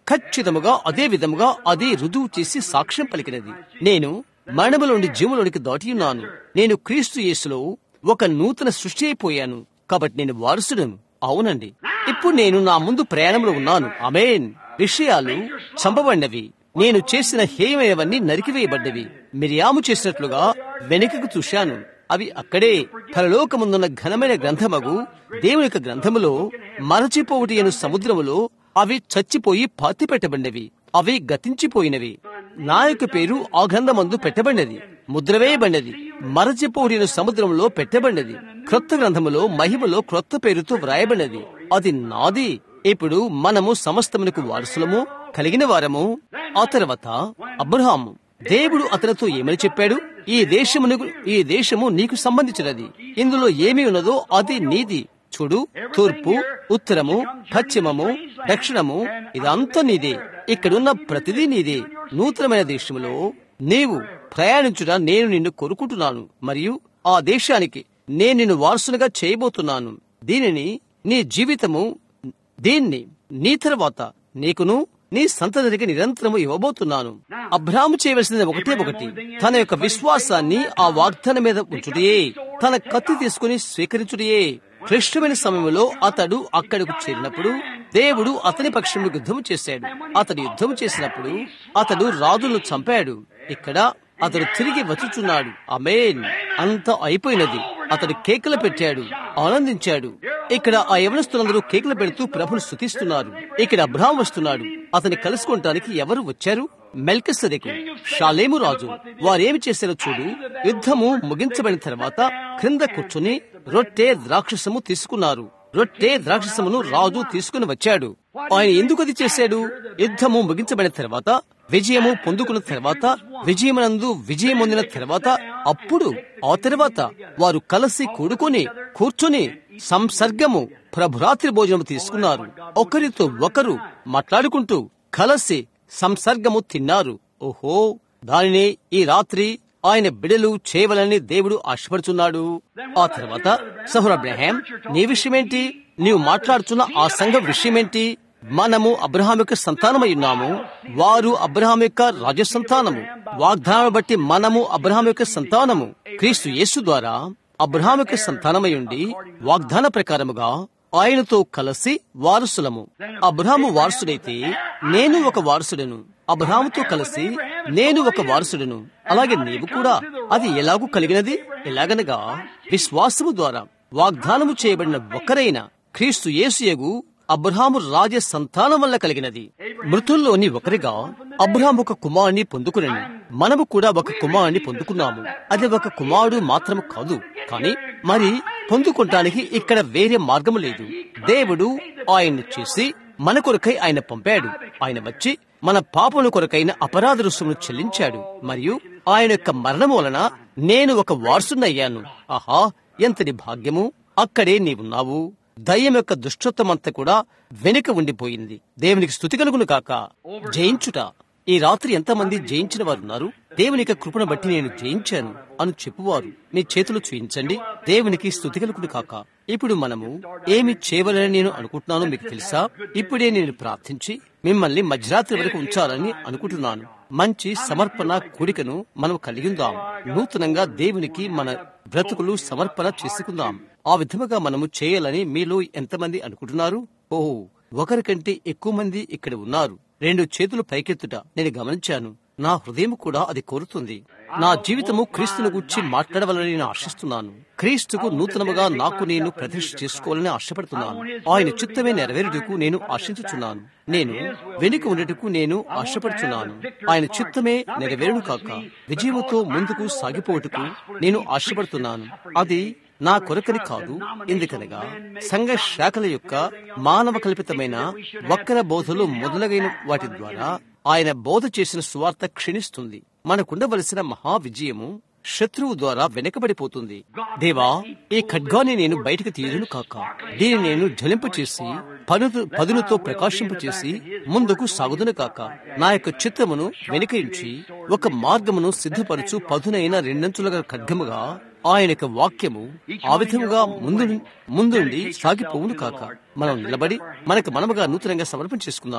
ఖచ్చితముగా అదే విధముగా అది రుజువు చేసి సాక్ష్యం పలికినది నేను మరణములోని జీవులోనికి దాటియున్నాను నేను క్రీస్తు యేసులో ఒక నూతన సృష్టి అయిపోయాను కాబట్టి నేను వారసుడను అవునండి ఇప్పుడు నేను నా ముందు ప్రయాణంలో ఉన్నాను అమేన్ విషయాలు చంపబడినవి నేను చేసిన హేయమైనవన్నీ నరికివేయబడ్డవి మిరియాము చేసినట్లుగా వెనుకకు చూశాను అవి అక్కడే పరలోకముందున్న ఘనమైన గ్రంథమగు దేవుని యొక్క గ్రంథములో మరచిపోవుటి అను సముద్రములో అవి చచ్చిపోయి పాతి పెట్టబడినవి అవి గతించిపోయినవి నా యొక్క పేరు ఆ గ్రంథమందు పెట్టబడినది ముద్రవేయబడినది మరచిపోడిన సముద్రంలో పెట్టబడినది క్రొత్త గ్రంథములో మహిమలో క్రొత్త పేరుతో వ్రాయబడినది అది నాది ఇప్పుడు మనము సమస్తమునకు వారసులము కలిగిన వారము ఆ తర్వాత అబ్రహాము దేవుడు అతనితో ఏమని చెప్పాడు ఈ దేశమునకు ఈ దేశము నీకు సంబంధించినది ఇందులో ఏమి ఉన్నదో అది నీది చూడు తూర్పు ఉత్తరము పశ్చిమము దక్షిణము ఇదంతా నీదే ఇక్కడున్న ప్రతిదీ నీదే నూతనమైన దేశములో నీవు ప్రయాణించుట నేను నిన్ను కోరుకుంటున్నాను మరియు ఆ దేశానికి నేను నిన్ను వారసునిగా చేయబోతున్నాను దీనిని నీ జీవితము దీన్ని నీ తర్వాత నీకును నీ సంతతికి నిరంతరము ఇవ్వబోతున్నాను అబ్రాహము చేయవలసింది ఒకటే ఒకటి తన యొక్క విశ్వాసాన్ని ఆ వాగ్దానం మీద ఉంచుటయే తన కత్తి తీసుకుని స్వీకరించుటయే క్లిష్టమైన సమయంలో అతడు అక్కడకు చేరినప్పుడు దేవుడు అతని పక్షంలో యుద్ధం చేశాడు అతడు యుద్ధం చేసినప్పుడు అతడు రాజులను చంపాడు ఇక్కడ అతడు తిరిగి వచ్చుచున్నాడు అమేన్ అంత అయిపోయినది అతడు కేకలు పెట్టాడు ఆనందించాడు ఇక్కడ ఆ యవనస్తులందరూ కేకలు పెడుతూ ప్రభును స్థుతిస్తున్నారు ఇక్కడ అబ్రహాం వస్తున్నాడు అతన్ని కలుసుకోవటానికి ఎవరు వచ్చారు మెల్కసెదెకు షాలేము రాజు వారేమి చేశారో చూడు యుద్ధము ముగించబడిన తర్వాత క్రింద కూర్చుని రొట్టె ద్రాక్షసము తీసుకున్నారు రొట్టె ద్రాక్షసమును రాజు తీసుకుని వచ్చాడు ఆయన ఎందుకు అది చేశాడు యుద్ధము ముగించబడిన తర్వాత విజయము పొందుకున్న తర్వాత విజయమునందు విజయం పొందిన తర్వాత అప్పుడు ఆ తర్వాత వారు కలిసి కూడుకొని కూర్చుని సంసర్గము ప్రభురాత్రి భోజనము తీసుకున్నారు ఒకరితో ఒకరు మాట్లాడుకుంటూ కలిసి సంసర్గము తిన్నారు ఓహో దానిని ఈ రాత్రి ఆయన బిడలు చేయవలని దేవుడు ఆశపడుచున్నాడు ఆ తర్వాత సహుర్ అబ్రహాం నీ విషయమేంటి నీవు మాట్లాడుతున్న ఆ సంఘం విషయమేంటి మనము అబ్రహాం యొక్క సంతానమై ఉన్నాము వారు అబ్రహాం యొక్క రాజ సంతానము వాగ్దానం బట్టి మనము అబ్రహాం యొక్క సంతానము క్రీస్తు యేసు ద్వారా అబ్రహాం యొక్క సంతానమై ఉండి వాగ్దాన ప్రకారముగా ఆయనతో కలిసి వారసులము అబ్రహాము వారసుడైతే నేను ఒక వారసుడను అబ్రహాముతో కలిసి నేను ఒక వారసుడను అలాగే నీవు కూడా అది ఎలాగూ కలిగినది ఎలాగనగా విశ్వాసము ద్వారా వాగ్దానము చేయబడిన ఒక్కరైన క్రీస్తు యేసుయగు అబ్రహాము రాజ సంతానం వల్ల కలిగినది మృతుల్లోని ఒకరిగా అబ్రహాం ఒక కుమారుని పొందుకునని మనము కూడా ఒక కుమారుని పొందుకున్నాము అది ఒక కుమారుడు మాత్రము కాదు కానీ మరి పొందుకుంటానికి ఇక్కడ వేరే మార్గము లేదు దేవుడు ఆయన్ని చేసి మన కొరకై ఆయన పంపాడు ఆయన వచ్చి మన పాపముల కొరకైన అపరాధ రుసుమును చెల్లించాడు మరియు ఆయన యొక్క మరణం వలన నేను ఒక వారసునయ్యాను ఆహా ఎంతటి భాగ్యము అక్కడే నీవున్నావు దయ్యం యొక్క దుష్టత్వమంతా కూడా వెనుక ఉండిపోయింది దేవునికి స్థుతి కలుగును కాక జయించుట ఈ రాత్రి ఎంతమంది జయించిన వారు ఉన్నారు దేవుని యొక్క కృపను బట్టి నేను జయించాను అని చెప్పువారు మీ చేతులు చూయించండి దేవునికి స్థుతి కలుగును కాక ఇప్పుడు మనము ఏమి చేయవలని నేను అనుకుంటున్నానో మీకు తెలుసా ఇప్పుడే నేను ప్రార్థించి మిమ్మల్ని మధ్యరాత్రి వరకు ఉంచాలని అనుకుంటున్నాను మంచి సమర్పణ కూడికను మనం కలిగి ఉందాం నూతనంగా దేవునికి మన బ్రతుకులు సమర్పణ చేసుకుందాం ఆ విధముగా మనము చేయాలని మీలో ఎంతమంది అనుకుంటున్నారు ఓహో ఒకరికంటే ఎక్కువ మంది ఇక్కడ ఉన్నారు రెండు చేతులు పైకెత్తుట నేను గమనించాను నా హృదయం కూడా అది కోరుతుంది నా జీవితము క్రీస్తుని గురించి మాట్లాడవాలని నేను ఆశిస్తున్నాను క్రీస్తుకు నూతనముగా నాకు నేను ప్రతిష్ఠ చేసుకోవాలని ఆశపడుతున్నాను ఆయన చిత్తమే నెరవేరుటకు నేను ఆశించుచున్నాను నేను వెనుక ఉండటకు నేను ఆశపడుచున్నాను ఆయన చిత్తమే నెరవేరును కాక విజయముతో ముందుకు సాగిపోవటకు నేను ఆశపడుతున్నాను అది నా కొరకని కాదు ఎందుకనగా సంఘ శాఖల యొక్క మానవ కల్పితమైన వక్ర బోధలు మొదలగైన వాటి ద్వారా ఆయన బోధ చేసిన సువార్త క్షీణిస్తుంది మనకుండవలసిన మహా విజయము శత్రువు ద్వారా వెనకబడిపోతుంది దేవా ఈ ఖడ్గాన్ని నేను బయటకు తీయదును కాక దీన్ని నేను జలింపు చేసి పనులు పదులతో ప్రకాశింపు చేసి ముందుకు సాగుదును కాక నా యొక్క చిత్తమును వెనుకయించి ఒక మార్గమును సిద్ధపరచు పదునైన రెండంచులుగా ఖడ్గముగా ఆయన యొక్క వాక్యము ఆ విధముగా ముందు ముందుండి సాగిపోవును కాక మనం నిలబడి మనకు మనముగా నూతనంగా సమర్పణ చేసుకుందాము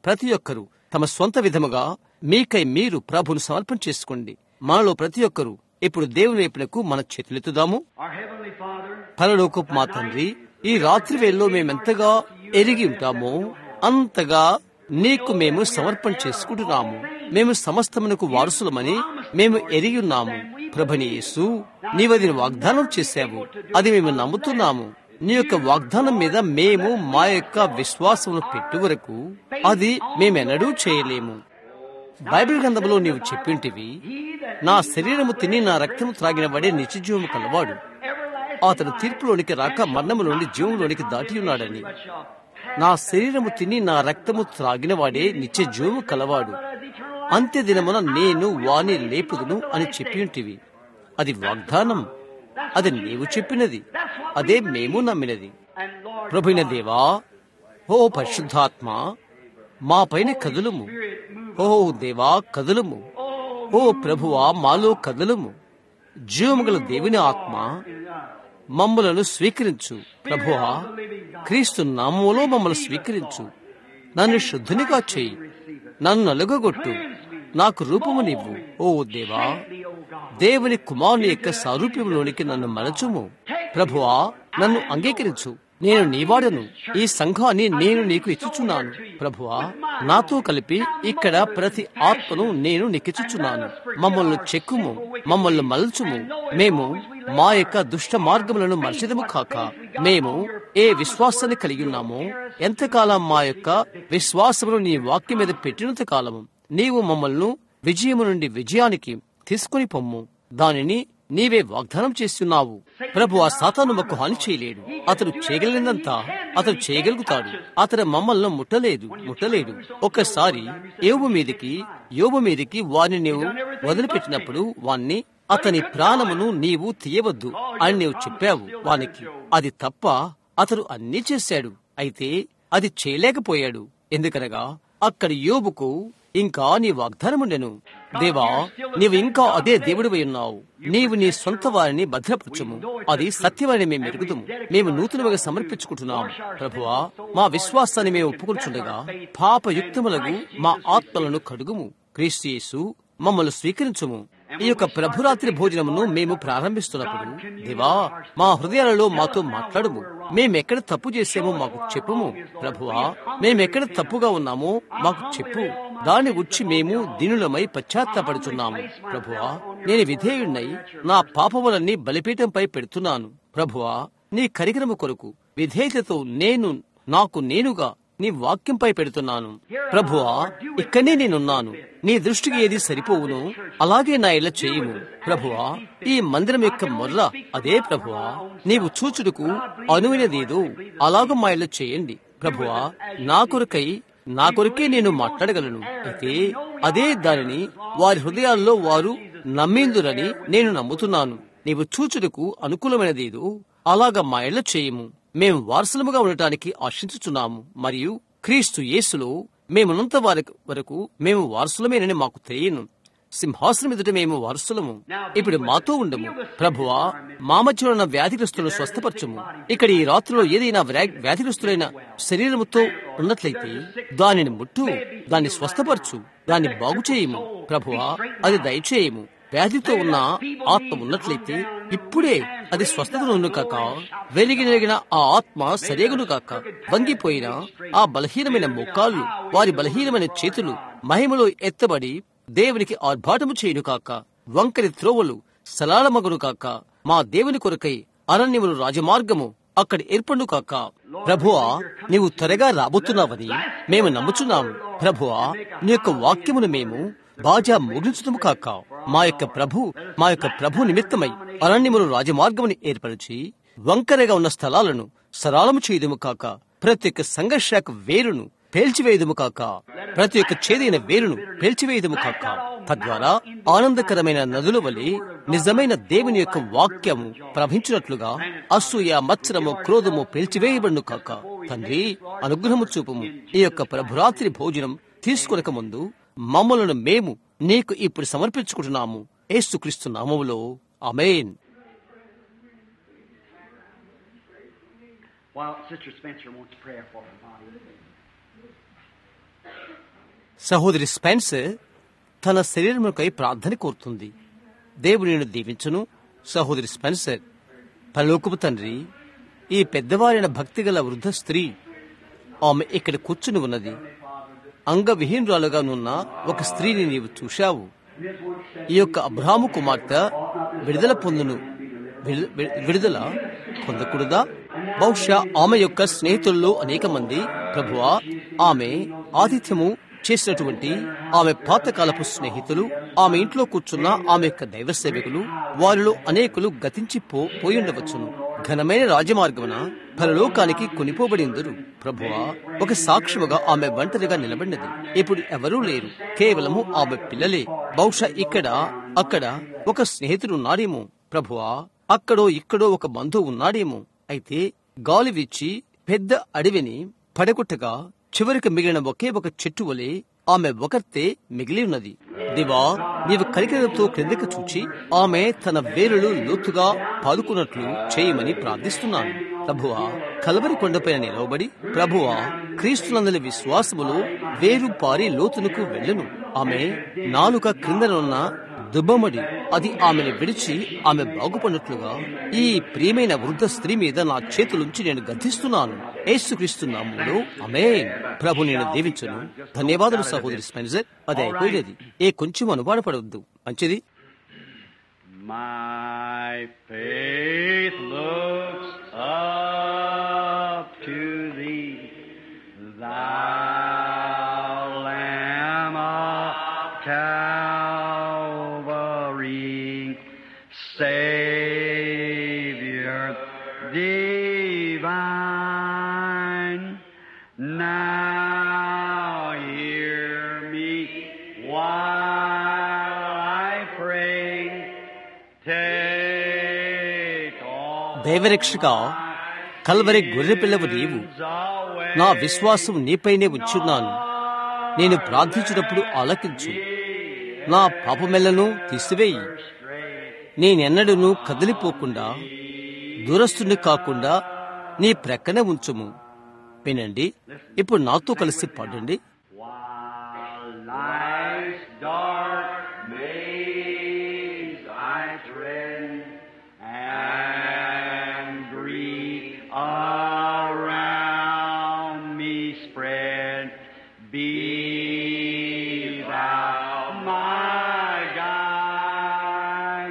ప్రతి ఒక్కరూ తమ స్వంత విధముగా మీకై మీరు ప్రభును సమర్పణ చేసుకోండి మనలో ప్రతి ఒక్కరూ ఇప్పుడు దేవుని వైపునకు మన చేతులెత్తుదాము Our Heavenly Father, పరలోకపు మా తండ్రి ఈ రాత్రి వేళలో మేమెంతగా ఎరిగి ఉంటామో అంతగా నీకు మేము సమర్పణ చేసుకుంటున్నాము మేము సమస్తమునకు వారసులమని మేము ఎరిగి ఉన్నాము ప్రభని యేసు నీవది వాగ్దానం చేశావు అది మేము నమ్ముతున్నాము నీ యొక్క వాగ్దానం మీద మేము మా యొక్క విశ్వాసమును పెట్టు వరకు అది మేమెన్నడూ చేయలేము బైబిల్ గ్రంథంలో నీవు చెప్పింటివి నా శరీరము తిని నా రక్తము త్రాగిన వాడే నిత్యజీవము కలవాడు అతడు తీర్పులోనికి రాక మరణములోని జీవంలోనికి దాటి ఉన్నాడని నా శరీరము తిని నా రక్తము త్రాగిన వాడే నిత్య జీవము కలవాడు అంత్య దినమున నేను వాని లేపుదును అని చెప్పి ఉంటివి అది వాగ్దానం అది నీవు చెప్పినది అదే మేము నమ్మినది and Lord, ప్రభుైన దేవా ఓ పరిశుద్ధాత్మ మా పైన కదులుము ఓ దేవా కదులుము ఓ ప్రభువా మాలో కదులుము జీవముగల దేవుని ఆత్మ మమ్మలను స్వీకరించు ప్రభువా క్రీస్తు నామములో మమ్మల్ని స్వీకరించు నన్ను శుద్ధునిగా చేయి నన్ను నలుగగొట్టు నాకు రూపము నీవు ఓ దేవా దేవుని కుమారుని యొక్క సారూప్యంలోనికి నన్ను మలచుము ప్రభువా నన్ను అంగీకరించు నేను నీవాడను ఈ సంఘాన్ని నేను నీకు ఇచ్చుచున్నాను ప్రభువా నాతో కలిపి ఇక్కడ ప్రతి ఆత్మను నేను నీకిచ్చుచున్నాను మమ్మల్ని చెక్కుము మమ్మల్ని మలచుము మేము మా యొక్క దుష్ట మార్గములను మర్చిదము కాక మేము ఏ విశ్వాసాన్ని కలిగి ఉన్నామో ఎంతకాలం మా యొక్క విశ్వాసమును నీ వాక్యం మీద పెట్టినంత కాలము నీవు మమ్మల్ని విజయము నుండి విజయానికి తీసుకుని పొమ్ము దానిని నీవే వాగ్దానం చేస్తున్నావు ప్రభు ఆ సాతాను మాకు హాని చేయలేడు అతడు చేయగలిగినంత అతడు చేయగలుగుతాడు అతడు మమ్మల్ని ముట్టలేదు ముట్టలేడు ఒక్కసారి యోబు మీదికి యోబు మీదికి వారిని నీవు వదిలిపెట్టినప్పుడు వాణ్ణి అతని ప్రాణమును నీవు తీయవద్దు అని నీవు చెప్పావు వానికి అది తప్ప అతడు అన్నీ చేశాడు అయితే అది చేయలేకపోయాడు ఎందుకనగా అక్కడ యోబుకు ఇంకా నీ వాగ్దానముండెను దేవా నీవు ఇంకా అదే దేవుడివై ఉన్నావు నీవు నీ సొంత వారిని భద్రపరచుము అది సత్యమని మేము ఎరుగుదుము మేము నూతనముగా సమర్పించుకుంటున్నాము ప్రభువా మా విశ్వాసాన్ని మేము ఒప్పుకుంటుండగా పాపయుక్తములకు మా ఆత్మలను కడుగుము క్రీస్తు యేసు మమ్మల్ని స్వీకరించుము ఈ యొక్క ప్రభురాత్రి భోజనమును మేము ప్రారంభిస్తున్నప్పుడు దేవా మా హృదయాలలో మాతో మాట్లాడుము మేమెక్కడ తప్పు చేసామో మాకు చెప్పుము ప్రభువా మేమెక్కడ తప్పుగా ఉన్నామో మాకు చెప్పు దాని ఉచ్చి మేము దీనులమై పశ్చాత్తాపడుచున్నాము ప్రభువా నేను విధేయుణ్ణై నా పాపములన్నీ బలిపీఠంపై పెడుతున్నాను ప్రభువా నీ కరికరము కొరకు విధేయతతో నేను నాకు నేనుగా నీ వాక్యంపై పెడుతున్నాను ప్రభువా ఇక్కడనే నేనున్నాను నీ దృష్టికి ఏది సరిపోవును అలాగే నా ఇలా చేయుము ప్రభువా ఈ మందిరం యొక్క మొర్ర అదే ప్రభువా నీవు చూచుడుకు అనువైనదేదో అలాగ మా ఇలా చేయండి ప్రభువా నా కొరకై నా కొరకే నేను మాట్లాడగలను అయితే అదే దానిని వారి హృదయాల్లో వారు నమ్మిందురని నేను నమ్ముతున్నాను నీవు చూచుటకు అనుకూలమైనదేదో అలాగా మా ఇళ్ళ చేయము మేము వారసులముగా ఉండటానికి ఆశించుచున్నాము మరియు క్రీస్తు యేసులో మేమున్నంత వారి వరకు మేము వారసులమేనని మాకు తెలియను సింహాసనం ఎదుట మేము వారసులము ఇప్పుడు మాతో ఉండము ప్రభువా మా మధ్యలో ఉన్న వ్యాధిగ్రస్తులను స్వస్థపరచము ఇక్కడ ఈ రాత్రిలో ఏదైనా వ్యా- వ్యాధిగ్రస్తులైన శరీరముతో ఉన్నట్లయితే దానిని ముట్టు దాన్ని స్వస్థపరచు దాన్ని బాగు చేయము ప్రభువా అది దయచేయము వ్యాధితో ఉన్న ఆత్మ ఉన్నట్లయితే ఇప్పుడే అది స్వస్థత నుండు కాక వెలిగినగిన ఆ ఆత్మ సరేగును కాక వంగిపోయిన ఆ బలహీనమైన మోకాళ్ళు వారి బలహీనమైన చేతులు మహిమలో ఎత్తబడి దేవునికి ఆర్భాటము చేయును కాక వంకరి త్రోవలు సలాలమగును కాక మా దేవుని కొరకై అరణ్యములు రాజమార్గము అక్కడ ఏర్పడు కాక ప్రభువా నీవు త్వరగా రాబోతున్నావని మేము నమ్ముచున్నాము ప్రభువా నీ యొక్క వాక్యమును మేము బాజా ముగించుతము కాక మా యొక్క ప్రభు మా యొక్క ప్రభు నిమిత్తమై అరణ్యములు రాజమార్గముని ఏర్పరిచి వంకరగా ఉన్న స్థలాలను సరళము చేయదుము కాక ప్రతి ఒక్క సంఘర్షాక వేరును పేల్చివేయదుము కాక ప్రతి ఒక్క చేదైన వేరును పేల్చివేయదుము కాక తద్వారా ఆనందకరమైన నదుల వలె నిజమైన దేవుని యొక్క వాక్యము ప్రవహించినట్లుగా అసూయ మత్సరము క్రోధము పేల్చివేయబడును కాక తండ్రి అనుగ్రహము చూపుము ఈ యొక్క ప్రభురాత్రి భోజనం తీసుకొనక ముందు మమ్మలను మేము నీకు ఇప్పుడు సమర్పించుకుంటున్నాము ఏసుక్రీస్తు నామములో అమేన్ While Sister Spencer wants prayer for her body. సహోదరి స్పెన్సర్ తన శరీరముకై ప్రార్థన కోరుతుంది దేవుడు నేను దీవించును సహోదరి స్పెన్సర్ పరలోకపు తండ్రి ఈ పెద్దవారైన భక్తిగల వృద్ధ స్త్రీ ఆమె ఇక్కడ కూర్చుని ఉన్నది అంగవిహీనురాలుగా నున్న ఒక స్త్రీని నీవు చూశావు ఈ యొక్క అబ్రాహము కుమార్తె విడుదల పొందును విడు- విడు- విడుదల పొందకూడదా బహుశా ఆమె యొక్క స్నేహితుల్లో అనేక మంది ప్రభువా ఆమె ఆతిథ్యము చేసినటువంటి ఆమె పాతకాలపు స్నేహితులు ఆమె ఇంట్లో కూర్చున్న ఆమె యొక్క దైవ సేవకులు వారిలో అనేకులు గతించి పో పోయుండవచ్చును ఘనమైన రాజమార్గమున పరలోకానికి కొనిపోబడిందరు ప్రభువా ఒక సాక్ష్యముగా ఆమె ఒంటరిగా నిలబడినది ఇప్పుడు ఎవరూ లేరు కేవలము ఆమె పిల్లలే బహుశా ఇక్కడ అక్కడ ఒక స్నేహితుడు ఉన్నాడేమో ప్రభువా అక్కడో ఇక్కడో ఒక బంధువు ఉన్నాడేమో అయితే గాలి వీచి పెద్ద అడవిని పడగొట్టగా చివరికి మిగిలిన ఒకే ఒక చెట్టు వలె ఆమె ఒకతే మిగిలి ఉన్నది దివా నీవు కరికరంతో క్రిందకి చూచి ఆమె తన వేలులు లోతుగా పాదుకున్నట్లు చేయమని ప్రార్థిస్తున్నాను ప్రభువా కలవరి కొండపైన నిలవబడి ప్రభువా క్రీస్తునందలి విశ్వాసములు వేరు పారి లోతునకు వెళ్ళును ఆమె నాలుక క్రిందనున్న దుబ్బమడి అది ఆమెను విడిచి ఆమె బాగుపడినట్లుగా ఈ ప్రియమైన వృద్ధ స్త్రీ మీద నా చేతులుంచి నేను గద్దిస్తున్నాను యేసుక్రీస్తు నామంలో అమేన్ ప్రభు నేను దీవించను ధన్యవాదాలు సహోదరి స్పెన్సర్ అది అయిపోయినది ఏ కొంచెం అనుమానపడవద్దు మంచిది My faith looks up to thee, thou Lamb of Calvary, Savior divine. Now hear me while I pray. Take all దైవరక్షక కల్వరి గొర్రె పిల్లవు నీవు away. నా విశ్వాసం నీపైనే ఉంచున్నాను నేను ప్రార్థించినప్పుడు ఆలకించు నా పాపమెల్లను తీసివేయి నేనెన్నడూను కదిలిపోకుండా దూరస్తుని కాకుండా నీ ప్రక్కనే ఉంచుము వినండి ఇప్పుడు నాతో కలిసి పాడండి While life's dark maze I tread, and grief around me spread, be thou my guide,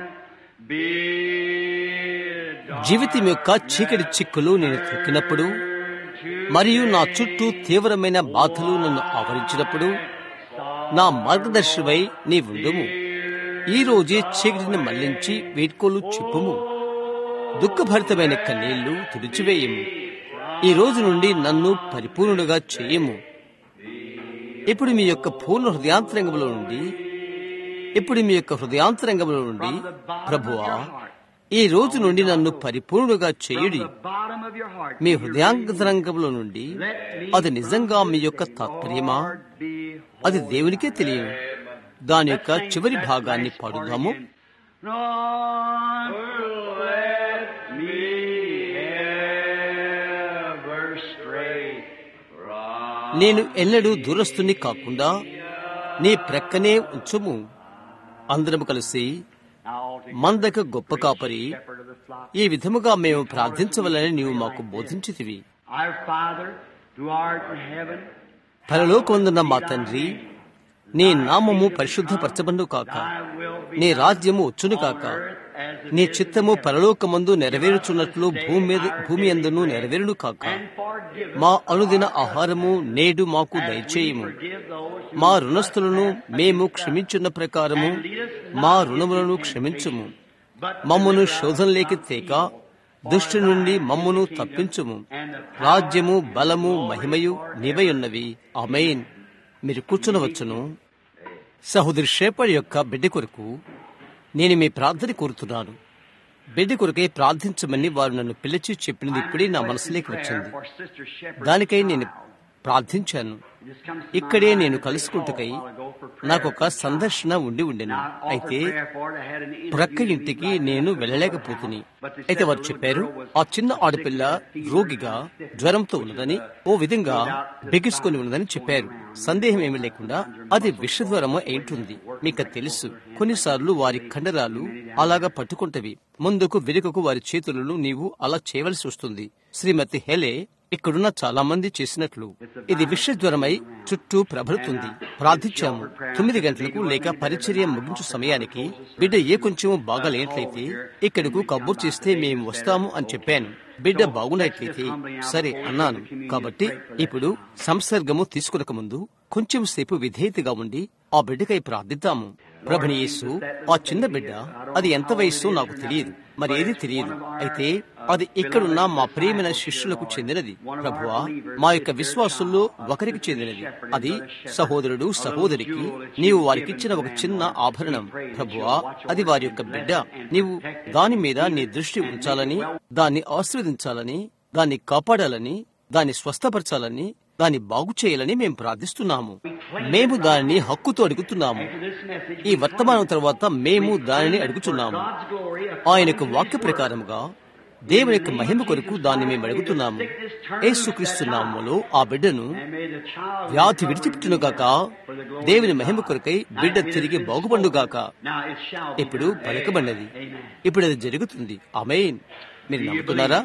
bid జీవితం యొక్క చీకటి చిక్కులు నేను తొక్కినప్పుడు మరియు నా చుట్టూ తీవ్రమైన బాధలు నన్ను ఆవరించినప్పుడు నా మార్గదర్శివై నీ ఉండుము ఈ రోజే చీకటిని మళ్లించి వేడ్కోలు చెప్పుము దుఃఖభరితమైన కన్నీళ్లు తుడిచివేయము ఈ రోజు నుండి నన్ను పరిపూర్ణుడుగా చేయము ఇప్పుడు మీ యొక్క పూర్ణ హృదయాంతరంగంలో నుండి ఇప్పుడు మీ యొక్క హృదయాంతరంగంలో నుండి ప్రభువా ఈ రోజు నుండి నన్ను పరిపూర్ణుడుగా చేయుడి the bottom of your heart. మీ హృదయాంతరంగంలో నుండి అది నిజంగా మీ యొక్క తాత్పర్యమా Be అది దేవునికే తెలియను దాని యొక్క చివరి భాగాన్ని పాడుదాము Lord, let me ever stray from నేను ఎన్నడూ దూరస్తుని కాకుండా నీ ప్రక్కనే ఉంచుము అందరం కలిసి Now, to మందక గొప్ప కాపరి shepherd of the flock. ఈ విధముగా మేము ప్రార్థించవలని నీవు మాకు బోధించితివి Our Father, who art in heaven, పరలోకమందున్న మా తండ్రి నీ నామము పరిశుద్ధపరచబండు కాక thy will be నీ రాజ్యము వచ్చును కాక as it నీ is చిత్తము పరలోకమందు నెరవేరుచున్నట్లు భూమి మీద భూమి అందును నెరవేరును కాక and forgive us మా అనుదిన ఆహారము నేడు మాకు దయచేయము forgive those మా రుణస్థులను మేము క్షమించున్న ప్రకారము మా రుణములను క్షమించుము మమ్మను శోధనలేకి తేక దుష్టు నుండి మమ్మను తప్పించుము రాజ్యము బలము మహిమయు నీవయున్నవి ఆమెన్ మీరు కూర్చునవచ్చును సహోదరి షేపర్ యొక్క బిడ్డ కొరకు నేను మీ ప్రార్థన కోరుతున్నాను బిడ్డ కొరకై ప్రార్థించమని వారు నన్ను పిలిచి చెప్పినది ఇప్పుడే నా మనసులోకి వచ్చింది for Sister Shepherd. దానికై నేను ప్రార్థించాను ఇక్కడే నేను కలుసుకుంటుకై నాకొక సందర్శన ఉండి ఉండెను అయితే ప్రక్క ఇంటికి నేను వెళ్ళలేకపోతుని అయితే వారు చెప్పారు ఆ చిన్న ఆడపిల్ల రోగిగా జ్వరంతో ఉన్నదని ఓ విధంగా బిగిసుకొని ఉన్నదని చెప్పారు సందేహం ఏమీ లేకుండా అది విషజ్వరము ఏంటుంది మీకు తెలుసు కొన్నిసార్లు వారి కండరాలు అలాగా పట్టుకుంటవి ముందుకు వెనుకకు వారి చేతులను నీవు అలా చేయవలసి వస్తుంది శ్రీమతి హెలే ఇక్కడున్న చాలా మంది చేసినట్లు ఇది విషజ్వరమై చుట్టూ ప్రబలుతుంది ప్రార్థించాము తొమ్మిది గంటలకు లేక పరిచర్య ముగించు సమయానికి బిడ్డ ఏ కొంచెం బాగాలేనట్లయితే ఇక్కడకు కబుర్ చేస్తే మేము వస్తాము అని చెప్పాను బిడ్డ బాగున్నట్లయితే సరే అన్నాను కాబట్టి ఇప్పుడు సంసర్గము తీసుకునక ముందు కొంచెం సేపు విధేయతగా ఉండి ఆ బిడ్డకై ప్రార్థిద్దాము ప్రభుని యేసు ఆ చిన్న బిడ్డ అది ఎంత వయస్సు నాకు తెలియదు మరి ఏది తెలియదు అయితే అది ఇక్కడున్న మా ప్రియమైన శిష్యులకు చెందినది ప్రభువా మా యొక్క విశ్వాసుల్లో ఒకరికి చెందినది అది సహోదరుడు సహోదరికి నీవు వారికిచ్చిన ఒక చిన్న ఆభరణం ప్రభువా అది వారి యొక్క బిడ్డ నీవు దాని మీద నీ దృష్టి ఉంచాలని దాన్ని ఆశీర్వదించాలని దాన్ని కాపాడాలని దాన్ని స్వస్థపరచాలని దాన్ని బాగు చేయాలని మేము ప్రార్థిస్తున్నాము మేము దానిని హక్కుతో అడుగుతున్నాము ఈ వర్తమానం తర్వాత మేము దానిని అడుగుతున్నాము ఆయనకు వాక్య ప్రకారముగా దేవుని యొక్క మహిమ కొరకు దాన్ని మేము అడుగుతున్నాము ఏసుక్రీస్తున్నాములో ఆ బిడ్డను వ్యాధి విడిచిపెట్టునుగాక దేవుని మహిమ కొరకై బిడ్డ తిరిగి బాగుపండుగాక ఇప్పుడు పలకబడినది ఇప్పుడు అది జరుగుతుంది ఆమెన్ మీరు నమ్ముతున్నారా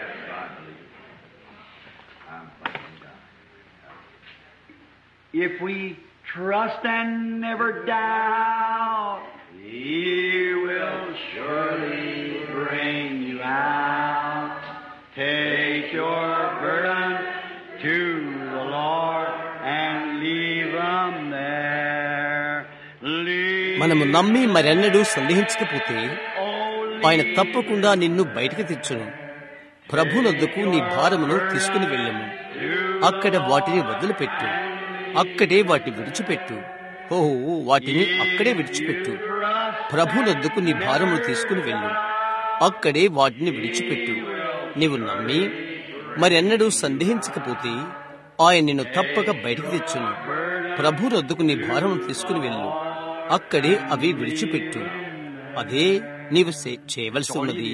If we trust and never doubt, He will surely bring you out. Take your burden to the Lord and leave them there. Leave మనము నమ్మి మరెన్నడూ సందేహించకపోతే only ఆయన తప్పకుండా నిన్ను బయటకు తెచ్చును ప్రభునొద్దకు నీ భారమును తీసుకుని వెళ్ళము అక్కడ వాటిని వదిలిపెట్టు అక్కడే వాటిని విడిచిపెట్టు ఓహో వాటిని అక్కడే విడిచిపెట్టు ప్రభునొద్దకు నీ భారమును తీసుకుని వెళ్ళు అక్కడే వాటిని విడిచిపెట్టు నీవు నమ్మి మరెన్నడూ సందేహించకపోతే ఆయన నిన్ను తప్పక బయటికి తెచ్చును ప్రభు రద్దుకు నీ భారమును తీసుకుని వెళ్ళు అక్కడే అవి విడిచిపెట్టు అదే నీవు సే- చేయవలసి ఉన్నది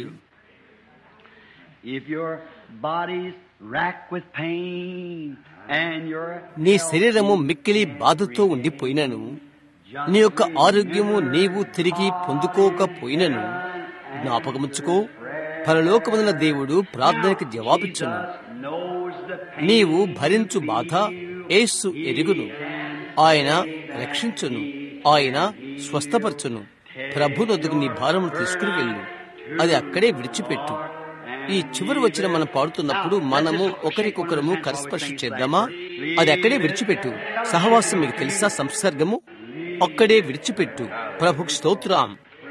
If your body's racked with pain and your నీ శరీరము మిక్కిలి బాధతో ఉండిపోయినను నీ యొక్క ఆరోగ్యము నీవు తిరిగి పొందుకోకపోయినను జ్ఞాపకముచ్చుకో పరలోకమున దేవుడు ప్రార్థనకి జవాబిచ్చను knows the pain నీవు భరించు బాధ ఏసు ఎరుగును ఆయన రక్షించును ఆయన స్వస్థపరచును ప్రభునొద్దుకు నీ భారమును తీసుకుని వెళ్ళు అది అక్కడే విడిచిపెట్టు ఈ చివరి వచ్చిన మనం పాడుతున్నప్పుడు మనము ఒకరికొకరము కరస్పర్శ చేద్దామా అది అక్కడే విడిచిపెట్టు సహవాసం మీకు తెలుసా సంసర్గము అక్కడే విడిచిపెట్టు ప్రభు స్తోత్రం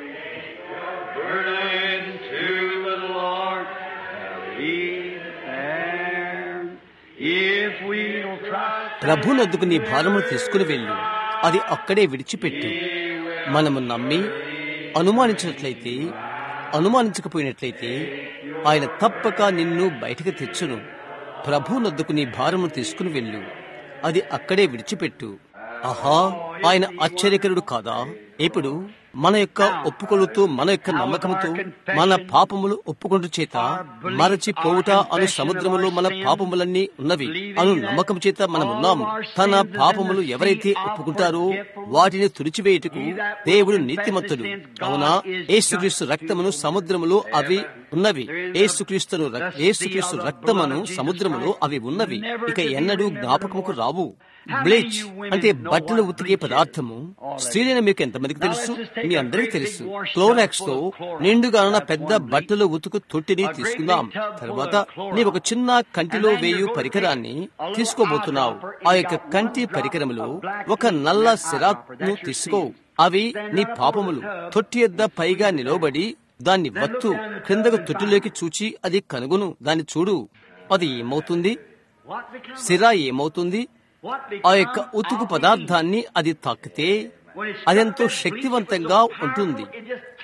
burden to the Lord leave there. If we'll trust ప్రభునొద్దుకు నీ భారమును తీసుకుని వెళ్ళు అది అక్కడే విడిచిపెట్టు మనము నమ్మి అనుమానించినట్లయితే అనుమానించకపోయినట్లయితే ఆయన తప్పక నిన్ను బయటకు తెచ్చును ప్రభునొద్దుకు నీ భారమును తీసుకుని వెళ్ళు అది అక్కడే విడిచిపెట్టు ఆహా ఆయన ఆశ్చర్యకరుడు కాదా ఇప్పుడు మన యొక్క ఒప్పుకొలుతూ మన యొక్క నమ్మకముతో మన పాపములు ఒప్పుకొంటు చేత మరచి పోవుట అను సముద్రములో మన పాపములన్నీ ఉన్నవి అను నమ్మకం చేత మనం ఉన్నాము తన పాపములు ఎవరైతే ఒప్పుకుంటారో వాటిని తుడిచివేయుటకు దేవుడు నీతిమంతుడు అవునా ఏసుక్రీస్తు రక్తమును సముద్రములో అవి ఉన్నవి ఏసుక్రీస్తును రక్- ఏసుక్రీస్తు రక్తమును సముద్రములో అవి ఉన్నవి ఇక ఎన్నడూ జ్ఞాపకముకు రావు బ్లీచ్ అంటే బట్టలు ఉతికే పదార్థము స్త్రీలైన మీకు ఎంతమందికి తెలుసు మీ అందరికీ తెలుసు క్లోరాక్స్ తో నిండుగా ఉన్న పెద్ద బట్టలు ఉతుకు తొట్టిని తీసుకుందాం తర్వాత నీ ఒక చిన్న కంటిలో వేయు పరికరాన్ని తీసుకోబోతున్నావు ఆ యొక్క కంటి పరికరములో ఒక నల్ల సిరాను తీసుకో అవి నీ పాపములు తొట్టి ఎద్ద పైగా నిలవబడి దాన్ని వత్తు క్రిందకు తొట్టిలోకి చూచి అది కనుగొను దాన్ని చూడు అది ఏమవుతుంది what becomes సిరా ఏమవుతుంది what ఆ యొక్క ఉతుకు పదార్థాన్ని అది తాకితే అదెంతో శక్తివంతంగా ఉంటుంది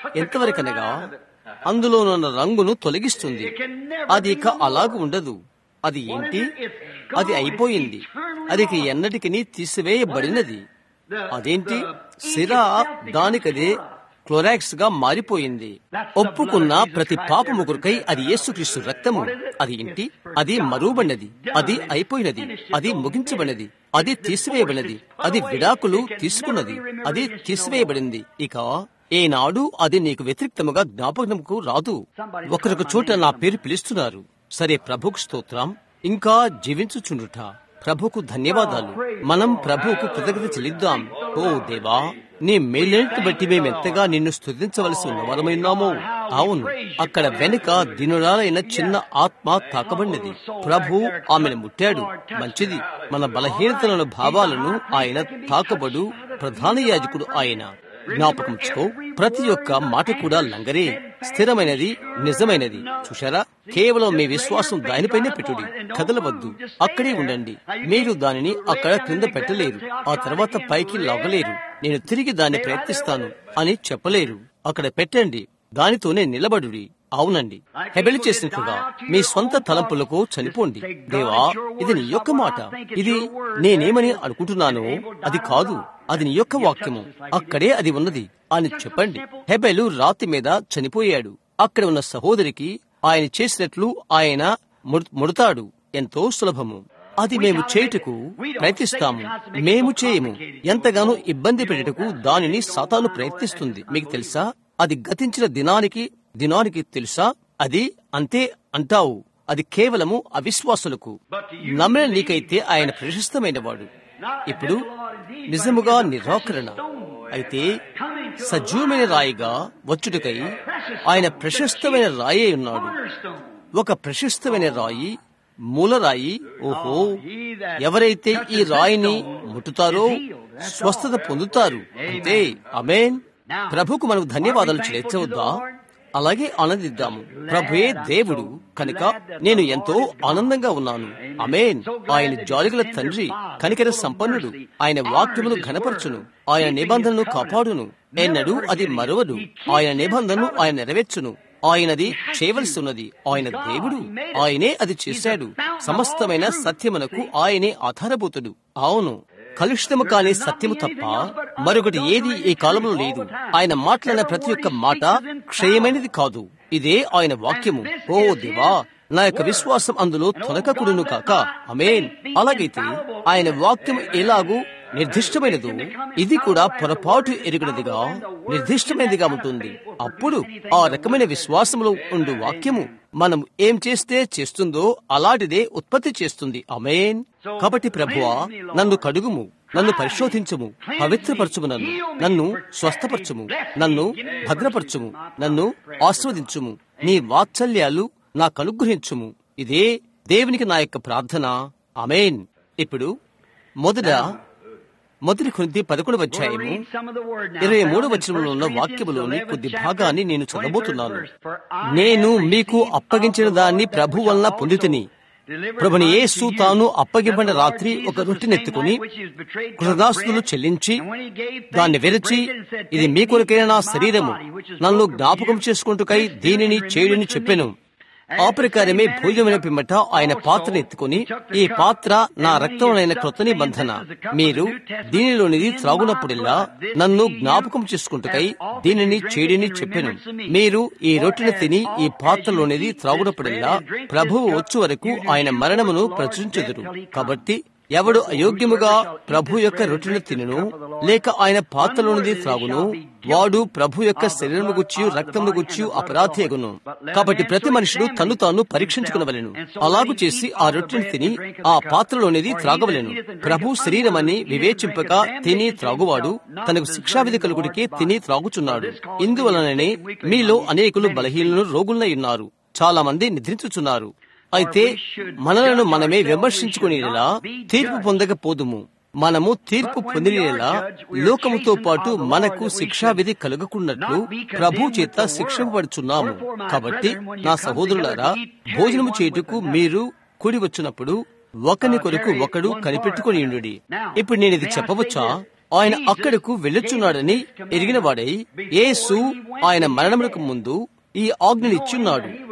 ఎంతవరకనగా అందులో ఉన్న రంగును తొలగిస్తుంది అది ఇక అలాగ ఉండదు అది ఏంటి అది అయిపోయింది అది ఇక ఎన్నటికి తీసివేయబడినది అదేంటి సిరా దానికదే క్లోరాక్స్ గా మారిపోయింది ఒప్పుకున్న ప్రతి పాపము కొరకై అది యేసుక్రీస్తు రక్తము అది ఏంటి అది మరువబడినది అది అయిపోయినది అది ముగించబడినది అది తీసివేయబడినది అది విడాకులు తీసుకున్నది అది తీసివేయబడింది ఇక ఏనాడు అది నీకు వ్యతిరేక్తముగా జ్ఞాపకంకు రాదు ఒకరొక చోట నా పేరు పిలుస్తున్నారు సరే ప్రభుకు స్తోత్రం ఇంకా జీవించుచుండుట ప్రభుకు ధన్యవాదాలు మనం ప్రభువుకు కృతజ్ఞత చెల్లిద్దాం ఓ దేవా నీ మేలేంటి బట్టి మేమెంతగా నిన్ను స్తుతించవలసి ఉన్నవారమైనామో అవును అక్కడ వెనుక దినురాలైన చిన్న ఆత్మ తాకబడినది ప్రభు ఆమెను ముట్టాడు మంచిది మన బలహీనతలను భావాలను ఆయన తాకబడు ప్రధాన యాజకుడు ఆయన జ్ఞాపకంచుకో ప్రతి ఒక్క మాట కూడా లంగరే స్థిరమైనది నిజమైనది చూశారా కేవలం మీ విశ్వాసం దానిపైనే పెట్టుడి కదలవద్దు అక్కడే ఉండండి మీరు దానిని అక్కడ క్రింద పెట్టలేరు ఆ తర్వాత పైకి లాగలేరు నేను తిరిగి దాన్ని ప్రయత్నిస్తాను అని చెప్పలేరు అక్కడ పెట్టండి దానితోనే నిలబడుడి అవునండి హెబెలి చేసినట్లుగా మీ సొంత తలంపులకు చనిపోండి దేవా ఇది నీ యొక్క మాట ఇది నేనేమని అనుకుంటున్నానో అది కాదు అది నీ యొక్క వాక్యము అక్కడే అది ఉన్నది అని చెప్పండి హెబెలు రాతి మీద చనిపోయాడు అక్కడ ఉన్న సహోదరికి ఆయన చేసినట్లు ఆయన ముడతాడు ఎంతో సులభము అది మేము చేయుటకు ప్రయత్నిస్తాము మేము చేయము ఎంతగానో ఇబ్బంది పెట్టటకు దానిని సాతాను ప్రయత్నిస్తుంది మీకు తెలుసా అది గతించిన దినానికి దినానికి తెలుసా అది అంతే అంటావు అది కేవలము అవిశ్వాసులకు నమ్మిన నీకైతే ఆయన ప్రశస్తమైన వాడు ఇప్పుడు నిజముగా నిరాకరణ అయితే సజీవమైన రాయిగా వచ్చుటకై ఆయన ప్రశస్తమైన రాయి ఉన్నాడు ఒక ప్రశస్తమైన రాయి మూలరాయి ఓహో ఎవరైతే ఈ రాయిని ముట్టుతారో స్వస్థత పొందుతారు అంతే అమేన్ ప్రభుకు మనం ధన్యవాదాలు చెల్లించవద్దా అలాగే ఆనందిద్దాము ప్రభుయే దేవుడు కనుక నేను ఎంతో ఆనందంగా ఉన్నాను అమేన్ ఆయన జాలిగల తండ్రి కనికర సంపన్నుడు ఆయన వాక్యమును ఘనపరచును ఆయన నిబంధనను కాపాడును ఎన్నడూ అది మరవడు ఆయన నిబంధనను ఆయన నెరవేర్చును ఆయనది చేయవలసి ఉన్నది ఆయన దేవుడు ఆయనే అది చేశాడు సమస్తమైన సత్యమునకు ఆయనే ఆధారభూతుడు అవును కలుషితము కాని సత్యము తప్ప మరొకటి ఏది ఈ కాలంలో లేదు ఆయన మాట్లాడిన ప్రతి ఒక్క మాట క్షయమైనది కాదు ఇదే ఆయన వాక్యము ఓ దేవా నా యొక్క విశ్వాసం అందులో తొలకకుడును కాక అమేన్ అలాగైతే ఆయన వాక్యం ఎలాగూ నిర్దిష్టమైనదో ఇది కూడా పొరపాటు ఎరుగునదిగా నిర్దిష్టమైనదిగా ఉంటుంది అప్పుడు ఆ రకమైన విశ్వాసంలో ఉండు వాక్యము మనం ఏం చేస్తే చేస్తుందో అలాంటిదే ఉత్పత్తి చేస్తుంది అమేన్ కాబట్టి ప్రభువా నన్ను కడుగుము నన్ను పరిశోధించుము పవిత్రపరచుము నన్ను నన్ను స్వస్థపరచుము నన్ను భద్రపరచుము నన్ను ఆస్వాదించుము నీ వాత్సల్యాలు నాకు అనుగ్రహించుము ఇదే దేవునికి నా యొక్క ప్రార్థన అమేన్ ఇప్పుడు మొదట మొదటి కొద్ది పదకొండు అధ్యాయము ఇరవై మూడు వచనంలో ఉన్న వాక్యములోని కొద్ది భాగాన్ని నేను చదవబోతున్నాను నేను మీకు అప్పగించిన దాన్ని ప్రభు వలన పొందితిని ప్రభుని యేసు తాను అప్పగింపడిన రాత్రి ఒక రొట్టెనెత్తుకుని కృతదాస్తులు చెల్లించి దాన్ని విరచి ఇది మీ కొరకైన నా శరీరము నన్ను జ్ఞాపకం చేసుకుంటుకై దీనిని చేయుడని చెప్పాను ఆ ప్రకారమే భోజనమైన పిమ్మట ఆయన పాత్రను ఎత్తుకుని ఈ పాత్ర నా రక్తములైన కృత నిబంధన మీరు దీనిలోనిది త్రాగునప్పుడల్లా నన్ను జ్ఞాపకం చేసుకుంటుకై దీనిని చేయడని చెప్పాను మీరు ఈ రొట్టెను తిని ఈ పాత్రలోనిది త్రాగునప్పుడల్లా ప్రభువు వచ్చు వరకు ఆయన మరణమును ప్రచురించెదరు కాబట్టి ఎవడు అయోగ్యముగా ప్రభు యొక్క రొట్టెను తినును లేక ఆయన పాత్రలోనిది త్రాగును వాడు ప్రభు యొక్క శరీరము గుచ్చి రక్తము గుచ్చి అపరాధి అగును కాబట్టి ప్రతి మనుషుడు తను తాను పరీక్షించుకునవలెను అలాగు చేసి ఆ రొట్టెను తిని ఆ పాత్రలోనిది త్రాగవలెను ప్రభు శరీరమని వివేచింపక తిని త్రాగువాడు తనకు శిక్షావిధి కలుగుడికి తిని త్రాగుచున్నాడు ఇందువలననే మీలో అనేకులు బలహీనలు రోగులనై ఉన్నారు చాలా మంది నిద్రించుచున్నారు అయితే మనలను మనమే విమర్శించుకునేలా తీర్పు పొందకపోదుము మనము తీర్పు పొందినేలా లోకముతో పాటు మనకు శిక్షావిధి కలుగకున్నట్లు ప్రభు చేత శిక్షపడుచున్నాము కాబట్టి నా సహోదరులారా భోజనము చేయుటకు మీరు కూడి వచ్చినప్పుడు ఒకని కొరకు ఒకడు కనిపెట్టుకుని ఉండు ఇప్పుడు నేను ఇది చెప్పవచ్చా ఆయన అక్కడకు వెళ్ళొచ్చున్నాడని ఎరిగిన వాడై యేసు ఆయన మరణములకు ముందు ఈ ఆజ్ఞనిచ్చున్నాడు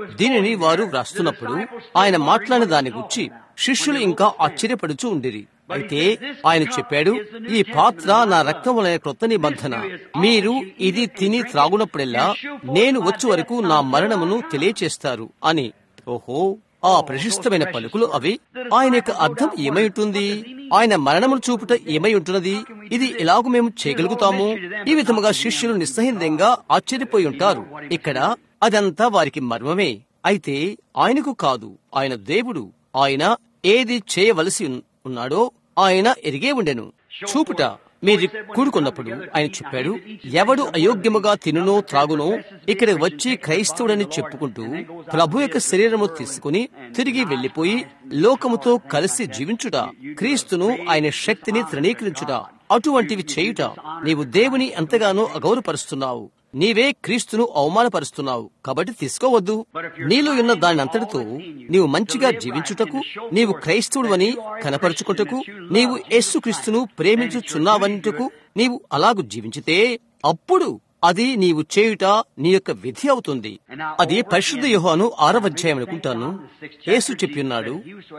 దీనిని వారు వ్రాస్తున్నప్పుడు ఆయన మాట్లాడిన దాని గురించి శిష్యులు ఇంకా ఆశ్చర్యపడుచూ ఉండిరి అయితే ఆయన చెప్పాడు ఈ పాత్ర నా రక్తం వలన క్రొత్త నిబంధన మీరు ఇది తిని త్రాగునప్పుడెల్లా నేను వచ్చే వరకు నా మరణమును తెలియచేస్తారు అని ఓహో ఆ ప్రశస్తమైన పలుకులు అవి ఆయన యొక్క అర్థం ఏమై ఉంటుంది ఆయన మరణమును చూపుట ఏమై ఉంటున్నది ఇది ఎలాగూ మేము చేయగలుగుతాము ఈ విధముగా శిష్యులు నిస్సహిందంగా ఆశ్చర్యపోయి ఉంటారు ఇక్కడ అదంతా వారికి మర్మమే అయితే ఆయనకు కాదు ఆయన దేవుడు ఆయన ఏది చేయవలసి ఉన్- ఉన్నాడో ఆయన ఎరిగే ఉండెను చూపుట మీరు కూడుకున్నప్పుడు ఆయన చెప్పాడు ఎవడు అయోగ్యముగా తినునో త్రాగునో ఇక్కడ వచ్చి క్రైస్తవుడని చెప్పుకుంటూ ప్రభు యొక్క శరీరము తీసుకుని తిరిగి వెళ్లిపోయి లోకముతో కలిసి జీవించుట క్రీస్తును ఆయన శక్తిని తృణీకరించుట అటువంటివి చేయుట నీవు దేవుని ఎంతగానో అగౌరవపరుస్తున్నావు నీవే క్రీస్తును అవమానపరుస్తున్నావు కాబట్టి తీసుకోవద్దు నీలో ఉన్న దాని అంతటితో నీవు మంచిగా జీవించుటకు నీవు క్రైస్తవుడవని కనపరుచుకుంటకు నీవు యేసుక్రీస్తును ప్రేమించుచున్నావనిటకు నీవు అలాగు జీవించితే అప్పుడు అది నీవు చేయుట నీ యొక్క విధి అవుతుంది అది పరిశుద్ధ యోహాను ఆరవ అధ్యాయం అనుకుంటాను యేసు చెప్పిన్నాడు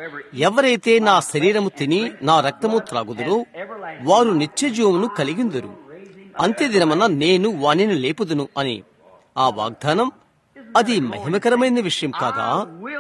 ఎవరైతే నా శరీరము తిని నా రక్తము త్రాగుదురో వారు నిత్య జీవమును కలిగిందురు అంత్యదినమన నేను వాణిని లేపుదును అని ఆ వాగ్దానం అది మహిమకరమైన విషయం కాదా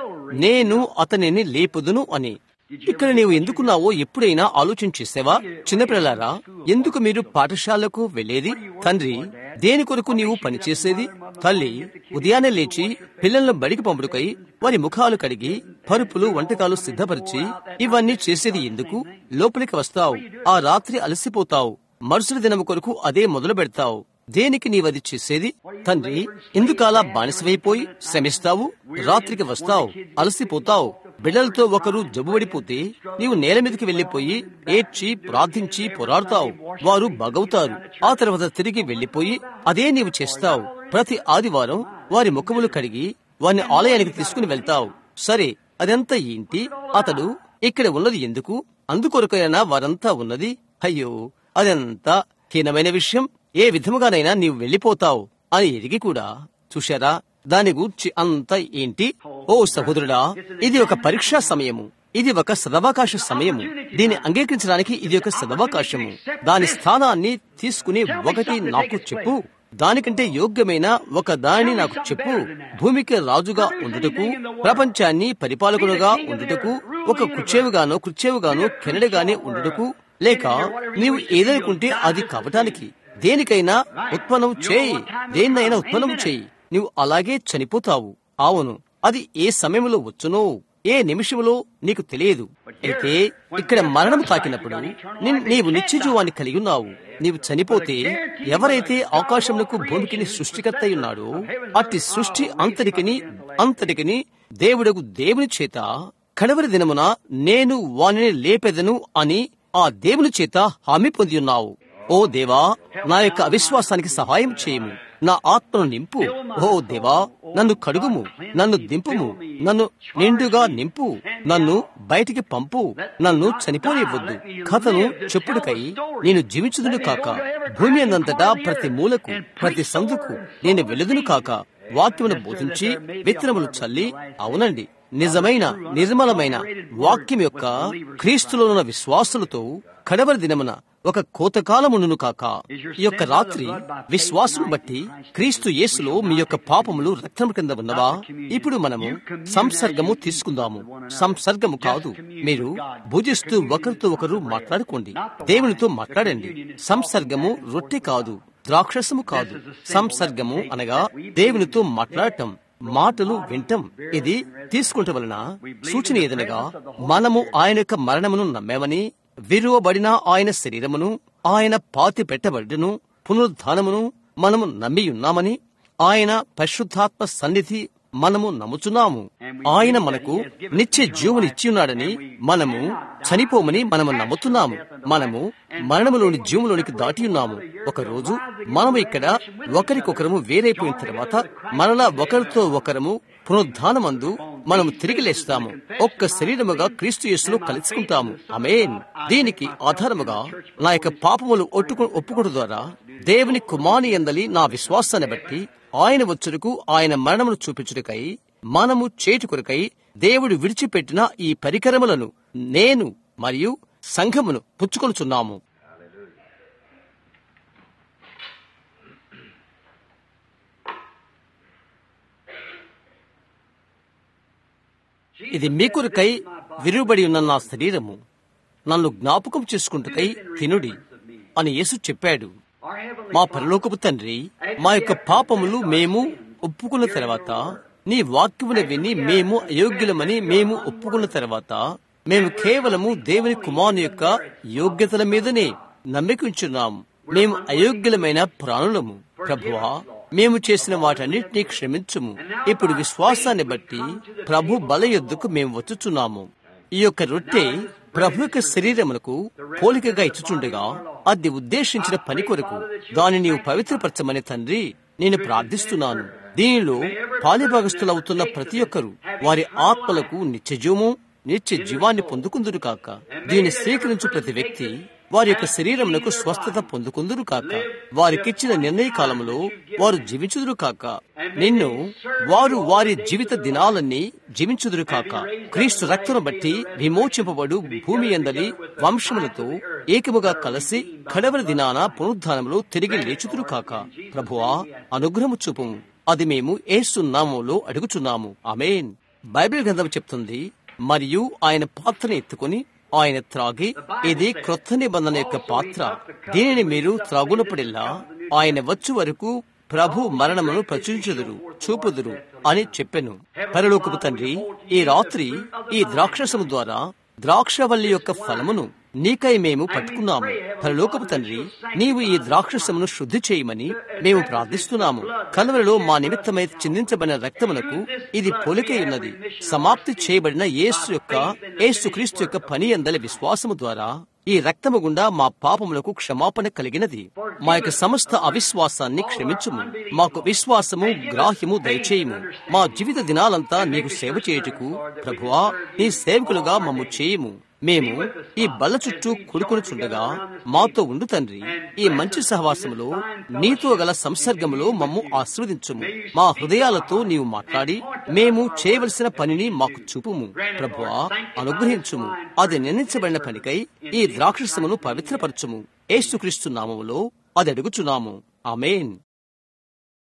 నేను అతనిని లేపుదును అని ఇక్కడ నీవు ఎందుకున్నావో ఎప్పుడైనా ఆలోచించేసావా చిన్నపిల్లలారా ఎందుకు మీరు పాఠశాలకు వెళ్లేది తండ్రి దేని కొరకు నీవు పనిచేసేది తల్లి ఉదయాన్నే లేచి పిల్లలను బడికి పంపుడుకై వారి ముఖాలు కడిగి పరుపులు వంటకాలు సిద్ధపరిచి ఇవన్నీ చేసేది ఎందుకు లోపలికి వస్తావు ఆ రాత్రి అలసిపోతావు మరుసటి దినము కొరకు అదే మొదలు పెడతావు దేనికి నీవది చేసేది తండ్రి ఎందుకలా బానిసవైపోయి శ్రమిస్తావు రాత్రికి వస్తావు అలసిపోతావు బిడ్డలతో ఒకరు జబ్బుబడిపోతే నీవు నేల మీదకి వెళ్లిపోయి ఏడ్చి ప్రార్థించి పోరాడుతావు వారు బగవుతారు ఆ తర్వాత తిరిగి వెళ్లిపోయి అదే నీవు చేస్తావు ప్రతి ఆదివారం వారి ముఖములు కడిగి వారిని ఆలయానికి తీసుకుని వెళ్తావు సరే అదంతా ఏంటి అతడు ఇక్కడ ఉన్నది ఎందుకు అందుకొరకైనా వారంతా ఉన్నది అయ్యో అదంతా హీనమైన విషయం ఏ విధముగానైనా నీవు వెళ్లిపోతావు అని ఎరిగి కూడా చూశారా దాని గూర్చి అంత ఏంటి ఓ సహోదరుడా ఇది ఒక పరీక్షా సమయము ఇది ఒక సదవకాశ సమయము దీన్ని అంగీకరించడానికి ఇది ఒక సదవకాశము దాని స్థానాన్ని తీసుకుని ఒకటి నాకు చెప్పు దానికంటే యోగ్యమైన ఒక దానిని నాకు చెప్పు భూమికి రాజుగా ఉండుటకు ప్రపంచాన్ని పరిపాలకుడుగా ఉండుటకు ఒక కుచ్చేవుగానో కుచ్చేవుగానో కెనడగానే ఉండుటకు లేక నీవు ఏదనుకుంటే అది కావటానికి దేనికైనా ఉత్పన్నం చేయి దేన్నైనా ఉత్పన్నం చేయి నీవు అలాగే చనిపోతావు అవును అది ఏ సమయంలో వచ్చునో ఏ నిమిషంలో నీకు తెలియదు అయితే ఇక్కడ మరణం తాకినప్పుడు నిన్- నీవు నిత్యజీవాన్ని కలిగి ఉన్నావు నీవు చనిపోతే ఎవరైతే ఆకాశములకు భూమికిని సృష్టికర్త ఉన్నాడో అట్టి సృష్టి అంతటికిని అంతటికిని దేవుడకు దేవుని చేత కడవరి దినమున నేను వానిని లేపెదను అని ఆ దేవుని చేత హామీ పొంది ఉన్నావు ఓ దేవా నా యొక్క అవిశ్వాసానికి సహాయం చేయము నా ఆత్మను నింపు ఓ దేవా నన్ను కడుగుము నన్ను దింపుము నన్ను నిండుగా నింపు నన్ను బయటికి పంపు నన్ను చనిపోనివ్వద్దు కథను చెప్పుడుకై నేను జీవించుదును కాక భూమి అందంతటా ప్రతి మూలకు ప్రతి సందుకు నేను వెలుదును కాక వాక్యమును బోధించి విత్తనములు చల్లి అవునండి నిజమైన నిర్మలమైన వాక్యం యొక్క క్రీస్తులో ఉన్న విశ్వాసులతో కడవరి దినమున ఒక కోతకాలమును కాక ఈ యొక్క రాత్రి విశ్వాసం బట్టి క్రీస్తు యేసులో మీ యొక్క పాపములు రక్తం కింద ఉన్నవా ఇప్పుడు మనము సంసర్గము తీసుకుందాము సంసర్గము కాదు మీరు భుజిస్తూ ఒకరితో ఒకరు మాట్లాడుకోండి దేవునితో మాట్లాడండి సంసర్గము రొట్టె కాదు ద్రాక్షసము కాదు సంసర్గము అనగా దేవునితో మాట్లాడటం మాటలు వింటం ఇది తీసుకుంట వలన సూచన ఏదనగా మనము ఆయన యొక్క మరణమును నమ్మామని విరువబడిన ఆయన శరీరమును ఆయన పాతి పెట్టబడిను పునరుద్ధానమును మనము నమ్మి ఉన్నామని ఆయన పరిశుద్ధాత్మ సన్నిధి మనము నమ్ముచున్నాము ఆయన మనకు నిత్య జీవునిచ్చి ఉన్నాడని మనము చనిపోమని మనము నమ్ముతున్నాము మనము మరణములోని జీవులోనికి దాటి ఉన్నాము ఒక రోజు మనము ఇక్కడ ఒకరికొకరము వేరైపోయిన తర్వాత మరలా ఒకరితో ఒకరము పునరుద్ధానమందు మనము తిరిగి లేస్తాము ఒక్క శరీరముగా క్రీస్తు యేసులో కలుసుకుంటాము అమేన్ దీనికి ఆధారముగా నా యొక్క పాపములు ఒట్టుకు ఒప్పుకోవడం ద్వారా దేవుని కుమాని ఎందలి నా విశ్వాసాన్ని బట్టి ఆయన వచ్చుటకు ఆయన మరణమును చూపించుటకై మనము చేటు కొరకై దేవుడు విడిచిపెట్టిన ఈ పరికరములను నేను మరియు సంఘమును పుచ్చుకొనుచున్నాము ఇది మీ కొరకై విరుబడి ఉన్న నా శరీరము నన్ను జ్ఞాపకం చేసుకుంటుకై తినుడి అని యేసు చెప్పాడు Our heavenly మా పరలోకపు తండ్రి మా యొక్క పాపములు మేము ఒప్పుకున్న తర్వాత నీ వాక్యమును విని మేము అయోగ్యులమని మేము ఒప్పుకున్న తర్వాత మేము కేవలము దేవుని కుమారుని యొక్క యోగ్యతల మీదనే నమ్మికుంచున్నాము మేము అయోగ్యులమైన ప్రాణులము ప్రభువా మేము చేసిన వాటన్నిటినీ క్షమించుము ఇప్పుడు విశ్వాసాన్ని బట్టి ప్రభు బల యొద్దకు మేము వచ్చుచున్నాము ఈ యొక్క రొట్టె ప్రభు యొక్క శరీరమునకు పోలికగా ఇచ్చుచుండగా అది ఉద్దేశించిన పని కొరకు దాన్ని నీవు పవిత్రపరచమని తండ్రి నేను ప్రార్థిస్తున్నాను దీనిలో పాలిభాగస్తులవుతున్న ప్రతి ఒక్కరూ వారి ఆత్మలకు నిత్యజీవము నిత్య జీవాన్ని పొందుకుందురు కాక దీన్ని స్వీకరించు ప్రతి వ్యక్తి వారి యొక్క శరీరమునకు స్వస్థత పొందుకుందురు కాక వారికిచ్చిన నిర్ణయ కాలంలో వారు జీవించుదురు కాక నిన్ను వారు వారి జీవిత దినాలన్నీ జీవించుదురు కాక క్రీస్తు రక్తను బట్టి విమోచింపబడు భూమి ఎందలి వంశములతో ఏకముగా కలిసి కడవరి దినాన పునరుద్ధానములో తిరిగి లేచుదురు కాక ప్రభువా అనుగ్రహము చూపుము అది మేము ఏసునామంలో అడుగుచున్నాము ఆమేన్ బైబిల్ గ్రంథం చెప్తుంది మరియు ఆయన పాత్రను ఎత్తుకొని ఆయన త్రాగి ఇది క్రొత్త నిబంధన యొక్క పాత్ర దీనిని మీరు త్రాగునప్పుడెల్లా ఆయన వచ్చు వరకు ప్రభు మరణమును ప్రచురించుదురు చూపుదురు అని చెప్పెను పరలోకపు తండ్రి ఈ రాత్రి ఈ ద్రాక్షసము ద్వారా ద్రాక్షవల్లి యొక్క ఫలమును నీకై మేము పట్టుకున్నాము పరలోకపు తండ్రి నీవు ఈ ద్రాక్షసమును శుద్ధి చేయమని మేము ప్రార్థిస్తున్నాము కలవరలో మా నిమిత్తమై చిందించబడిన రక్తమునకు ఇది పోలికై ఉన్నది సమాప్తి చేయబడిన యేసు యొక్క యేసు క్రీస్తు యొక్క పని అందలి విశ్వాసము ద్వారా ఈ రక్తము గుండా మా పాపములకు క్షమాపణ కలిగినది మా యొక్క సమస్త అవిశ్వాసాన్ని క్షమించుము మాకు విశ్వాసము గ్రాహ్యము దయచేయము మా జీవిత దినాలంతా నీకు సేవ చేయుటకు ప్రభువా నీ సేవకులుగా మమ్ము చేయము మేము ఈ బల్ల చుట్టూ కూడుకొనుచుండగా మాతో ఉండు తండ్రి ఈ మంచి సహవాసములో నీతో గల సంసర్గములో మమ్ము ఆశీర్వదించుము మా హృదయాలతో నీవు మాట్లాడి మేము చేయవలసిన పనిని మాకు చూపుము ప్రభువా అనుగ్రహించుము అది నిర్ణయించబడిన పనికై ఈ ద్రాక్షసమును పవిత్రపరచుము ఏసుక్రీస్తు నామములో అది అడుగుచున్నాము ఆమెన్